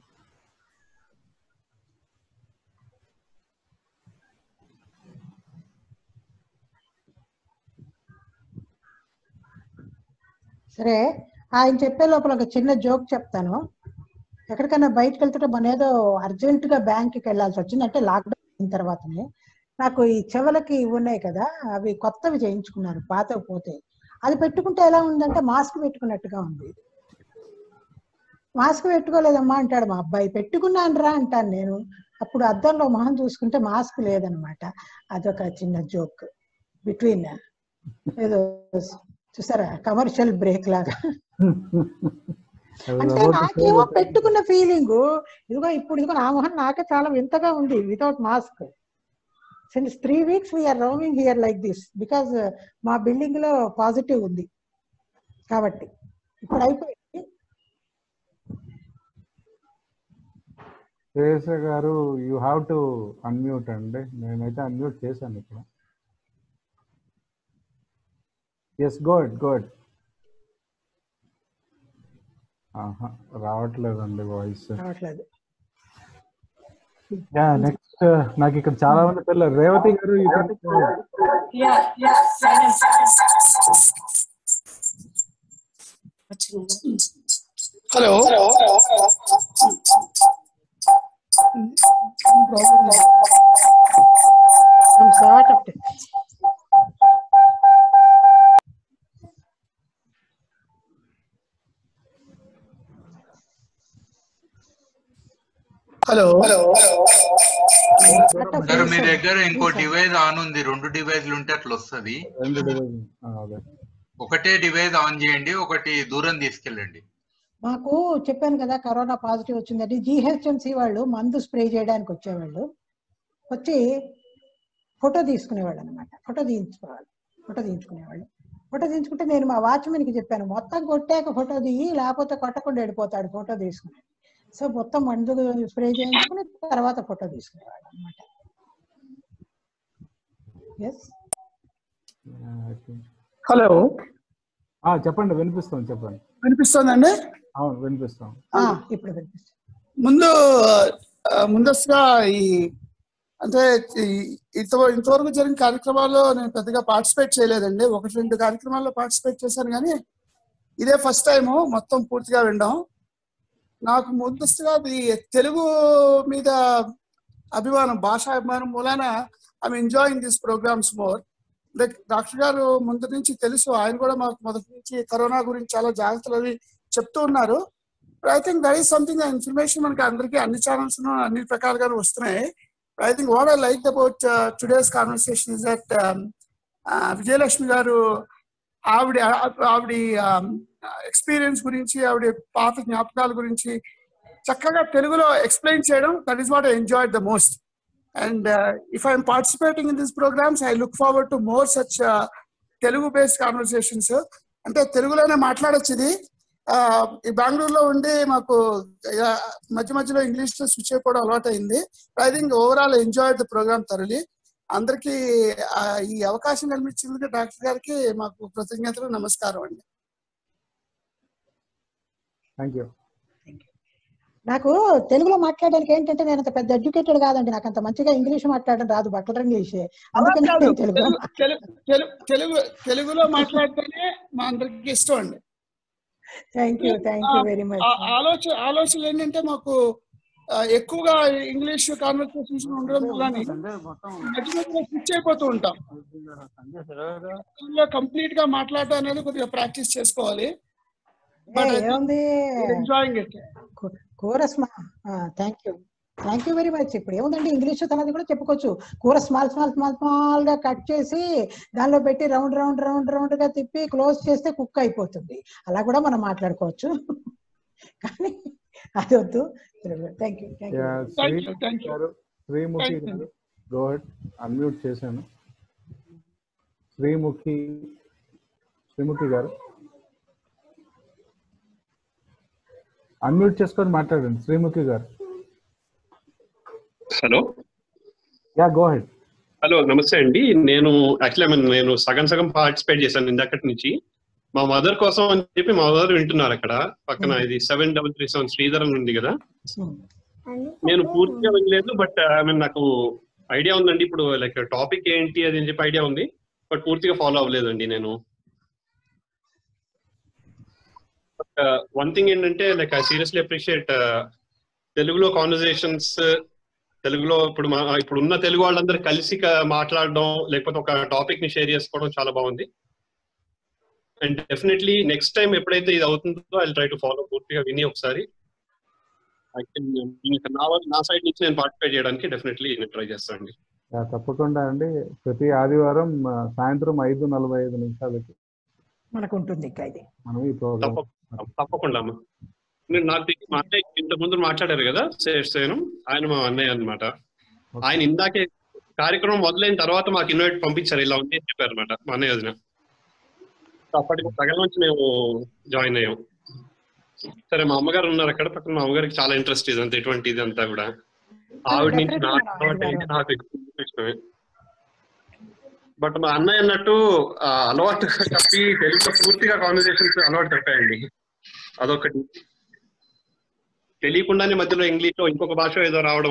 సరే ఆయన చెప్పే లోపల ఒక చిన్న జోక్ చెప్తాను ఎక్కడికైనా బయటకు వెళ్తుంటే మన ఏదో అర్జెంట్ గా బ్యాంక్ కి వెళ్ళాల్సి వచ్చింది అంటే లాక్డౌన్ అయిన తర్వాతనే నాకు ఈ చెవులకి ఇవి ఉన్నాయి కదా అవి కొత్తవి చేయించుకున్నారు పాతవి పోతే అది పెట్టుకుంటే ఎలా ఉందంటే మాస్క్ పెట్టుకున్నట్టుగా ఉంది మాస్క్ పెట్టుకోలేదమ్మా అంటాడు మా అబ్బాయి పెట్టుకున్నాను రా అంటాను నేను అప్పుడు అద్దంలో మొహం చూసుకుంటే మాస్క్ లేదనమాట అదొక చిన్న జోక్ బిట్వీన్ ఏదో చూసారా కమర్షియల్ బ్రేక్ లాగా అంటే నాకేమో పెట్టుకున్న ఫీలింగ్ ఇదిగో ఇప్పుడు ఇదిగో నా మొహం నాకే చాలా వింతగా ఉంది without mask since three weeks we're roaming here like this because మా బిల్డింగ్ లో పాజిటివ్ ఉంది కాబట్టి ఇప్పుడు అయిపోయింది శేష గారు యూ హ్యావ్ టు అన్మ్యూట్ అండి నేనైతే అన్మ్యూట్ చేశాను ఇక్కడ ఎస్ గుడ్ గుడ్ ఆహా రావట్లేదండి వాయిస్ రావట్లేదు యా నెక్స్ట్ నాకు ఇక్కడ చాలా మంది పిల్లలు రేవతి గారు you can- Yeah, yeah, silence, silence. Hello Some sort of test. Hello sir మీ దగ్గర ఇంకో డివైస్ ఆన్ ఉంది రెండు డివైస్లు ఉంటే అట్లా వస్తుంది రెండు డివైజ్ అదే ఒకటే డివైస్ ఆన్ చేయండి ఒకటి దూరం తీసుకెళ్ళండి మాకు చెప్పాను కదా కరోనా పాజిటివ్ వచ్చిందండి జిహెచ్ఎంసి వాళ్ళు మందు స్ప్రే చేయడానికి వచ్చేవాళ్ళు వచ్చి ఫోటో తీసుకునేవాళ్ళు అనమాట ఫోటో తీయించుకోవాలి ఫోటో తీయించుకునేవాళ్ళు ఫోటో తీయించుకుంటే నేను మా వాచ్మెన్కి చెప్పాను మొత్తం కొట్టాక ఫోటో దిగి లేకపోతే కొట్టకుండా వెళ్ళిపోతాడు ఫోటో తీసుకుని సో మొత్తం మందు స్ప్రే చేయించుకుని తర్వాత ఫోటో తీసుకునేవాడు అనమాట ఎస్ హలో ఆ, చెప్పండి వినిపిస్తుంది చెప్పండి వినిపిస్తోందండి అవును వినిపిస్తాం ఇప్పుడు వినిపిస్తుంది ముందు ఆ, ముందస్తుగా ఈ అంటే ఈ- ఇంత ఇంతవరకు జరిగిన కార్యక్రమాల్లో నేను పెద్దగా పార్టిసిపేట్ చేయలేదండి ఒకటి రెండు కార్యక్రమాల్లో పార్టిసిపేట్ చేశాను కానీ ఇదే ఫస్ట్ టైము మొత్తం పూర్తిగా వినడం నాకు ముందస్తుగా ఈ తెలుగు మీద అభిమానం భాషా అభిమానం మూలాన I'm enjoying this programmes more doctor గారు ముందు నుంచి తెలుసు ఆయన కూడా మాకు మొదటి నుంచి కరోనా గురించి చాలా జాగ్రత్తలు అవి చెప్తూ ఉన్నారు I think that is something information మనకి అందరికీ అన్ని ఛానల్స్ అన్ని ప్రకారంగా వస్తున్నాయి I think what I like about today's conversation is that Vijayalakshmi గారు ఆవిడ ఆవిడ ఎక్స్పీరియన్స్ గురించి ఆవిడ పాత జ్ఞాపకాల గురించి చక్కగా తెలుగులో ఎక్స్ప్లెయిన్ చేయడం that is what I enjoy the most and if I'm participating in this programmes I look forward to more such Telugu based conversations అంటే తెలుగులోనే మాట్లాడొచ్చు ఇది ఆ, ఈ బెంగళూరులో ఉండి మాకు ఇక మధ్య మధ్యలో ఇంగ్లీష్ లో స్విచ్ అయిపోవడం అలవాటు అయింది I think overall enjoy the programme తరలి అందరికీ ఆ, ఈ అవకాశం కల్పించినందుకు డాక్టర్ గారికి మాకు కృతజ్ఞతలు నమస్కారం అండి థ్యాంక్ యూ నాకు తెలుగులో మాట్లాడడానికి ఏంటంటే నేను అంత పెద్ద ఎడ్యుకేటెడ్ కాదండి నాకు అంత మంచిగా ఇంగ్లీష్ మాట్లాడడం రాదు బట్లర్ ఇంగ్లీషే అందుకని కాదు. నేను తెలుగు తెలుగు తెలుగు- తెలుగు- తెలుగు తెలుగులో మాట్లాడితేనే మా అందరికి ఇష్టం అండి thank you thank you very much ఆ- ఆలోచన ఆలోచనలు ఏంటంటే మాకు ఆ, ఎక్కువగా ఇంగ్లీష్ కాన్వర్సేషన్స్ ఉండడం వల్ల మధ్య మధ్యలో స్విచ్ అయిపోతూ ఉంటాం కంప్లీట్ గా మాట్లాడటం అనేది కొద్దిగా ప్రాక్టీస్ చేసుకోవాలి బట్ ఏముంది enjoying it chorus thank you thank you very much ఇప్పుడు ఏముందండి ఇంగ్లీష్ తనది కూడా చెప్పుకోవచ్చు కూర స్మాల్ స్మాల్ స్మాల్ స్మాల్ గా కట్ చేసి దానిలో పెట్టి రౌండ్ రౌండ్ రౌండ్ రౌండ్ గా తిప్పి క్లోజ్ చేస్తే కుక్ అయిపోతుంది అలా కూడా మనం మాట్లాడుకోవచ్చు కానీ అది వద్దు thank you thank you yeah, Sri గారు శ్రీముఖి గారు గో హెడ్ అన్మ్యూట్ చేశాను శ్రీముఖి శ్రీముఖి గారు అన్మ్యూట్ చేసుకొని మాట్లాడండి శ్రీముఖి గారు hello yeah go ahead hello నమస్తే అండి నేను యాక్చువల్లీ నేను సగం సగం పార్టిసిపేట్ చేశాను ఇందాకటి నుంచి మా మదర్ కోసం అని చెప్పి మా మదర్ వింటున్నారు అక్కడ పక్కన ఇది seven double three seven Sreedharan ఉంది కదా నేను పూర్తిగా వినలేదు బట్ ఐ మీన్ నాకు ఐడియా ఉందండి ఇప్పుడు లైక్ టాపిక్ ఏంటి అది అని చెప్పి ఐడియా ఉంది బట్ పూర్తిగా ఫాలో అవ్వలేదండి నేను వన్ థింగ్ ఏంటంటే లైక్ ఐ సీరియస్లీ అప్రిషియేట్ తెలుగులో కాన్వర్జేషన్స్ తెలుగులో ఇప్పుడు మా ఇప్పుడు ఉన్న తెలుగు వాళ్ళందరూ కలిసి క- మాట్లాడడం లేకపోతే ఒక టాపిక్ ని షేర్ చేసుకోవడం చాలా బాగుంది అండ్ డెఫినెట్లీ నెక్స్ట్ టైం ఎప్పుడైతే ఇది అవుతుందో ఐ ట్రై టు ఫాలో పూర్తిగా విని ఒకసారి I can, ఇంకా నా వల్ల- నా సైడ్ నుంచి నేను పార్టిసిపేట్ చేయడానికి డెఫినెట్లీ నేను ట్రై చేస్తాను అండి యా, తప్పకుండా అండి ప్రతి ఆదివారం ఆ, సాయంత్రం ఐదు నలభై ఐదు నిమిషాలకి మనకు ఉంటుంది ఇంకా ఇది మనం ఈ ప్రోగ్రామ్ తప్ప- తప్పకుండా అమ్మా నేను నాకు తెలిసి మా అన్నయ్య ఇంత ముందు మాట్లాడారు కదా సేను ఆయన మా అన్నయ్య అన్నమాట ఆయన ఇందాకే కార్యక్రమం మొదలైన తర్వాత మాకు ఇన్వైట్ పంపించారు ఇలా ఉంది అని చెప్పారు అనమాట మా అన్నయ్య వదిన అప్పటికి సగం నుంచి మేము జాయిన్ అయ్యాం సరే మా అమ్మగారు ఉన్నారు అక్కడ పక్కన మా అమ్మగారికి చాలా ఇంట్రెస్ట్ ఇదంతా ఇటువంటి ఇదంతా కూడా ఆవిడ నుంచి నాకు అలవాటు అయింది నాకు ఎక్కువ ఇష్టమే బట్ మా అన్నయ్య అన్నట్టు ఆ అలవాటు తప్పి తెలుగులో పూర్తిగా కాన్వర్సేషన్స్ అలవాటు తప్పాయండి అదొకటి తెలియకుండానే మధ్యలో ఇంగ్లీష్ లో ఇంకొక భాష ఏదో రావడం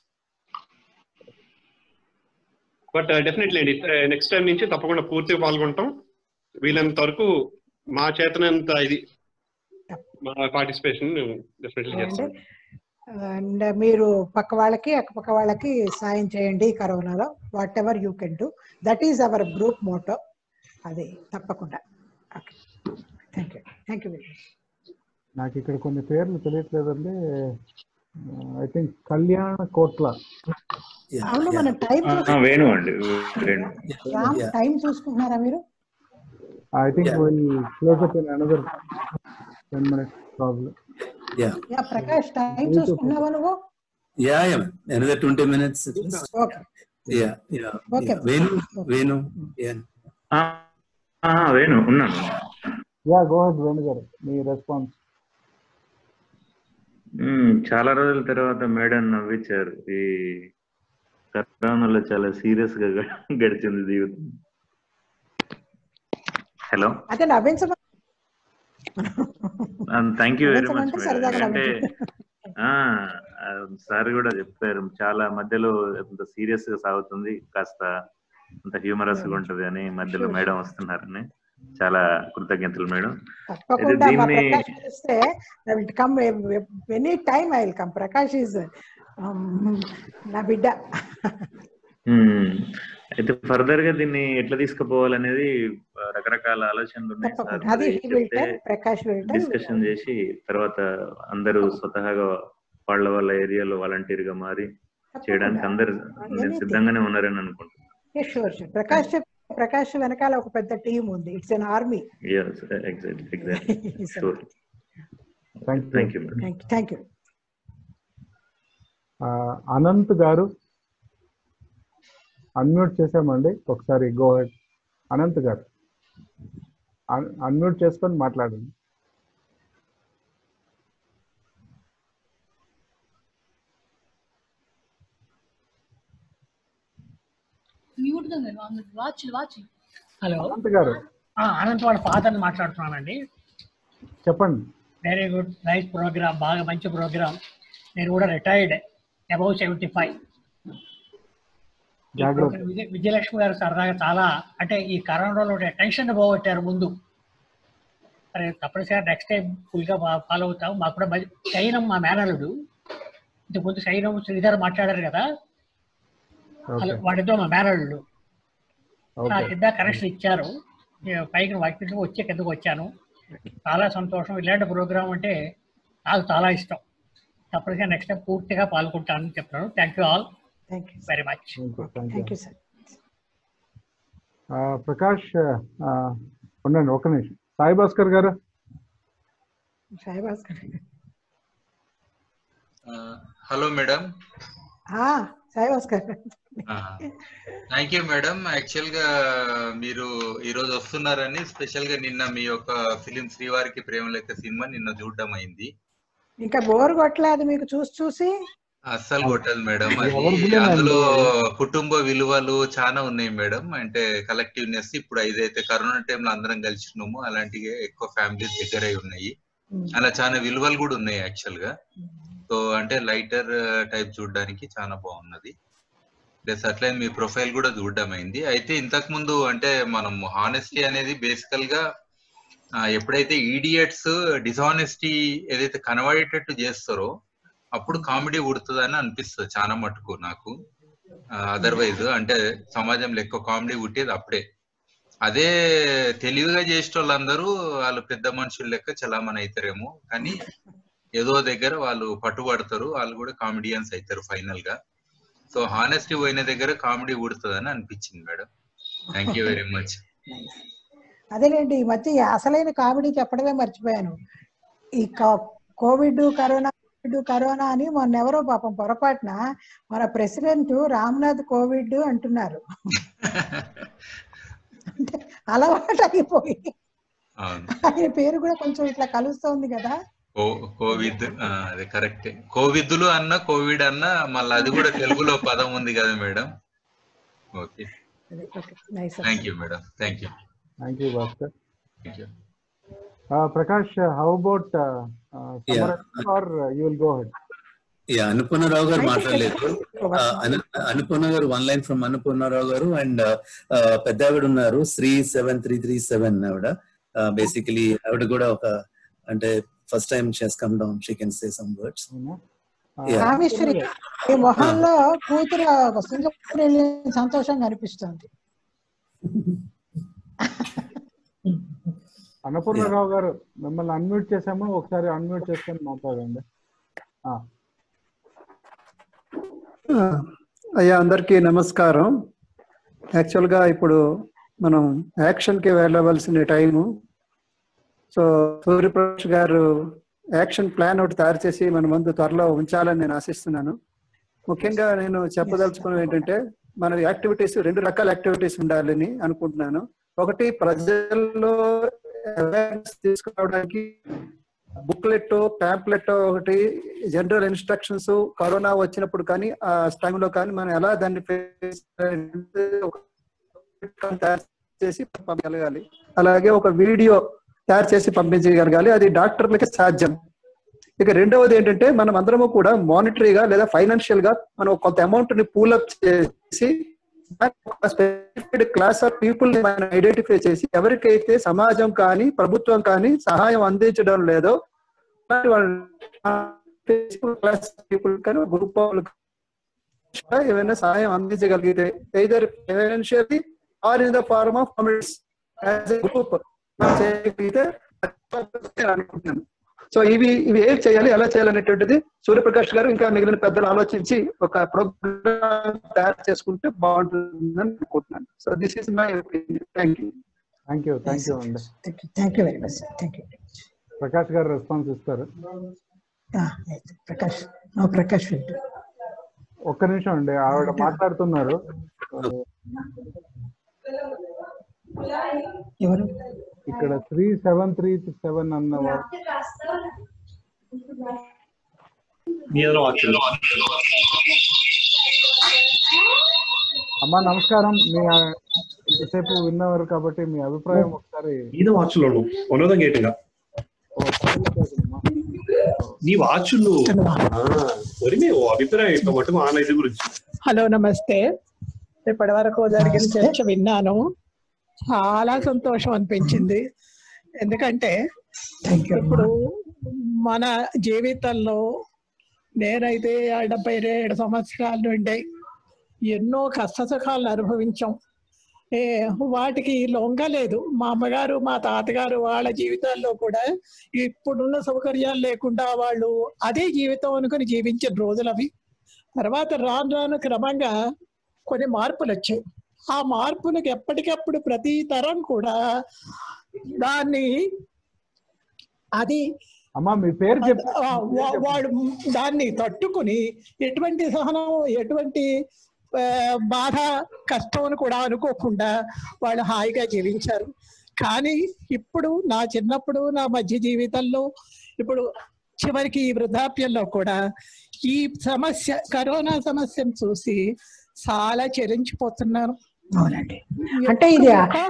బట్ డెఫినెట్లీ అండి నెక్స్ట్ టైం నుంచి తప్పకుండా పూర్తిగా పాల్గొంటాం వీలైనంత వరకు మా చేతనంత ఇది మా పార్టిసిపేషన్ డెఫినెట్లీ అండ్ చేస్తాం అండ్ మీరు పక్క వాళ్ళకి అక్కపక్క వాళ్ళకి సాయం చేయండి కరోనాలో whatever you can do that is our group motto అది తప్పకుండా okay thank you thank you very much నాకు ఇక్కడ కొన్ని పేర్లు తెలియట్లేదండి ఐ థింక్ కళ్యాణ కోట్ల అవును మన టైం వేణు అండి వేణు రామ్ టైం చూసుకుంటున్నారా మీరు I think will close up in another ten minutes problem yeah yeah Prakash time చూసుకున్నావా నువ్వు yeah yeah another 20 minutes okay yeah yeah Okay. Venu Venu yeah Venu ఉన్నాను యా గో హెడ్ వేణు గారు మీ రెస్పాన్స్ మ్మ్. చాలా రోజుల తర్వాత మేడం నవ్వించారు ఈ కరోనాలో చాలా సీరియస్ గా గ- గడిచింది జీవితం హలో అదే నవ్వించమని థ్యాంక్ యూ వెరీ మచ్ నవ్వించమంటే మేడం సరదాగా ఎందుకంటే నవ్వించు ఆ సార్ కూడా చెప్పారు చాలా మధ్యలో అంత సీరియస్ గా సాగుతుంది కాస్త అంత హ్యూమరస్ గా ఉంటది అని మధ్యలో Sure, మేడం వస్తున్నారని చాలా కృతజ్ఞతలు మేడం అయితే తప్పకుండా మా దీన్ని ప్రకాష్ పిలిస్తే I will come any time I will come Prakash is నా బిడ్డ మ్మ్. అయితే ఫర్దర్ గా దీన్ని ఎట్లా తీసుకుపోవాలనేది ఆ, రకరకాల ఆలోచనలు ఉన్నాయి సార్ తప్పకుండా అది he will tell, Prakash will tell. Discussion చేసి తర్వాత అందరూ స్వతహాగా వాళ్ళ వాళ్ళ ఏరియాలో వాలంటీర్ గా మారి చేయడానికి అందరు Anything. సిద్ధంగానే ఉన్నారని అనుకుంటున్నాను షూర్ షూర్ ప్రకాష్ చెప్- ప్రకాష్ వెనకాల ఒక పెద్ద టీం ఉంది it's an army yes exact exact sure thank thank you madam thank thank you Anant గారు అన్మ్యూట్ చేసామండి ఒకసారి గో హెడ్ అనంత్ గారు అన్మ్యూట్ చేసుకొని మాట్లాడండి మ్యూట్ గా నేను వాచ్ వాచ్ హలో అనంత్ గారు అనంత్ వాళ్ళ ఫాదర్ మాట్లాడుతున్నానండి చెప్పండి వెరీ గుడ్ నైస్ ప్రోగ్రామ్ బాగా మంచి ప్రోగ్రామ్ నేను కూడా రిటైర్డ్ అబౌవ్ సెవెంటీ ఫైవ్ జాగ్రత్త విజయ విజయలక్ష్మి గారు సరదాగా చాలా అంటే ఈ కరోనాలో టెన్షన్ పోగొట్టారు ముందు సరే తప్పనిసరిగా నెక్స్ట్ టైం ఫుల్గా ఫాలో అవుతాం మాకు కూడా మంచి- శైనం మా మేనలుడు ఇంతకుముందు శైనం శ్రీధర్ మాట్లాడారు కదా ఓకే వాడితో మా మేనలుడు నా ఓకే కింద కనెక్షన్ ఇచ్చారు నేను పైకి వైపు వచ్చే కిందకు వచ్చాను చాలా సంతోషం ఇలాంటి ప్రోగ్రామ్ అంటే నాకు చాలా ఇష్టం తప్పనిసరిగా నెక్స్ట్ టైం పూర్తిగా పాల్గొంటానని చెప్తున్నాను thank you all thank you very much thank you sir Prakash ఆ, ఉండండి ఒక నిమిషం సాయి భాస్కర్ గారు సాయి భాస్కర్ హలో మేడం ఆ, Sai Bhaskar thank you madam actual గా మీరు ఈ రోజు వస్తున్నారని స్పెషల్ గా నిన్న మీ యొక్క ఫిలిం శ్రీవారికి ప్రేమ లేక సినిమా నిన్న చూడడం అయింది ఇంకా బోర్ కొట్టలేదు మీకు చూసి చూసి అస్సలు కొట్టదు మేడం అది ఎవరు విలన్ అందులో అండి? కుటుంబ విలువలు చాలా ఉన్నాయి మేడం అంటే కలెక్టివ్నెస్ ఇప్పుడు ఇదైతే కరోనా టైంలో అందరం కలిసినాము అలాంటివి ఎక్కువ ఫ్యామిలీస్ దగ్గరే ఉన్నాయి అలా చాలా విలువలు కూడా ఉన్నాయి యాక్చువల్ గా సో అంటే లైటర్ టైప్ చూడడానికి చాలా బాగున్నది ప్లస్ అట్లే మీ ప్రొఫైల్ కూడా చూడడం అయింది అయితే ఇంతకు ముందు అంటే మనం హానెస్టీ అనేది బేసికల్ గా ఆ, ఎప్పుడైతే ఈడియట్స్ డిసానెస్టీ ఏదైతే కనబడేటట్టు చేస్తారో అప్పుడు కామెడీ ఉడుతుందని అనిపిస్తుంది చాలా మటుకు నాకు అదర్వైజ్ అంటే సమాజంలో ఎక్కువ కామెడీ పుట్టేది అప్పుడే అదే తెలివిగా చేసే వాళ్ళందరూ వాళ్ళు పెద్ద మనుషుల లెక్క చలామణి అవుతారేమో కానీ ఏదో దగ్గర వాళ్ళు పట్టుబడతారు వాళ్ళు కూడా కామెడియన్స్ అవుతారు ఫైనల్ గా సో హానెస్టీ పోయిన దగ్గర కామెడీ ఉడుతుందని అనిపించింది madam thank you very much అదేలేండి ఈ మధ్య ఈ అసలైన కామెడీ చెప్పడమే మర్చిపోయాను ఈ క- కోవిడ్ కరోనా కోవిడ్ కరోనా అని మొన్న ఎవరో పాపం పొరపాటున మన ప్రెసిడెంట్ రామ్నాథ్ కోవిడ్ అంటున్నారు అంటే అలవాటు అయిపోయి అవును ఆయన పేరు కూడా కొంచెం ఇట్లా కలుస్తోంది కదా కో కోవిడ్ ఆ, అదే కరెక్టే కోవిద్లు అన్న కోవిడ్ అన్న మళ్ళీ అది కూడా తెలుగులో పదం ఉంది కదా madam okay nice thank you madam thank you thank you Bhaskar thank you Prakash how about Yeah. Are you will go ahead yeah Anupurnarao గారు మాట్లాడలేదు ఆ, అను- అనుపూర్ణ గారు వన్ లైన్ ఫ్రమ్ అనుపూర్ణరావు గారు అండ్ పెద్ద ఆవిడ ఉన్నారు Shri seven three three seven ఆవిడ బేసికలీ ఆవిడ కూడా ఒక అంటే first time she's come down she can say some words Rameshwari ఈ మొహంలో కూతురు సింగపూర్ వెళ్ళిన సంతోషం కనిపిస్తుంది అన్నపూర్ణరావు గారు మిమ్మల్ని అన్మ్యూట్ చేసాము ఒకసారి అన్మ్యూట్ చేసుకొని మాట్లాడండి ఆ, ఆ, అయ్యా అందరికీ నమస్కారం యాక్చువల్గా ఇప్పుడు మనం యాక్షన్కి వెళ్ళవలసిన టైము సో సూర్యప్రకాష్ గారు యాక్షన్ ప్లాన్ ఒకటి తయారు చేసి మన ముందు త్వరలో ఉంచాలని నేను ఆశిస్తున్నాను ముఖ్యంగా నేను చెప్పదలుచుకున్నది ఏంటంటే మన యాక్టివిటీస్ రెండు రకాల యాక్టివిటీస్ ఉండాలని అనుకుంటున్నాను ఒకటి ప్రజల్లో అవేర్నెస్ తీసుకురావడానికి బుక్లెట్ ప్యాంప్లెట్ ఒకటి జనరల్ ఇన్స్ట్రక్షన్స్ కరోనా వచ్చినప్పుడు కానీ ఆ టైంలో కానీ మనం ఎలా దాన్ని face చేయాలి, ఒక తయారు చేసి పంపించగలగాలి అలాగే ఒక వీడియో తయారు చేసి పంపించగలగాలి అది డాక్టర్లకి సాధ్యం ఇక రెండవది ఏంటంటే మనం అందరము కూడా మానిటరీగా లేదా ఫైనాన్షియల్ గా మనం కొంత అమౌంట్ ని పూలప్ చేసి స్పెసిఫిక్ క్లాస్ ఆఫ్ పీపుల్ ని మనం ఐడెంటిఫై చేసి ఎవరికైతే సమాజం కానీ ప్రభుత్వం కానీ సహాయం అందించడం లేదో అలాంటి వాళ్ళ క్లాస్ పీపుల్ కానీ గ్రూప్ ఏమైనా సహాయం అందించగలిగితే either financially or in the form of commits as a group చేయగలిగితే అనుకుంటున్నాను సో ఇవి ఇవి ఏం చేయాలి ఎలా చేయాలనేటువంటిది సూర్యప్రకాష్ గారు ఇంకా మిగిలిన పెద్దలు ఆలోచించి ఒక ప్రోగ్రామ్ తయారు చేసుకుంటే బాగుంటుందని అనుకుంటున్నాను so this is my opinion thank you thank you thank you అండి thank you very much thank you Prakash గారు రెస్పాన్స్ ఇస్తారు ప్రకాష్ నో ప్రకాష్ వింటూ ఒక్క నిమిషం అండి ఆవిడ మాట్లాడుతున్నారు ఎవరు ఇక్కడ త్రీ సెవెన్ త్రీ సెవెన్ అన్న వా- అమ్మా నమస్కారం మీ ఆ- ఇంతసేపు విన్నవారు కాబట్టి మీ అభిప్రాయం ఒకసారి ഇത് വാച്ചുള്ളൂ ഒന്നോദം കേട്ടില്ല నీ వాచులు ఒరిమే ఓ అభిప్రాయం ఇట్లా మటుకు ఆమె ఇది గురించి హలో నమస్తే ఇప్పటి వరకు జరిగిన చర్చ విన్నాను చాలా సంతోషం అనిపించింది ఎందుకంటే ఇప్పుడు మన జీవితంలో నేనైతే ఆ డెబ్బై ఏడు సంవత్సరాల నుండి ఎన్నో కష్ట సుఖాలను అనుభవించాం ఏ వాటికి లొంగలేదు మా అమ్మగారు మా తాతగారు వాళ్ళ జీవితాల్లో కూడా ఇప్పుడున్న సౌకర్యాలు లేకుండా వాళ్ళు అదే జీవితం అనుకుని జీవించిన రోజులు అవి తర్వాత రాను రాను క్రమంగా కొన్ని మార్పులు వచ్చాయి ఆ మార్పులకు ఎప్పటికప్పుడు ప్రతి తరం కూడా దాన్ని అది అమ్మా మీ పేరు చెప్పి ఆ, వా- వాడు దాన్ని తట్టుకుని ఎటువంటి సహనం ఎటువంటి ఆ, బాధ కష్టం అని కూడా అనుకోకుండా వాళ్ళు హాయిగా జీవించారు కానీ ఇప్పుడు నా చిన్నప్పుడు నా మధ్య జీవితంలో ఇప్పుడు చివరికి ఈ వృద్ధాప్యంలో కూడా ఈ సమస్య కరోనా సమస్యను చూసి చాలా చెరించిపోతున్నాను అవునండి అంటే ఇది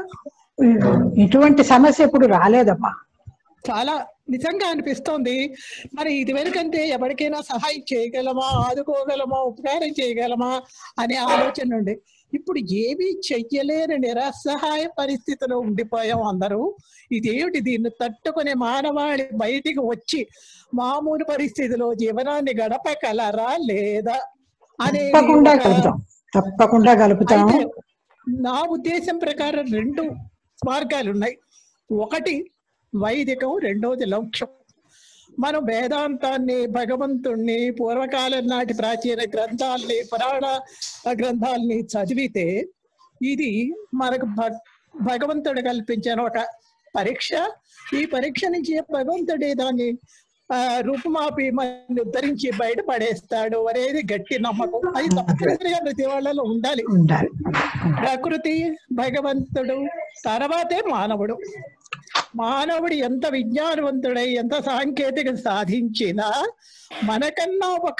ఇటువంటి సమస్య ఇప్పుడు రాలేదమ్మా చాలా నిజంగా అనిపిస్తోంది మరి ఇదివరకంటే ఎవరికైనా సహాయం చేయగలమా ఆదుకోగలమా ఉపకారం చేయగలమా అనే ఆలోచన ఉండే ఇప్పుడు ఏమీ చెయ్యలేని నిరసహాయ పరిస్థితిలో ఉండిపోయాం అందరూ ఇదేమిటి దీన్ని తట్టుకునే మానవాళి బయటికి వచ్చి మామూలు పరిస్థితిలో జీవనాన్ని గడపగలరా లేదా అనేది తప్పకుండా ఒక- కలుపుతాం తప్పకుండా కలుపుతాం అయితే నా ఉద్దేశం ప్రకారం రెండు మార్గాలు ఉన్నాయి ఒకటి వైదికం రెండోది లౌక్యం మనం వేదాంతాన్ని భగవంతుణ్ణి పూర్వకాలం నాటి ప్రాచీన గ్రంథాల్ని పురాణ గ్రంథాల్ని చదివితే ఇది మనకు భ- భగవంతుడు కల్పించిన ఒక పరీక్ష ఈ పరీక్ష నుంచి భగవంతుడే దాన్ని ఆ, రూపుమాపి మనల్ని ఉద్ధరించి బయట పడేస్తాడు అనేది గట్టి నమ్మకం అది తప్పనిసరిగా ప్రతి వాళ్ళలో ఉండాలి ఉండాలి ప్రకృతి భగవంతుడు తర్వాతే మానవుడు మానవుడు ఎంత విజ్ఞానవంతుడై ఎంత సాంకేతిక సాధించినా మనకన్నా ఒక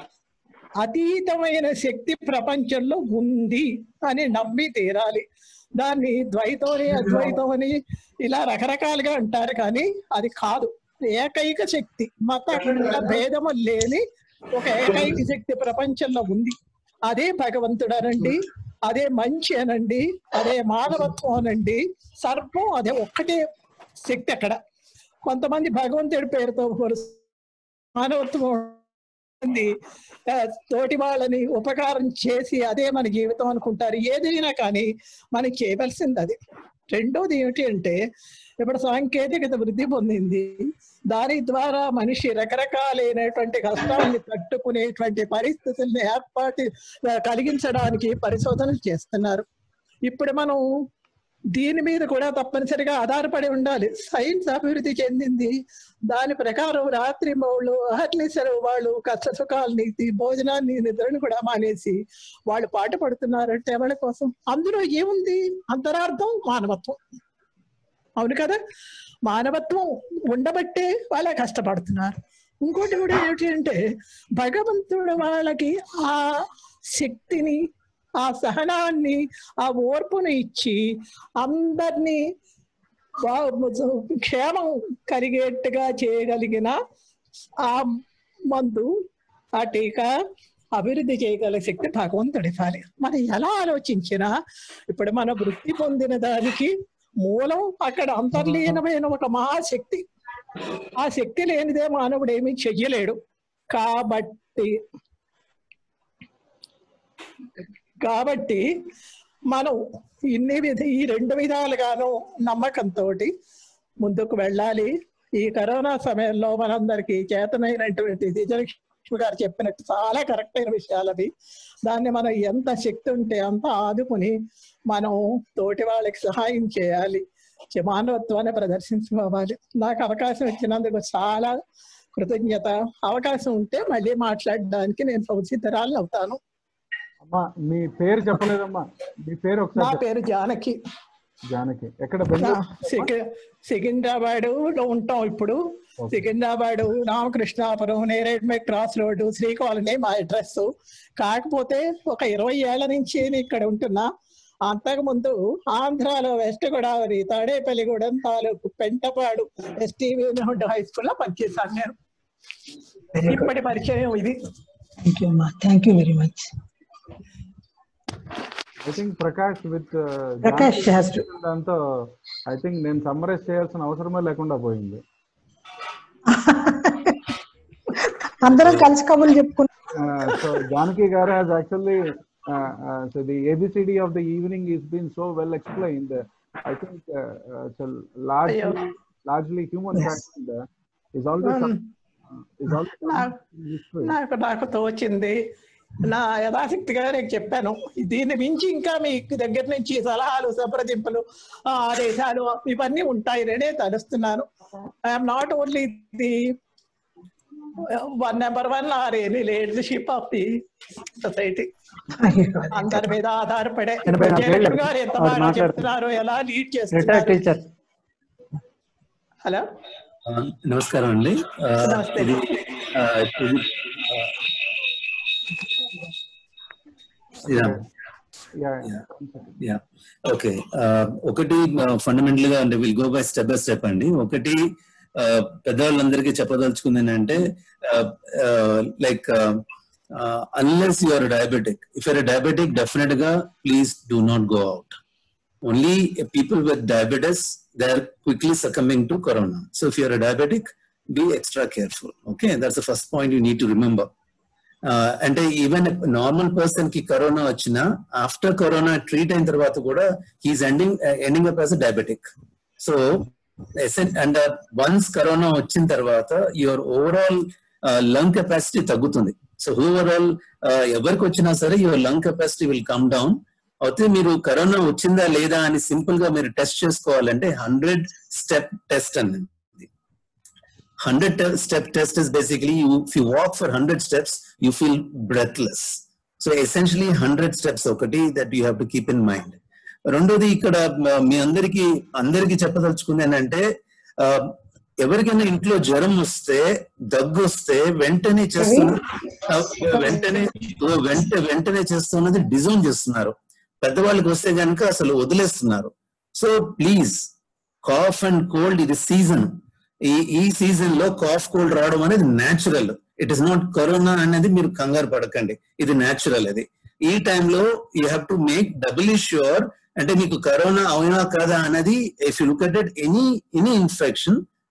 అతీతమైన శక్తి ప్రపంచంలో ఉంది అని నమ్మి తీరాలి దాన్ని ద్వైతమని అద్వైతమని ఇలా రకరకాలుగా అంటారు కానీ అది కాదు ఏకైక శక్తి మత కుల భేదము లేని ఒక ఏకైక శక్తి ప్రపంచంలో ఉంది అదే భగవంతుడు అనండి అదే మంచి అనండి అదే మానవత్వం అనండి సర్వం అదే ఒక్కటే శక్తి అక్కడ కొంతమంది భగవంతుడి పేరుతో కొలుస్తారు. మానవత్వం ఉంది. ఆ, తోటి వాళ్ళని ఉపకారం చేసి అదే మన జీవితం అనుకుంటారు ఏదైనా కానీ మనకి చేయవలసింది అది రెండోది ఏమిటి అంటే ఇప్పుడు సాంకేతికత వృద్ధి పొందింది దాని ద్వారా మనిషి రకరకాలైనటువంటి కష్టాన్ని తట్టుకునేటువంటి పరిస్థితుల్ని ఏర్పాటు ఆ, కలిగించడానికి పరిశోధనలు చేస్తున్నారు ఇప్పుడు మనం దీని మీద కూడా తప్పనిసరిగా ఆధారపడి ఉండాలి సైన్స్ అభివృద్ధి చెందింది దాని ప్రకారం రాత్రి వాళ్ళు అహర్నిశలు వాళ్ళు కష్ట సుఖాలని ఈ భోజనాన్ని నిద్రను కూడా మానేసి వాళ్ళు పాట పడుతున్నారంటే ఎవరి కోసం అందులో ఏముంది అంతరార్థం మానవత్వం అవును కదా మానవత్వం ఉండబట్టే వాళ్ళ కష్టపడుతున్నారు ఇంకోటి కూడా ఏమిటి అంటే భగవంతుడు వాళ్ళకి ఆ శక్తిని ఆ సహనాన్ని ఆ ఓర్పును ఇచ్చి అందరినీ వా- క్షేమం కలిగేట్టుగా చేయగలిగిన ఆ మందు ఆ టీకా అభివృద్ధి చేయగల శక్తి భగవంతుడి ఫాలి మనం ఎలా ఆలోచించినా ఇప్పుడు మన వృత్తి పొందిన దానికి మూలం అక్కడ అంతర్లీనమైన ఒక మహాశక్తి ఆ శక్తి లేనిదే మానవుడు ఏమీ చెయ్యలేడు కాబట్టి కాబట్టి మనం ఇన్ని విధ ఈ రెండు విధాలుగాను నమ్మకంతో ముందుకు వెళ్ళాలి ఈ కరోనా సమయంలో మనందరికీ చేతనైనటువంటి విజయలక్ష్మి గారు చెప్పినట్టు చాలా కరెక్ట్ అయిన విషయాలు అవి దాన్ని మనం ఎంత శక్తి ఉంటే అంత ఆదుకుని మనం తోటి వాళ్ళకి సహాయం చేయాలి చే- మానవత్వాన్ని ప్రదర్శించుకోవాలి నాకు అవకాశం ఇచ్చినందుకు చాలా కృతజ్ఞత అవకాశం ఉంటే మళ్ళీ మాట్లాడడానికి నేను సంసిద్ధరాలు అవుతాను అమ్మా మీ పేరు చెప్పలేదమ్మా మీ పేరు నా ఒకసారి పేరు జానకి చెప్పండి. జానకి ఎక్కడ నా బెంగళూరు సికి- సికింద్రాబాద్ లో ఉంటాం ఇప్పుడు సికింద్రాబాద్ రామకృష్ణాపురం నేరేడ్మే క్రాస్ రోడ్డు శ్రీకాలనీ మా అడ్రస్ కాకపోతే ఒక ఇరవై ఏళ్ల నుంచి నేను ఇక్కడ ఉంటున్నా అంతకుముందు ఆంధ్రాలో వెస్ట్ గోదావరి తాడేపల్లిగూడెం తాలూకు పెంటపాడు ఎస్టీవీ హై స్కూల్లో పనిచేశాను నేను ఇప్పటి పరిచయం ఇది థ్యాంక్ యూ అమ్మా thank you very much I think Prakash with Prakash has to- దాంతో ఐ థింక్ నేను సమ్మరైజ్ చేయాల్సిన అవసరమే లేకుండా పోయింది అందరం కలిసి కబుర్లు చెప్పుకున్నాం సో జానకి గారు has actually uh, uh, so the ABCD of the evening is been so well explained. I think uh, uh, so largely అయ్యో. largely human Yes. factor uh, is always Um, some, uh, is always నాకు history. నాకు నాకు తోచింది నా యథాశక్తిగా నేను చెప్పాను దీన్ని మించి ఇంకా మీ దగ్గర నుంచి సలహాలు సంప్రదింపులు ఆ, ఆదేశాలు ఇవన్నీ ఉంటాయి నేనే తలుస్తున్నాను I'm not only the one number one or any leadership of the society అందరి మీద ఆధారపడే ఎనభై నాలుగు ఏళ్ళు. జయలక్ష్మి గారు ఎంత ఆవిడ బాగా మాట్లాడుతున్నారు. చెప్తున్నారు ఎలా లీడ్ రిటైర్డ్ చేస్తున్నారు టీచర్ హలో ఆ, నమస్కారం అండి ఆ, నమస్తే. ఇది ఆ, ఇది ఆ, శ్రీరామ్ Yeah, యా ఓకే ఒకటి ఫండమెంటల్ గా అంటే will go by step by step అండి ఒకటి ఆ, పెద్దవాళ్ళందరికీ చెప్పదలుచుకుంది ఏంటంటే like unless you are diabetic if your diabetic definite గా please do not go out only people with diabetes they are quickly succumbing to corona so if you're a diabetic be extra careful okay that's the first point you need to remember uh, అంటే ఈవెన్ నార్మల్ పర్సన్ కి కరోనా వచ్చినా ఆఫ్టర్ కరోనా ట్రీట్ అయిన తర్వాత కూడా he's ending ending up as diabetic so and once corona వచ్చిన తర్వాత యువర్ ఓవరాల్ లంగ్ కెపాసిటీ తగ్గుతుంది సో ఓవరాల్ ఎవరికి వచ్చినా సరే your lung capacity will come down అయితే మీరు కరోనా వచ్చిందా లేదా అని సింపుల్ గా మీరు టెస్ట్ చేసుకోవాలంటే హండ్రెడ్ స్టెప్ టెస్ట్ అన్నది hundred step test is basically you if you walk for hundred steps you feel breathless so essentially hundred steps ఒకటి that you have to keep in mind రెండోది ఇక్కడ మ- మీ అందరికి అందరికి చెప్పదలుచుకుంది ఏంటంటే ఆ, ఎవరికైనా ఇంట్లో జ్వరం వస్తే దగ్గు వస్తే వెంటనే చేస్తున్న ఆ, వెంటనే వెంట వెంటనే చేస్తున్నది డిజైన్ చేస్తున్నారు పెద్దవాళ్ళకి వస్తే కనుక అసలు వదిలేస్తున్నారు so please cough and cold ఇది సీజన్ ఈ ఈ సీజన్ లో కాఫ్ కోల్డ్ రావడం అనేది natural it is not corona అనేది మీరు కంగారు పడకండి ఇది న్యాచురల్ అది ఈ టైంలో you have to make doubly sure అంటే మీకు కరోనా అవునా కాదా అనేది if you look at any any infection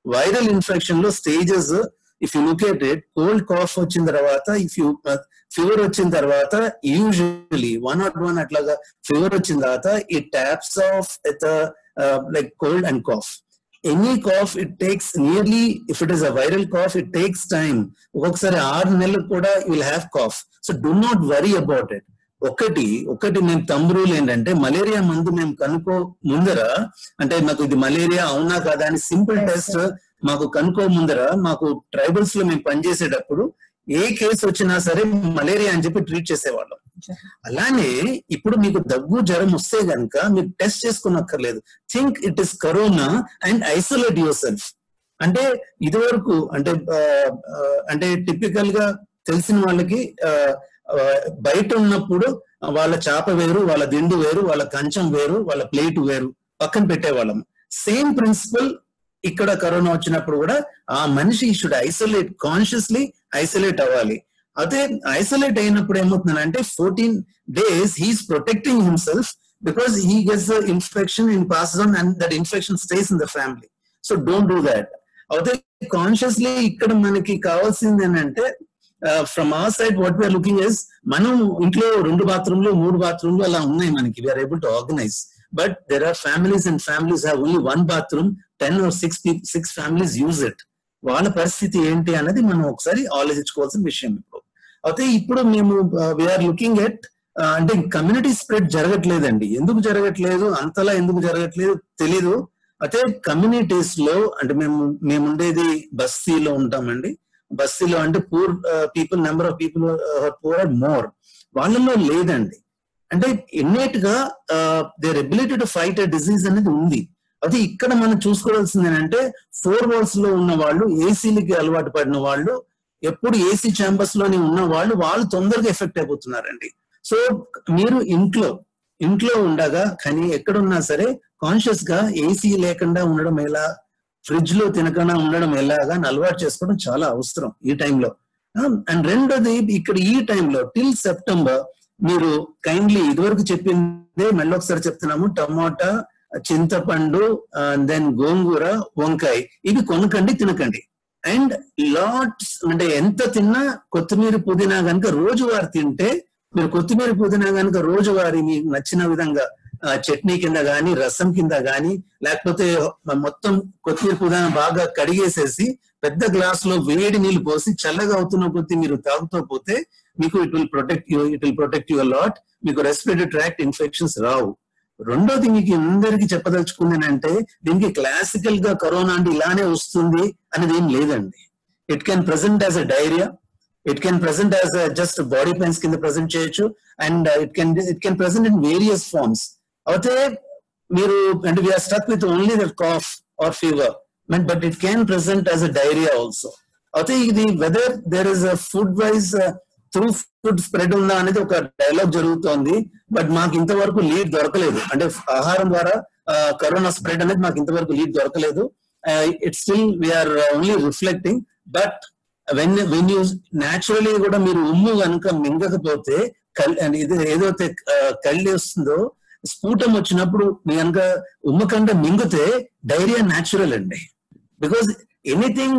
viral infection లో stages if you look at it cold cough వచ్చిన తర్వాత ఇఫ్ యూ ఫీవర్ వచ్చిన తర్వాత యూజువలీ వన్ నాట్ వన్ అట్లాగా ఫీవర్ వచ్చిన తర్వాత ఈ taps off at like cold and cough any cough it takes nearly if it is a viral cough it takes time ఒక్కొక్కసారి ఆరు నెలలకు కూడా will have cough so do not worry about it ఒకటి ఒకటి మేము తమ్ము రూల్ ఏంటంటే మలేరియా మందు మేము కనుక్కో ముందర అంటే నాకు ఇది మలేరియా అవునా కాదా అని సింపుల్ టెస్ట్ మాకు కనుక్కో ముందర మాకు ట్రైబల్స్ లో మేము పనిచేసేటప్పుడు ఏ కేసు వచ్చినా సరే మలేరియా అని చెప్పి ట్రీట్ చేసేవాళ్ళం అలానే ఇప్పుడు మీకు దగ్గు జ్వరం వస్తే గనక మీరు టెస్ట్ చేసుకున్నక్కర్లేదు think it is corona and isolate yourself అంటే ఇదివరకు అంటే ఆ, ఆ, అంటే టిపికల్ గా తెలిసిన వాళ్ళకి ఆ, ఆ, బయట ఉన్నప్పుడు వాళ్ళ చాప వేరు వాళ్ళ దిండు వేరు వాళ్ళ కంచం వేరు వాళ్ళ ప్లేట్ వేరు పక్కన పెట్టేవాళ్ళం సేమ్ ప్రిన్సిపల్ ఇక్కడ కరోనా వచ్చినప్పుడు కూడా ఆ మనిషి షుడ్ ఐసోలేట్ కాన్షియస్లీ ఐసోలేట్ అవ్వాలి అదే ఐసోలేట్ అయినప్పుడు ఏమవుతుందంటే fourteen days he's protecting himself because he gets the infection in pass on and that infection stays in the family so don't do that అయితే కాన్షియస్లీ ఇక్కడ మనకి కావాల్సింది ఏంటంటే from our side what we are looking is మనం ఇంట్లో రెండు బాత్రూమ్లు మూడు బాత్రూమ్లు అలా ఉన్నాయి మనకి we are able to organise but there are families and families have only one bathroom ten or six six families use it వాళ్ళ పరిస్థితి ఏంటి అనేది మనం ఒకసారి ఆలోచించుకోవాల్సిన విషయం ఇప్పుడు అయితే ఇప్పుడు మేము వీఆర్ లుకింగ్ ఎట్ అంటే కమ్యూనిటీ స్ప్రెడ్ జరగట్లేదండి ఎందుకు జరగట్లేదు అంతలా ఎందుకు జరగట్లేదు తెలీదు అయితే కమ్యూనిటీస్ లో అంటే మేము మేము ఉండేది బస్తీలో ఉంటామండి బస్తీలో అంటే poor people number of people poor or more వాళ్ళలో లేదండి అంటే ఇన్నేట్ గా there ability to fight a disease అనేది ఉంది అది ఇక్కడ మనం చూసుకోవాల్సింది ఏంటంటే ఫోర్ వాల్స్ లో ఉన్న వాళ్ళు ఏసీలకి అలవాటు పడిన వాళ్ళు ఎప్పుడు ఏసీ ఛాంబర్స్ లోనే ఉన్న వాళ్ళు వాళ్ళు తొందరగా ఎఫెక్ట్ అయిపోతున్నారండి సో మీరు ఇంట్లో ఇంట్లో ఉండగా కానీ ఎక్కడున్నా సరే కాన్షియస్ గా ఏసీ లేకుండా ఉండడం ఎలా ఫ్రిడ్జ్ లో తినకుండా ఉండడం ఎలాగా అని అలవాటు చేసుకోవడం చాలా అవసరం ఈ టైంలో అండ్ రెండోది ఇక్కడ ఈ టైంలో టిల్ సెప్టెంబర్ మీరు కైండ్లీ ఇదివరకు చెప్పిందే మళ్ళీ ఒకసారి చెప్తున్నాము టమాటా చింతపండు దెన్ గోంగూర వంకాయ ఇవి కొనకండి తినకండి అండ్ లాట్స్ అంటే ఎంత తిన్నా కొత్తిమీర పుదీనా కనుక రోజువారి తింటే మీరు కొత్తిమీర పుదీనా కనుక రోజువారి మీకు నచ్చిన విధంగా ఆ, చట్నీ కింద గాని రసం కింద గాని లేకపోతే మొత్తం కొత్తిమీర పుదీనా బాగా కడిగేసేసి పెద్ద గ్లాస్ లో వేడి నీళ్లు పోసి చల్లగా అవుతున్న కొద్దీ మీరు తాగుతూ పోతే మీకు it will protect you it will protect your lot మీకు రెస్పిరేటరీ ట్రాక్ట్ ఇన్ఫెక్షన్స్ రావు రెండోది మీకు అందరికి చెప్పదలుచుకుంది అంటే దీనికి క్లాసికల్ గా కరోనా అంటే ఇలానే వస్తుంది అనేది ఏం లేదండి it can present as a diarrhoea it can present as just body pains కింద ప్రెసెంట్ చేయొచ్చు and it can it can present in various forms అయితే మీరు అంటే we are stuck with only that cough or fever but it can present as a diarrhoea also అయితే ఇది whether there is food wise through food spread ఉందా అనేది ఒక డైలాగ్ జరుగుతోంది బట్ మాకు ఇంతవరకు లీడ్ దొరకలేదు అంటే ఆహారం ద్వారా కరోనా స్ప్రెడ్ అనేది మాకు ఇంతవరకు లీడ్ దొరకలేదు it still we are only reflecting but when when you naturally కూడా మీరు ఉమ్ము కనుక మింగకపోతే కల్ and ఇది ఏదైతే ఆ, కళ్ళి వస్తుందో స్ఫూటం వచ్చినప్పుడు మీ కనుక ఉమ్ము కంటే మింగితే డైరియా న్యాచురల్ అండి because anything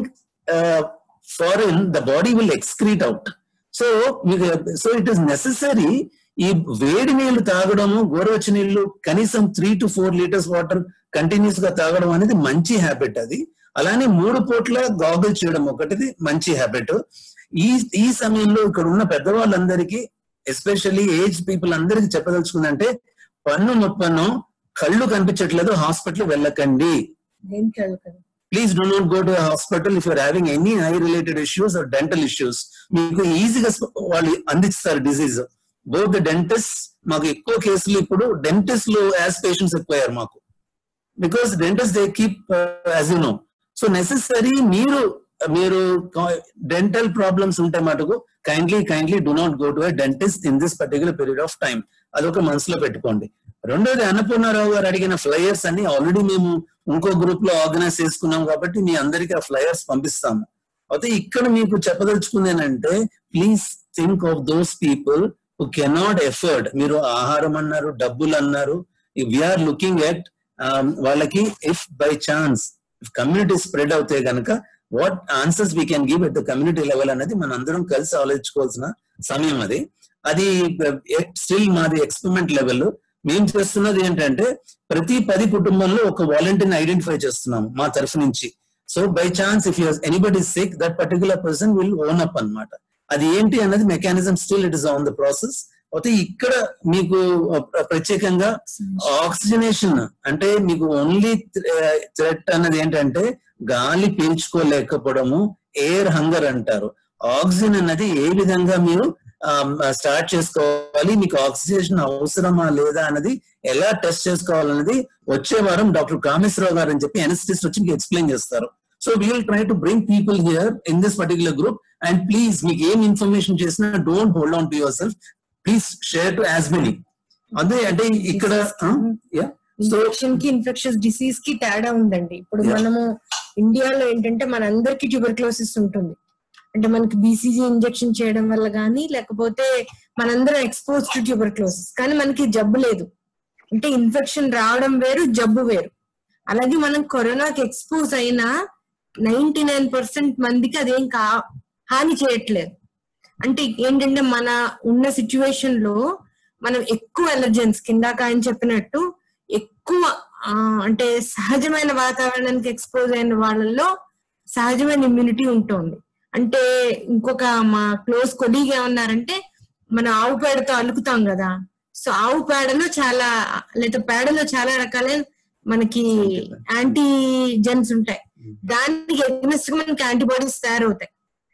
foreign the body will excrete out so మీకు సో ఇట్ ఈస్ నెససరీ ఈ వేడి నీళ్లు తాగడము గోరువెచ్చ నీళ్లు కనీసం three to four litres water continuous గా తాగడం అనేది మంచి హ్యాబిట్ అది అలానే మూడు పూట్ల గాగుల్ చేయడం ఒకటిది మంచి హ్యాబిట్ ఈ ఈ సమయంలో ఇక్కడ ఉన్న పెద్దవాళ్ళందరికీ ఎస్పెషల్లీ ఏజ్ పీపుల్ అందరికి చెప్పదలుచుకుందంటే పన్ను నొప్పను కళ్ళు కనిపించట్లేదు హాస్పిటల్ వెళ్ళకండి ఏం చదువుతుంది please do not go to hospital if your having any eye related issues or dental issues మీకు ఈజీగా వాళ్ళు అందిస్తారు డిసీజ్ బోత్ ద డెంటిస్ట్ మాకు ఎక్కువ కేసులు ఇప్పుడు డెంటిస్ట్ లో యాజ్ పేషెంట్స్ ఎక్కువయ్యారు మాకు because dentist they keep as you know so necessary మీరు మీరు డెంటల్ ప్రాబ్లమ్స్ ఉంటే మటుకు kindly kindly do not go to a dentist in this particular period of time అదొక మనసులో పెట్టుకోండి రెండోది అన్నపూర్ణారావు గారు అడిగిన ఫ్లయర్స్ అన్ని ఆల్రెడీ మేము ఇంకో గ్రూప్ లో ఆర్గనైజ్ చేసుకున్నాం కాబట్టి మీ అందరికీ ఆ ఫ్లయర్స్ పంపిస్తాము అయితే ఇక్కడ మీకు చెప్పదలుచుకుంది ఏంటంటే please think of those people who cannot afford మీరు ఆహారం అన్నారు డబ్బులు అన్నారు వీఆర్ లుకింగ్ ఎట్ వాళ్ళకి if by chance community spread అవుతే గనక what answers we can give at the community level అనేది మనం అందరం కలిసి ఆలోచించుకోవాల్సిన సమయం అది అది స్టిల్ మాది ఎక్స్పెరిమెంట్ లెవెల్ మేము చేస్తున్నది ఏంటంటే ప్రతి పది కుటుంబంలో ఒక వాలంటీర్ని ఐడెంటిఫై చేస్తున్నాం మా తరఫు నుంచి so by chance if use anybody sick that particular person will own up అన్నమాట అది ఏంటి అన్నది mechanism still it is on the process అయితే ఇక్కడ మీకు ప్ర- ప్రత్యేకంగా ఆక్సిజనేషన్ అంటే మీకు ఓన్లీ థ్రెట్ అన్నది ఏంటంటే గాలి పీల్చుకోలేకపోవడము ఎయిర్ హంగర్ అంటారు ఆక్సిజన్ అన్నది ఏ విధంగా మీరు స్టార్ట్ చేసుకోవాలి మీకు ఆక్సిజనేషన్ అవసరమా లేదా అన్నది ఎలా టెస్ట్ చేసుకోవాలన్నది వచ్చే వారం డాక్టర్ కామేశ్వరరావు గారు అని చెప్పి ఎనస్టిస్ట్ వచ్చి మీకు ఎక్స్ప్లెయిన్ చేస్తారు so we will try to bring people here in this particular group and please మీకు ఏం ఇన్ఫర్మేషన్ చేసినా don't hold on to yourself please share to as many అదే అంటే ఇక్కడ యా సో ఇన్ఫెక్షన్ కి ఇన్ఫెక్షన్స్ డిసీజ్ కి తేడా ఉందండి ఇప్పుడు Yeah. మనము ఇండియాలో ఏంటంటే మనందరికి ట్యూబర్క్లోసిస్ ఉంటుంది అంటే మనకి బీసీజీ ఇంజెక్షన్ చేయడం వల్ల కానీ లేకపోతే మనందరం ఎక్స్పోజ్ టు ట్యూబర్క్లోసిస్ కానీ మనకి జబ్బు లేదు అంటే ఇన్ఫెక్షన్ రావడం వేరు జబ్బు వేరు అలాగే మనం కరోనాకి ఎక్స్పోజ్ అయినా నైన్టీ నైన్ పర్సెంట్ మందికి అదేం కా హాని చేయట్లేదు అంటే ఏంటంటే మన ఉన్న సిచ్యువేషన్ లో మనం ఎక్కువ ఎలర్జెన్స్ కిందాక ఆయన చెప్పినట్టు ఎక్కువ ఆ, అంటే సహజమైన వాతావరణానికి ఎక్స్పోజ్ అయిన వాళ్ళల్లో సహజమైన ఇమ్యూనిటీ ఉంటుంది అంటే ఇంకొక మా క్లోజ్ కొలీగ్ ఏమన్నారంటే మన ఆవు పేడతో అలుకుతాం కదా సో ఆవు పేడలో చాలా లేదా పేడలో చాలా రకాలైన మనకి యాంటీజెన్స్ ఉంటాయి దానికి ఎగ్నెస్ట్ మనకి యాంటీబాడీస్ తయారవుతాయి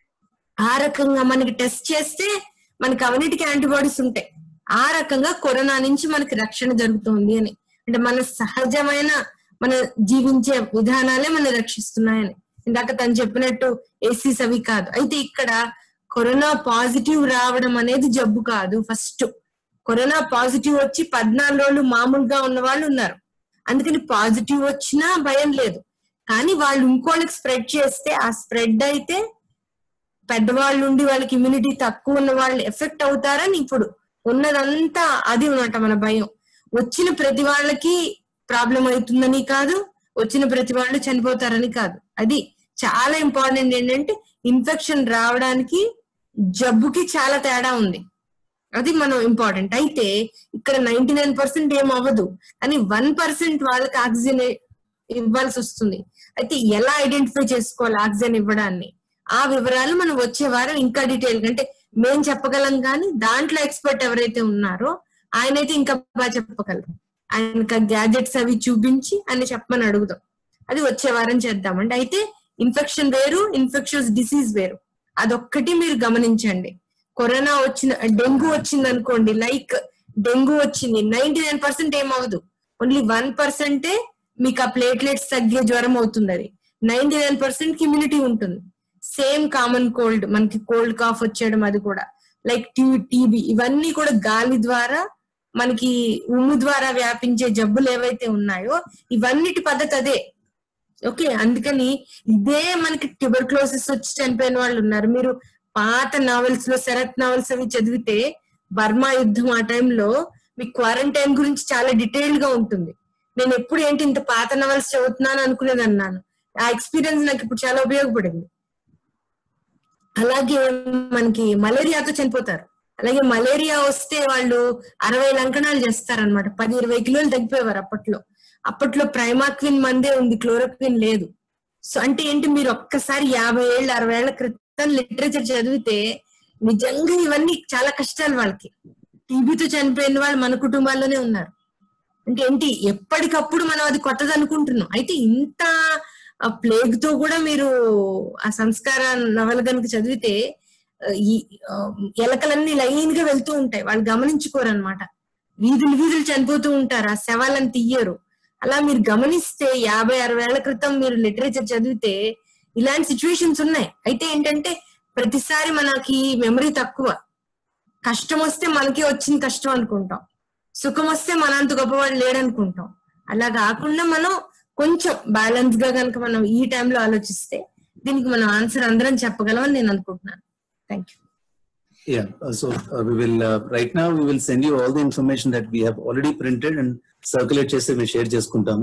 ఆ రకంగా మనకి టెస్ట్ చేస్తే మనకి అవన్నిటికి యాంటీబాడీస్ ఉంటాయి ఆ రకంగా కరోనా నుంచి మనకి రక్షణ జరుగుతుంది అని అంటే మన సహజమైన మన జీవించే విధానాలే మన రక్షిస్తున్నాయని ఇందాక తను చెప్పినట్టు ఏసీస్ అవి కాదు అయితే ఇక్కడ కరోనా పాజిటివ్ రావడం అనేది జబ్బు కాదు ఫస్ట్ కరోనా పాజిటివ్ వచ్చి పద్నాలుగు రోజులు మామూలుగా ఉన్న వాళ్ళు ఉన్నారు అందుకని పాజిటివ్ వచ్చినా భయం లేదు కానీ వాళ్ళు ఇంకోళ్ళకి స్ప్రెడ్ చేస్తే ఆ స్ప్రెడ్ అయితే పెద్దవాళ్ళు ఉండి వాళ్ళకి ఇమ్యూనిటీ తక్కువ ఉన్న వాళ్ళు ఎఫెక్ట్ అవుతారని ఇప్పుడు ఉన్నదంతా అది ఉన్నట మన భయం వచ్చిన ప్రతి వాళ్ళకి ప్రాబ్లం అవుతుందని కాదు వచ్చిన ప్రతి వాళ్ళు చనిపోతారని కాదు అది చాలా ఇంపార్టెంట్ ఏంటంటే ఇన్ఫెక్షన్ రావడానికి జబ్బుకి చాలా తేడా ఉంది అది మనం ఇంపార్టెంట్ అయితే ఇక్కడ నైన్టీ నైన్ పర్సెంట్ ఏం అవ్వదు కానీ వన్ పర్సెంట్ వాళ్ళకి ఆక్సిజన్ ఇవ్వాల్సి వస్తుంది అయితే ఎలా ఐడెంటిఫై చేసుకోవాలి ఆక్సిజన్ ఇవ్వడాన్ని ఆ వివరాలు మనం వచ్చే వారం ఇంకా డీటెయిల్ అంటే మేం చెప్పగలం కానీ దాంట్లో ఎక్స్పర్ట్ ఎవరైతే ఉన్నారో ఆయన అయితే ఇంకా బాగా చెప్పగలరు ఆయనకి గ్యాజెట్స్ అవి చూపించి ఆయన చెప్పమని అడుగుదాం అది వచ్చే వారం చేద్దామండి అయితే ఇన్ఫెక్షన్ వేరు ఇన్ఫెక్షన్స్ డిసీజ్ వేరు అదొక్కటి మీరు గమనించండి కరోనా వచ్చిన డెంగ్యూ వచ్చింది అనుకోండి లైక్ డెంగ్యూ వచ్చింది నైన్టీ నైన్ పర్సెంట్ ఏమవదు ఓన్లీ వన్ పర్సెంటే మీకు ఆ ప్లేట్లెట్స్ తగ్గే జ్వరం అవుతుంది అది నైన్టీ నైన్ పర్సెంట్ ఇమ్యూనిటీ ఉంటుంది సేమ్ కామన్ కోల్డ్ మనకి కోల్డ్ కాఫ్ వచ్చేయడం అది కూడా లైక్ టీబీ ఇవన్నీ కూడా గాలి ద్వారా మనకి ఉమ్ము ద్వారా వ్యాపించే జబ్బులు ఏవైతే ఉన్నాయో ఇవన్నిటి పద్ధతి అదే ఓకే అందుకని ఇదే మనకి ట్యూబర్క్లోసిస్ వచ్చి చనిపోయిన వాళ్ళు ఉన్నారు మీరు పాత నావెల్స్ లో శరత్ నావెల్స్ అవి చదివితే బర్మా యుద్ధం ఆ టైంలో మీకు క్వారంటైన్ గురించి చాలా డీటెయిల్డ్ గా ఉంటుంది నేను ఎప్పుడు ఏంటి ఇంత పాత నవల్స్ చదువుతున్నాను అనుకునేది అన్నాను ఆ ఎక్స్పీరియన్స్ నాకు ఇప్పుడు చాలా ఉపయోగపడింది అలాగే మనకి మలేరియాతో చనిపోతారు అలాగే మలేరియా వస్తే వాళ్ళు అరవై లంకణాలు చేస్తారనమాట పది ఇరవై కిలోలు తగ్గిపోయేవారు అప్పట్లో అప్పట్లో ప్రైమాక్విన్ మందే ఉంది క్లోరోక్విన్ లేదు సో అంటే ఏంటి మీరు ఒక్కసారి యాభై ఏళ్ళు అరవై ఏళ్ల క్రితం లిటరేచర్ చదివితే నిజంగా ఇవన్నీ చాలా కష్టాలు వాళ్ళకి టీబీతో చనిపోయిన వాళ్ళు మన కుటుంబాల్లోనే ఉన్నారు అంటే ఏంటి ఎప్పటికప్పుడు మనం అది కొత్తది అనుకుంటున్నాం అయితే ఇంత ప్లేగ్ తో కూడా మీరు ఆ సంస్కార నవల కనుక చదివితే ఆ, ఈ ఆ, ఎలకలన్నీ లైన్ గా వెళ్తూ ఉంటాయి వాళ్ళు గమనించుకోరు అనమాట వీధులు వీధులు చనిపోతూ ఉంటారు ఆ శవాలను తీయరు అలా మీరు గమనిస్తే యాభై అరవై ఏళ్ల క్రితం మీరు లిటరేచర్ చదివితే ఇలాంటి సిచ్యువేషన్స్ ఉన్నాయి అయితే ఏంటంటే ప్రతిసారి మనకి మెమరీ తక్కువ కష్టం వస్తే మనకే వచ్చింది కష్టం అనుకుంటాం సుఖం వస్తే మన అంత గొప్పవాడు లేడనుకుంటాం అలా కాకుండా మనం కొంచెం బ్యాలెన్స్ గా కనుక మనం ఈ టైంలో ఆలోచిస్తే దీనికి మనం ఆన్సర్ అందరం చెప్పగలం అని నేను అనుకుంటున్నాను thank you Yeah, uh, so uh, we will, uh, right now, we will send you all the information that we have already printed and circulate చేసి మేము షేర్ చేసుకుంటాము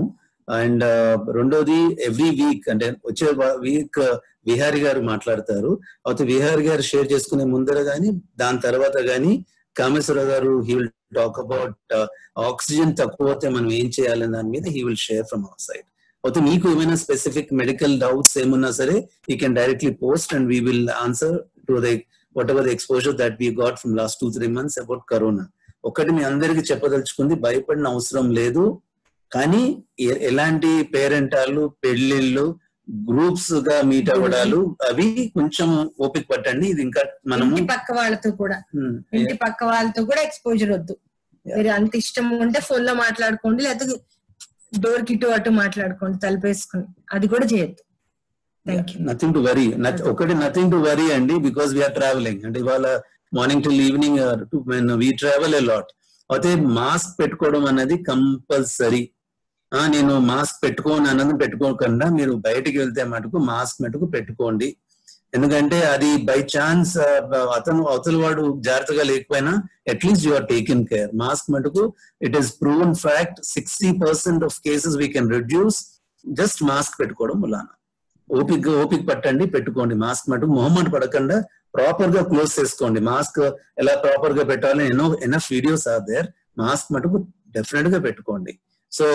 అండ్ రెండోది ఎవ్రీ వీక్ అంటే వచ్చే వీక్ విహారి గారు మాట్లాడతారు అయితే విహారి గారు షేర్ చేసుకునే ముందర గానీ దాని తర్వాత గానీ కామేశ్వర గారు he will talk about oxygen తక్కువ అయితే మనం ఏం చేయాలనే దాని మీద he will share from our side అయితే మీకు ఏమైనా స్పెసిఫిక్ మెడికల్ డౌట్స్ ఏమున్నా సరే you can directly post and we will answer to the whatever the exposure that we got from last two three months about corona ఒకటి మీ అందరికి చెప్పదలుచుకుంది భయపడిన అవసరం లేదు కానీ ఎ- ఎలాంటి పేరెంటాలు పెళ్లిళ్ళు గ్రూప్స్ గా మీట్ అవ్వడాలు అవి కొంచెం ఓపిక పట్టండి ఇది ఇంకా మనము ఇంటి పక్క వాళ్ళతో కూడా ఉమ్, ఇంటి పక్క వాళ్ళతో కూడా ఎక్స్పోజర్ వద్దు మీరు అంత ఇష్టం ఉంటే ఫోన్ లో మాట్లాడుకోండి లేకపోతే డోర్ కి ఇటు అటు మాట్లాడుకోండి తలుపేసుకుని అది కూడా చేయొద్దు thank you nothing to worry ఒకటి నథింగ్ టు వరీ అండి బికాస్ వీఆర్ ట్రావెలింగ్ అంటే ఇవాళ morning till evening we travel a lot అయితే మాస్క్ పెట్టుకోవడం అనేది కంపల్సరీ ఆ నేను మాస్క్ పెట్టుకోను అన్నది పెట్టుకోకుండా మీరు బయటికి వెళ్తే మటుకు మాస్క్ మటుకు పెట్టుకోండి ఎందుకంటే అది బై ఛాన్స్ అతను అవతల వాడు జాగ్రత్తగా లేకపోయినా at least you are taking care mask మటుకు it is proven fact sixty percent of cases we can reduce just mask పెట్టుకోవడం వలన ఓపిక ఓపిక పట్టండి పెట్టుకోండి మాస్క్ మటుకు మొహమ్మట్ పడకుండా ప్రాపర్ గా క్లోజ్ చేసుకోండి మాస్క్ ఎలా ప్రాపర్ గా పెట్టాలని ఎన్నో enough videos are there mask మటుకు డెఫినెట్ గా పెట్టుకోండి సో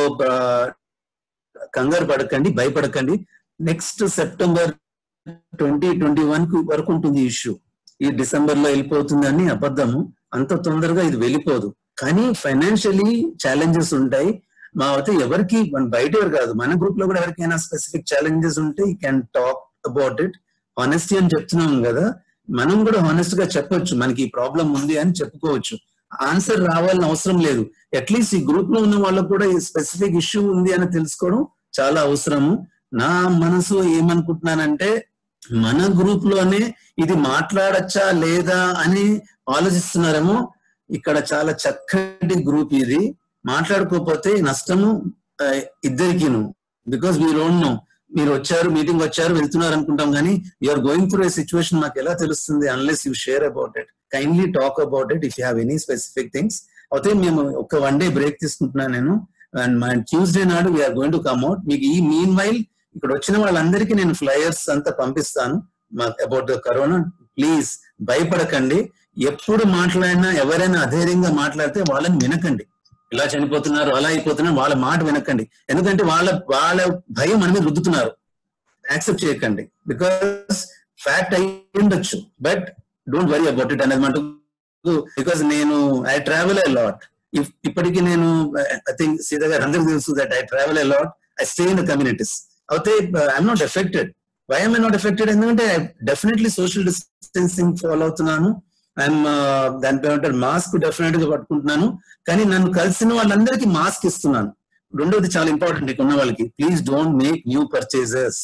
కంగారు పడకండి భయపడకండి next September twenty twenty one కు వరకు ఉంటుంది ఇష్యూ ఈ డిసెంబర్ లో వెళ్ళిపోతుందని అబద్ధము అంత తొందరగా ఇది వెళ్ళిపోదు కానీ ఫైనాన్షియలీ ఛాలెంజెస్ ఉంటాయి మా అయితే ఎవరికి మన బయట ఎవరు కాదు మన గ్రూప్ లో కూడా ఎవరికైనా స్పెసిఫిక్ ఛాలెంజెస్ ఉంటే ఈ can talk about it honesty అని చెప్తున్నాం కదా మనం కూడా హానెస్ట్ గా చెప్పొచ్చు మనకి ఈ ప్రాబ్లం ఉంది అని చెప్పుకోవచ్చు ఆన్సర్ రావాలని అవసరం లేదు అట్లీస్ట్ ఈ గ్రూప్ లో ఉన్న వాళ్ళకు కూడా ఈ స్పెసిఫిక్ ఇష్యూ ఉంది అని తెలుసుకోవడం చాలా అవసరము నా మనసు ఏమనుకుంటున్నానంటే మన గ్రూప్ లోనే ఇది మాట్లాడచ్చా లేదా అని ఆలోచిస్తున్నారేమో ఇక్కడ చాలా చక్కటి గ్రూప్ ఇది మాట్లాడుకోకపోతే నష్టము ఆ, ఇద్దరికిను బికాస్ వీ డోంట్ నో మీరు వచ్చారు మీటింగ్ వచ్చారు వెళ్తున్నారు అనుకుంటాం కానీ you are going through a situation మాకు ఎలా తెలుస్తుంది unless you share about it kindly talk about it if you have any specific things అయితే మేము ఒక వన్ డే బ్రేక్ తీసుకుంటున్నాను నేను అండ్ మా ట్యూస్డే నాడు we are going to come out మీకు ఈ మీన్ వైల్ ఇక్కడ వచ్చిన వాళ్ళందరికీ నేను ఫ్లయర్స్ అంతా పంపిస్తాను అబౌట్ ద కరోనా ప్లీజ్ భయపడకండి ఎప్పుడు మాట్లాడినా ఎవరైనా అధైర్యంగా మాట్లాడితే వాళ్ళని వినకండి ఇలా చనిపోతున్నారు అలా అయిపోతున్నారు వాళ్ళ మాట వినకండి ఎందుకంటే వాళ్ళ వాళ్ళ భయం మన మీద రుద్దుతున్నారు యాక్సెప్ట్ చేయకండి బికాస్ ఫ్యాక్ట్ అయి ఉండొచ్చు but don't worry about it అనేది మటుకు బికాస్ నేను ఐ ట్రావెల్ ఎ లాట్ ఇప్పటికీ నేను ఐ థింక్ సీత గారు అందరికి తెలుసు that I travel a lot I stay in the communities అయితే I'm not affected why I'm not affected ఎందుకంటే డెఫినెట్లీ సోషల్ డిస్టెన్సింగ్ ఫాలో అవుతున్నాను ఐఎమ్ దానిపై మాస్క్ డెఫినెట్ గా పట్టుకుంటున్నాను కానీ నన్ను కలిసిన వాళ్ళందరికీ మాస్క్ ఇస్తున్నాను రెండోది చాలా ఇంపార్టెంట్ ఇక్కడ ఉన్న వాళ్ళకి please don't make new purchases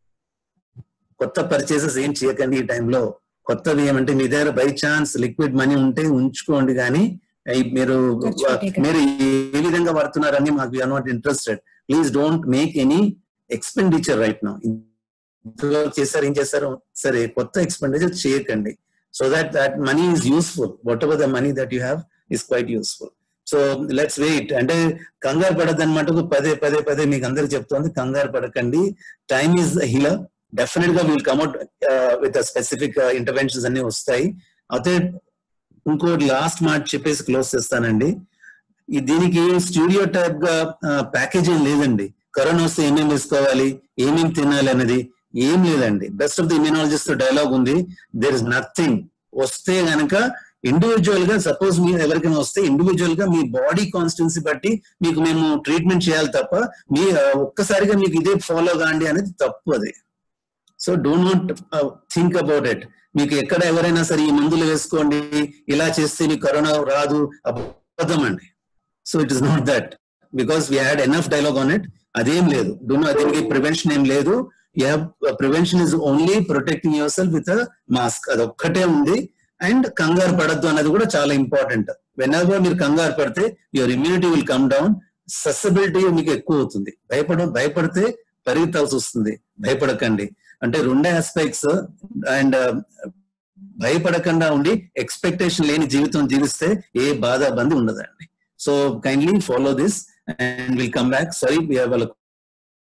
కొత్త పర్చేసెస్ ఏం చేయకండి ఈ టైంలో కొత్తవి ఏమంటే మీ దగ్గర బై ఛాన్స్ లిక్విడ్ మనీ ఉంటే ఉంచుకోండి కానీ అయి మీరు మీరు ఏ విధంగా వాడుతున్నారని మాకు are not interested please don't make any expenditure right now ఇంతవరకు చేశారు ఏం చేశారు సరే కొత్త ఎక్స్పెండిచర్ చేయకండి so that that money is useful whatever the money that you have is quite useful so let's wait అంటే కంగారు పడద్దు అనమాట పదే పదే పదే మీకు అందరికి చెప్తోంది కంగారు పడకండి టైమ్ ఈజ్ హీలర్ డెఫినెట్ గా will come out with specific interventions అన్ని వస్తాయి అయితే ఇంకోటి లాస్ట్ మాట చెప్పేసి క్లోజ్ చేస్తానండి ఈ దీనికి స్టూడియో టైప్ గా ప్యాకేజింగ్ లేదండి కరోనా వస్తే ఏమేమి వేసుకోవాలి ఏమేమి తినాలి అనేది ఏం లేదండి best of the immunologist dialogue ఉంది దేర్ ఇస్ నథింగ్ వస్తే గనక ఇండివిజువల్ గా సపోజ్ మీరు ఎవరికైనా వస్తే ఇండివిజువల్ గా మీ బాడీ కాన్స్టెన్సీ బట్టి మీకు మేము ట్రీట్మెంట్ చేయాలి తప్ప మీ ఆ, ఒక్కసారిగా మీకు ఇదే ఫాలో కాండి అనేది తప్పు అది so don't not think about it మీకు ఎక్కడ ఎవరైనా సరే ఈ మందులు వేసుకోండి ఇలా చేస్తే మీకు కరోనా రాదు అబద్ధం అండి so it is not that because we had enough dialogue on it అదేం లేదు డోంట్ దీనికి ప్రివెన్షన్ ఏం లేదు you have prevention is only protecting yourself with mask అది ఒక్కటే ఉంది అండ్ కంగారు పడద్దు అన్నది కూడా చాలా ఇంపార్టెంట్ వెన్ ఎవర్ మీరు కంగారు పడితే your immunity will come down susceptibility మీకు ఎక్కువ అవుతుంది భయపడ భయపడితే పరిగెత్తాల్సి వస్తుంది భయపడకండి అంటే రెండు ఆస్పెక్ట్స్ అండ్ భయపడకుండా ఉండి ఎక్స్పెక్టేషన్ లేని జీవితం జీవిస్తే ఏ బాధ బంది ఉండదండి so kindly follow this and will come back sorry వాళ్ళ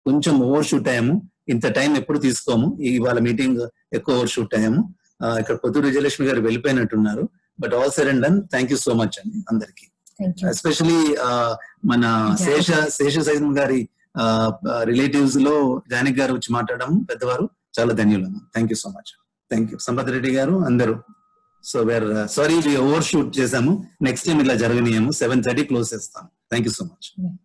కొంచెం ఓవర్ షూట్ అయ్యాము ఇంత టైం ఎప్పుడు తీసుకోము ఈ- ఇవాళ మీటింగ్ ఎక్కువ ఓవర్ షూట్ అయ్యాము ఆ, ఇక్కడ పొద్దు విజయలక్ష్మి గారు వెళ్ళిపోయినట్టున్నారు but all sir and done thank you so much అండి అందరికి ఎస్పెషలీ మన శేష శేష సైజన్ గారి రిలేటివ్స్ లో జానక్ గారు వచ్చి మాట్లాడడం పెద్దవారు చాలా ధన్యులు thank you so much thank you Sampath Reddy గారు అందరూ so where sorry over shoot చేశాము నెక్స్ట్ టైం ఇలా జరగనీయము సెవెన్ థర్టీ క్లోజ్ చేస్తాం థ్యాంక్ యూ సో మచ్